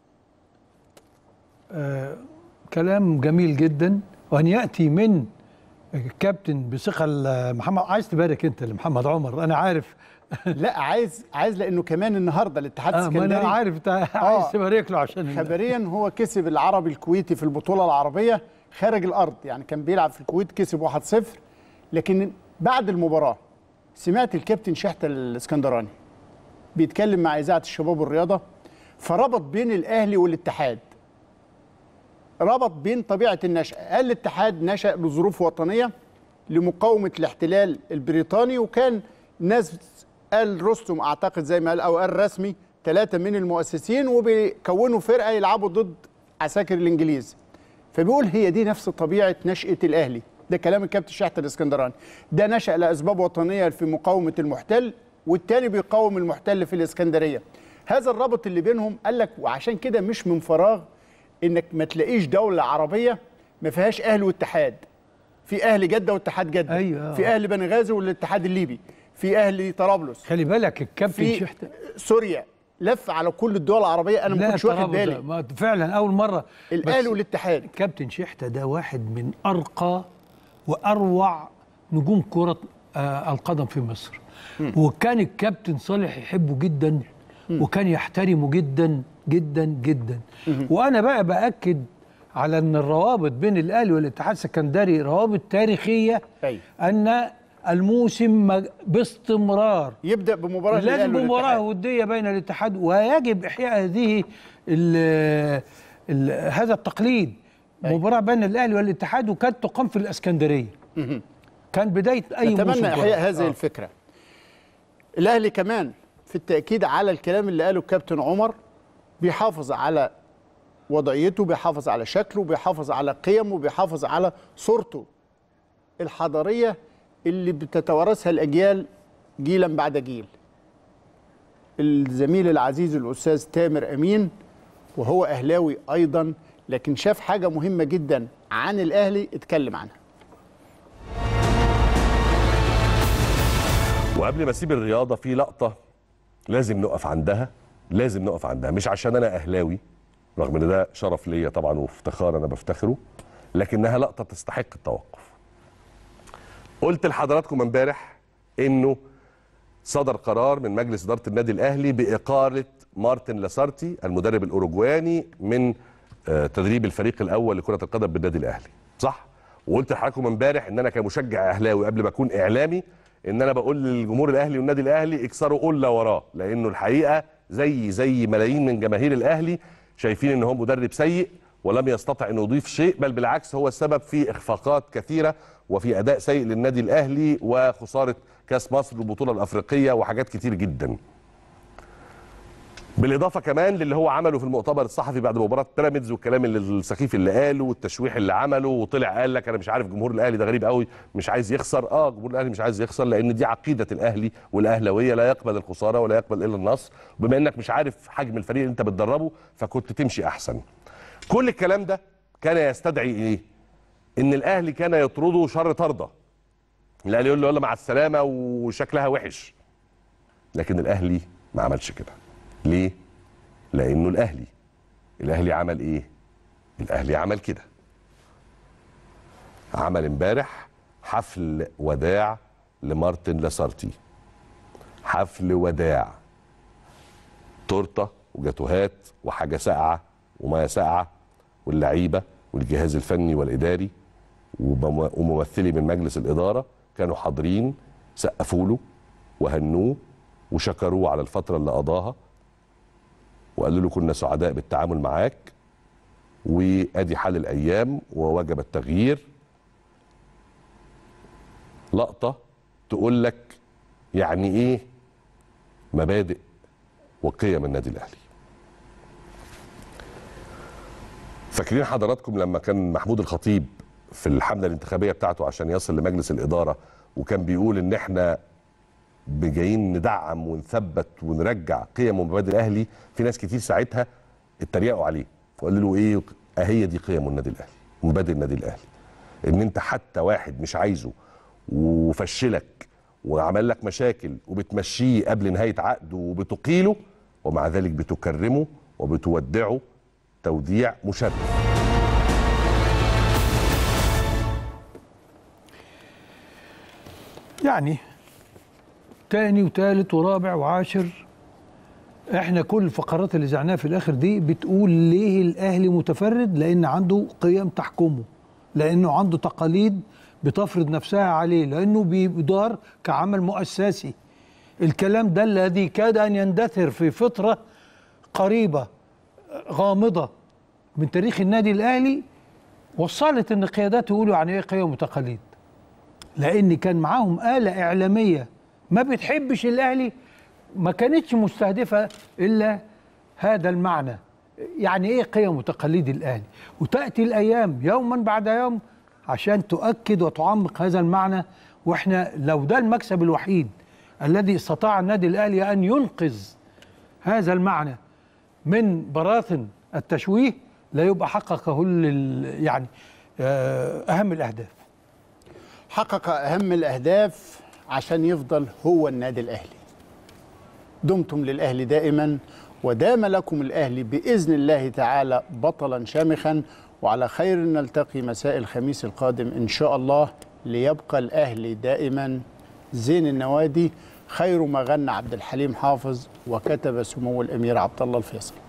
آه كلام جميل جدا وان ياتي من كابتن بثقه ل- محمد عايز تبارك انت لمحمد عمر انا عارف لا عايز عايز لانه كمان النهارده الاتحاد آه ما السكندري انا عارف انت عايز تبارك له عشان خبريا هو كسب العربي الكويتي في البطوله العربيه خارج الارض يعني كان بيلعب في الكويت كسب 1-0 لكن بعد المباراه سمعت الكابتن شحته الاسكندراني بيتكلم مع اذاعه الشباب والرياضه فربط بين الاهلي والاتحاد ربط بين طبيعه النشأة قال الاتحاد نشأ لظروف وطنيه لمقاومه الاحتلال البريطاني وكان ناس قال رستم اعتقد زي ما قال او قال رسمي ثلاثه من المؤسسين وبيكونوا فرقه يلعبوا ضد عساكر الانجليز فبيقول هي دي نفس طبيعه نشاه الاهلي ده كلام الكابتن شحته الاسكندراني ده نشا لاسباب وطنيه في مقاومه المحتل والتاني بيقاوم المحتل في الاسكندريه هذا الرابط اللي بينهم قال لك وعشان كده مش من فراغ انك ما تلاقيش دوله عربيه ما فيهاش اهل واتحاد في اهل جده واتحاد جده أيوة. في اهل بنغازي والاتحاد الليبي في اهل طرابلس خلي بالك الكابتن في شحته سوريا لف على كل الدول العربيه انا ما لا كنتش واخد الترابط ده، بالي ما- فعلا اول مره الاهلي بس والاتحاد كابتن شحته ده واحد من ارقى واروع نجوم كره آه القدم في مصر وكان الكابتن صالح يحبه جدا وكان يحترمه جدا جدا جدا وانا بقى باكد على ان الروابط بين الاهلي والاتحاد السكندري روابط تاريخيه أيوة. ان الموسم مج- باستمرار يبدا بمباراه لازم الأهلي مباراه والاتحاد. وديه بين الاتحاد ويجب احياء هذه ال ال هذا التقليد مباراه بين الاهلي والاتحاد وكانت تقام في الاسكندريه مهم. كان بدايه اي موسم نتمنى كرة. احياء هذه آه. الفكره الاهلي كمان في التاكيد على الكلام اللي قاله الكابتن عمر بيحافظ على وضعيته بيحافظ على شكله بيحافظ على قيمه بيحافظ على صورته الحضاريه اللي بتتوارثها الاجيال جيلا بعد جيل الزميل العزيز الاستاذ تامر امين وهو اهلاوي ايضا لكن شاف حاجه مهمه جدا عن الاهلي اتكلم عنها وقبل ما اسيب الرياضه في لقطه لازم نقف عندها لازم نقف عندها مش عشان انا اهلاوي رغم ان ده شرف ليا طبعا وافتخار انا بفتخره لكنها لقطه تستحق التوقف قلت لحضراتكم امبارح انه صدر قرار من مجلس اداره النادي الاهلي باقاله مارتن لاسارتي المدرب الاوروجواني من آه، تدريب الفريق الاول لكره القدم بالنادي الاهلي صح وقلت لحضراتكم امبارح ان انا كمشجع اهلاوي قبل ما اكون اعلامي ان انا بقول للجمهور الاهلي والنادي الاهلي اكسروا قله وراه لانه الحقيقه زي زي ملايين من جماهير الاهلي شايفين ان هو مدرب سيء ولم يستطع انه يضيف شيء بل بالعكس هو السبب في اخفاقات كثيره وفي اداء سيء للنادي الاهلي وخساره كاس مصر والبطوله الافريقيه وحاجات كتير جدا بالاضافه كمان للي هو عمله في المؤتمر الصحفي بعد مباراه بيراميدز والكلام اللي السخيف اللي قاله والتشويح اللي عمله وطلع قال لك انا مش عارف جمهور الاهلي ده غريب قوي مش عايز يخسر اه جمهور الاهلي مش عايز يخسر لان دي عقيده الاهلي والاهلاويه لا يقبل الخساره ولا يقبل الا النصر بما انك مش عارف حجم الفريق اللي انت بتدربه فكنت تمشي احسن كل الكلام ده كان يستدعي ايه ان الاهلي كان يطرده شر طرده الاهلي يقول له يلا مع السلامه وشكلها وحش لكن الاهلي ما عملش كده ليه لانه الاهلي الاهلي عمل ايه الاهلي عمل كده عمل امبارح حفل وداع لمارتن لاسارتي حفل وداع تورته وجاتوهات وحاجه ساقعه وميه ساقعه واللعيبه والجهاز الفني والاداري ومم- وممثلي من مجلس الاداره كانوا حاضرين سقفوا له وهنوه وشكروه على الفتره اللي قضاها وقالوا له كنا سعداء بالتعامل معاك وادي حال الايام ووجب التغيير لقطه تقول لك يعني ايه مبادئ وقيم النادي الاهلي فاكرين حضراتكم لما كان محمود الخطيب في الحمله الانتخابيه بتاعته عشان يصل لمجلس الاداره وكان بيقول ان احنا جايين ندعم ونثبت ونرجع قيم ومبادئ الاهلي في ناس كتير ساعتها اتريقوا عليه وقالوا له ايه اهي دي قيم النادي الاهلي ومبادئ النادي الاهلي ان انت حتى واحد مش عايزه وفشلك وعمل لك مشاكل وبتمشيه قبل نهايه عقده وبتقيله ومع ذلك بتكرمه وبتودعه توديع مشرف يعني تاني وتالت ورابع وعاشر احنا كل الفقرات اللي زعناها في الاخر دي بتقول ليه الاهلي متفرد لان عنده قيم تحكمه لانه عنده تقاليد بتفرض نفسها عليه لانه بيدار كعمل مؤسسي الكلام ده الذي كاد ان يندثر في فتره قريبه غامضه من تاريخ النادي الاهلي وصلت ان قيادات يقولوا يعني ايه قيم وتقاليد لان كان معاهم آلة إعلامية ما بتحبش الأهلي ما كانتش مستهدفة إلا هذا المعنى يعني إيه قيم وتقاليد الأهلي وتأتي الأيام يوما بعد يوم عشان تؤكد وتعمق هذا المعنى وإحنا لو ده المكسب الوحيد الذي استطاع النادي الأهلي أن ينقذ هذا المعنى من براثن التشويه لا يبقى حقق كل ال- يعني آه، أهم الأهداف حقق اهم الاهداف عشان يفضل هو النادي الاهلي دمتم للاهلي دائما ودام لكم الأهلي بإذن الله تعالى بطلا شامخا وعلى خير نلتقي مساء الخميس القادم إن شاء الله ليبقى الأهلي دائما زين النوادي خير ما غنى عبد الحليم حافظ وكتب سمو الأمير عبد الله الفيصل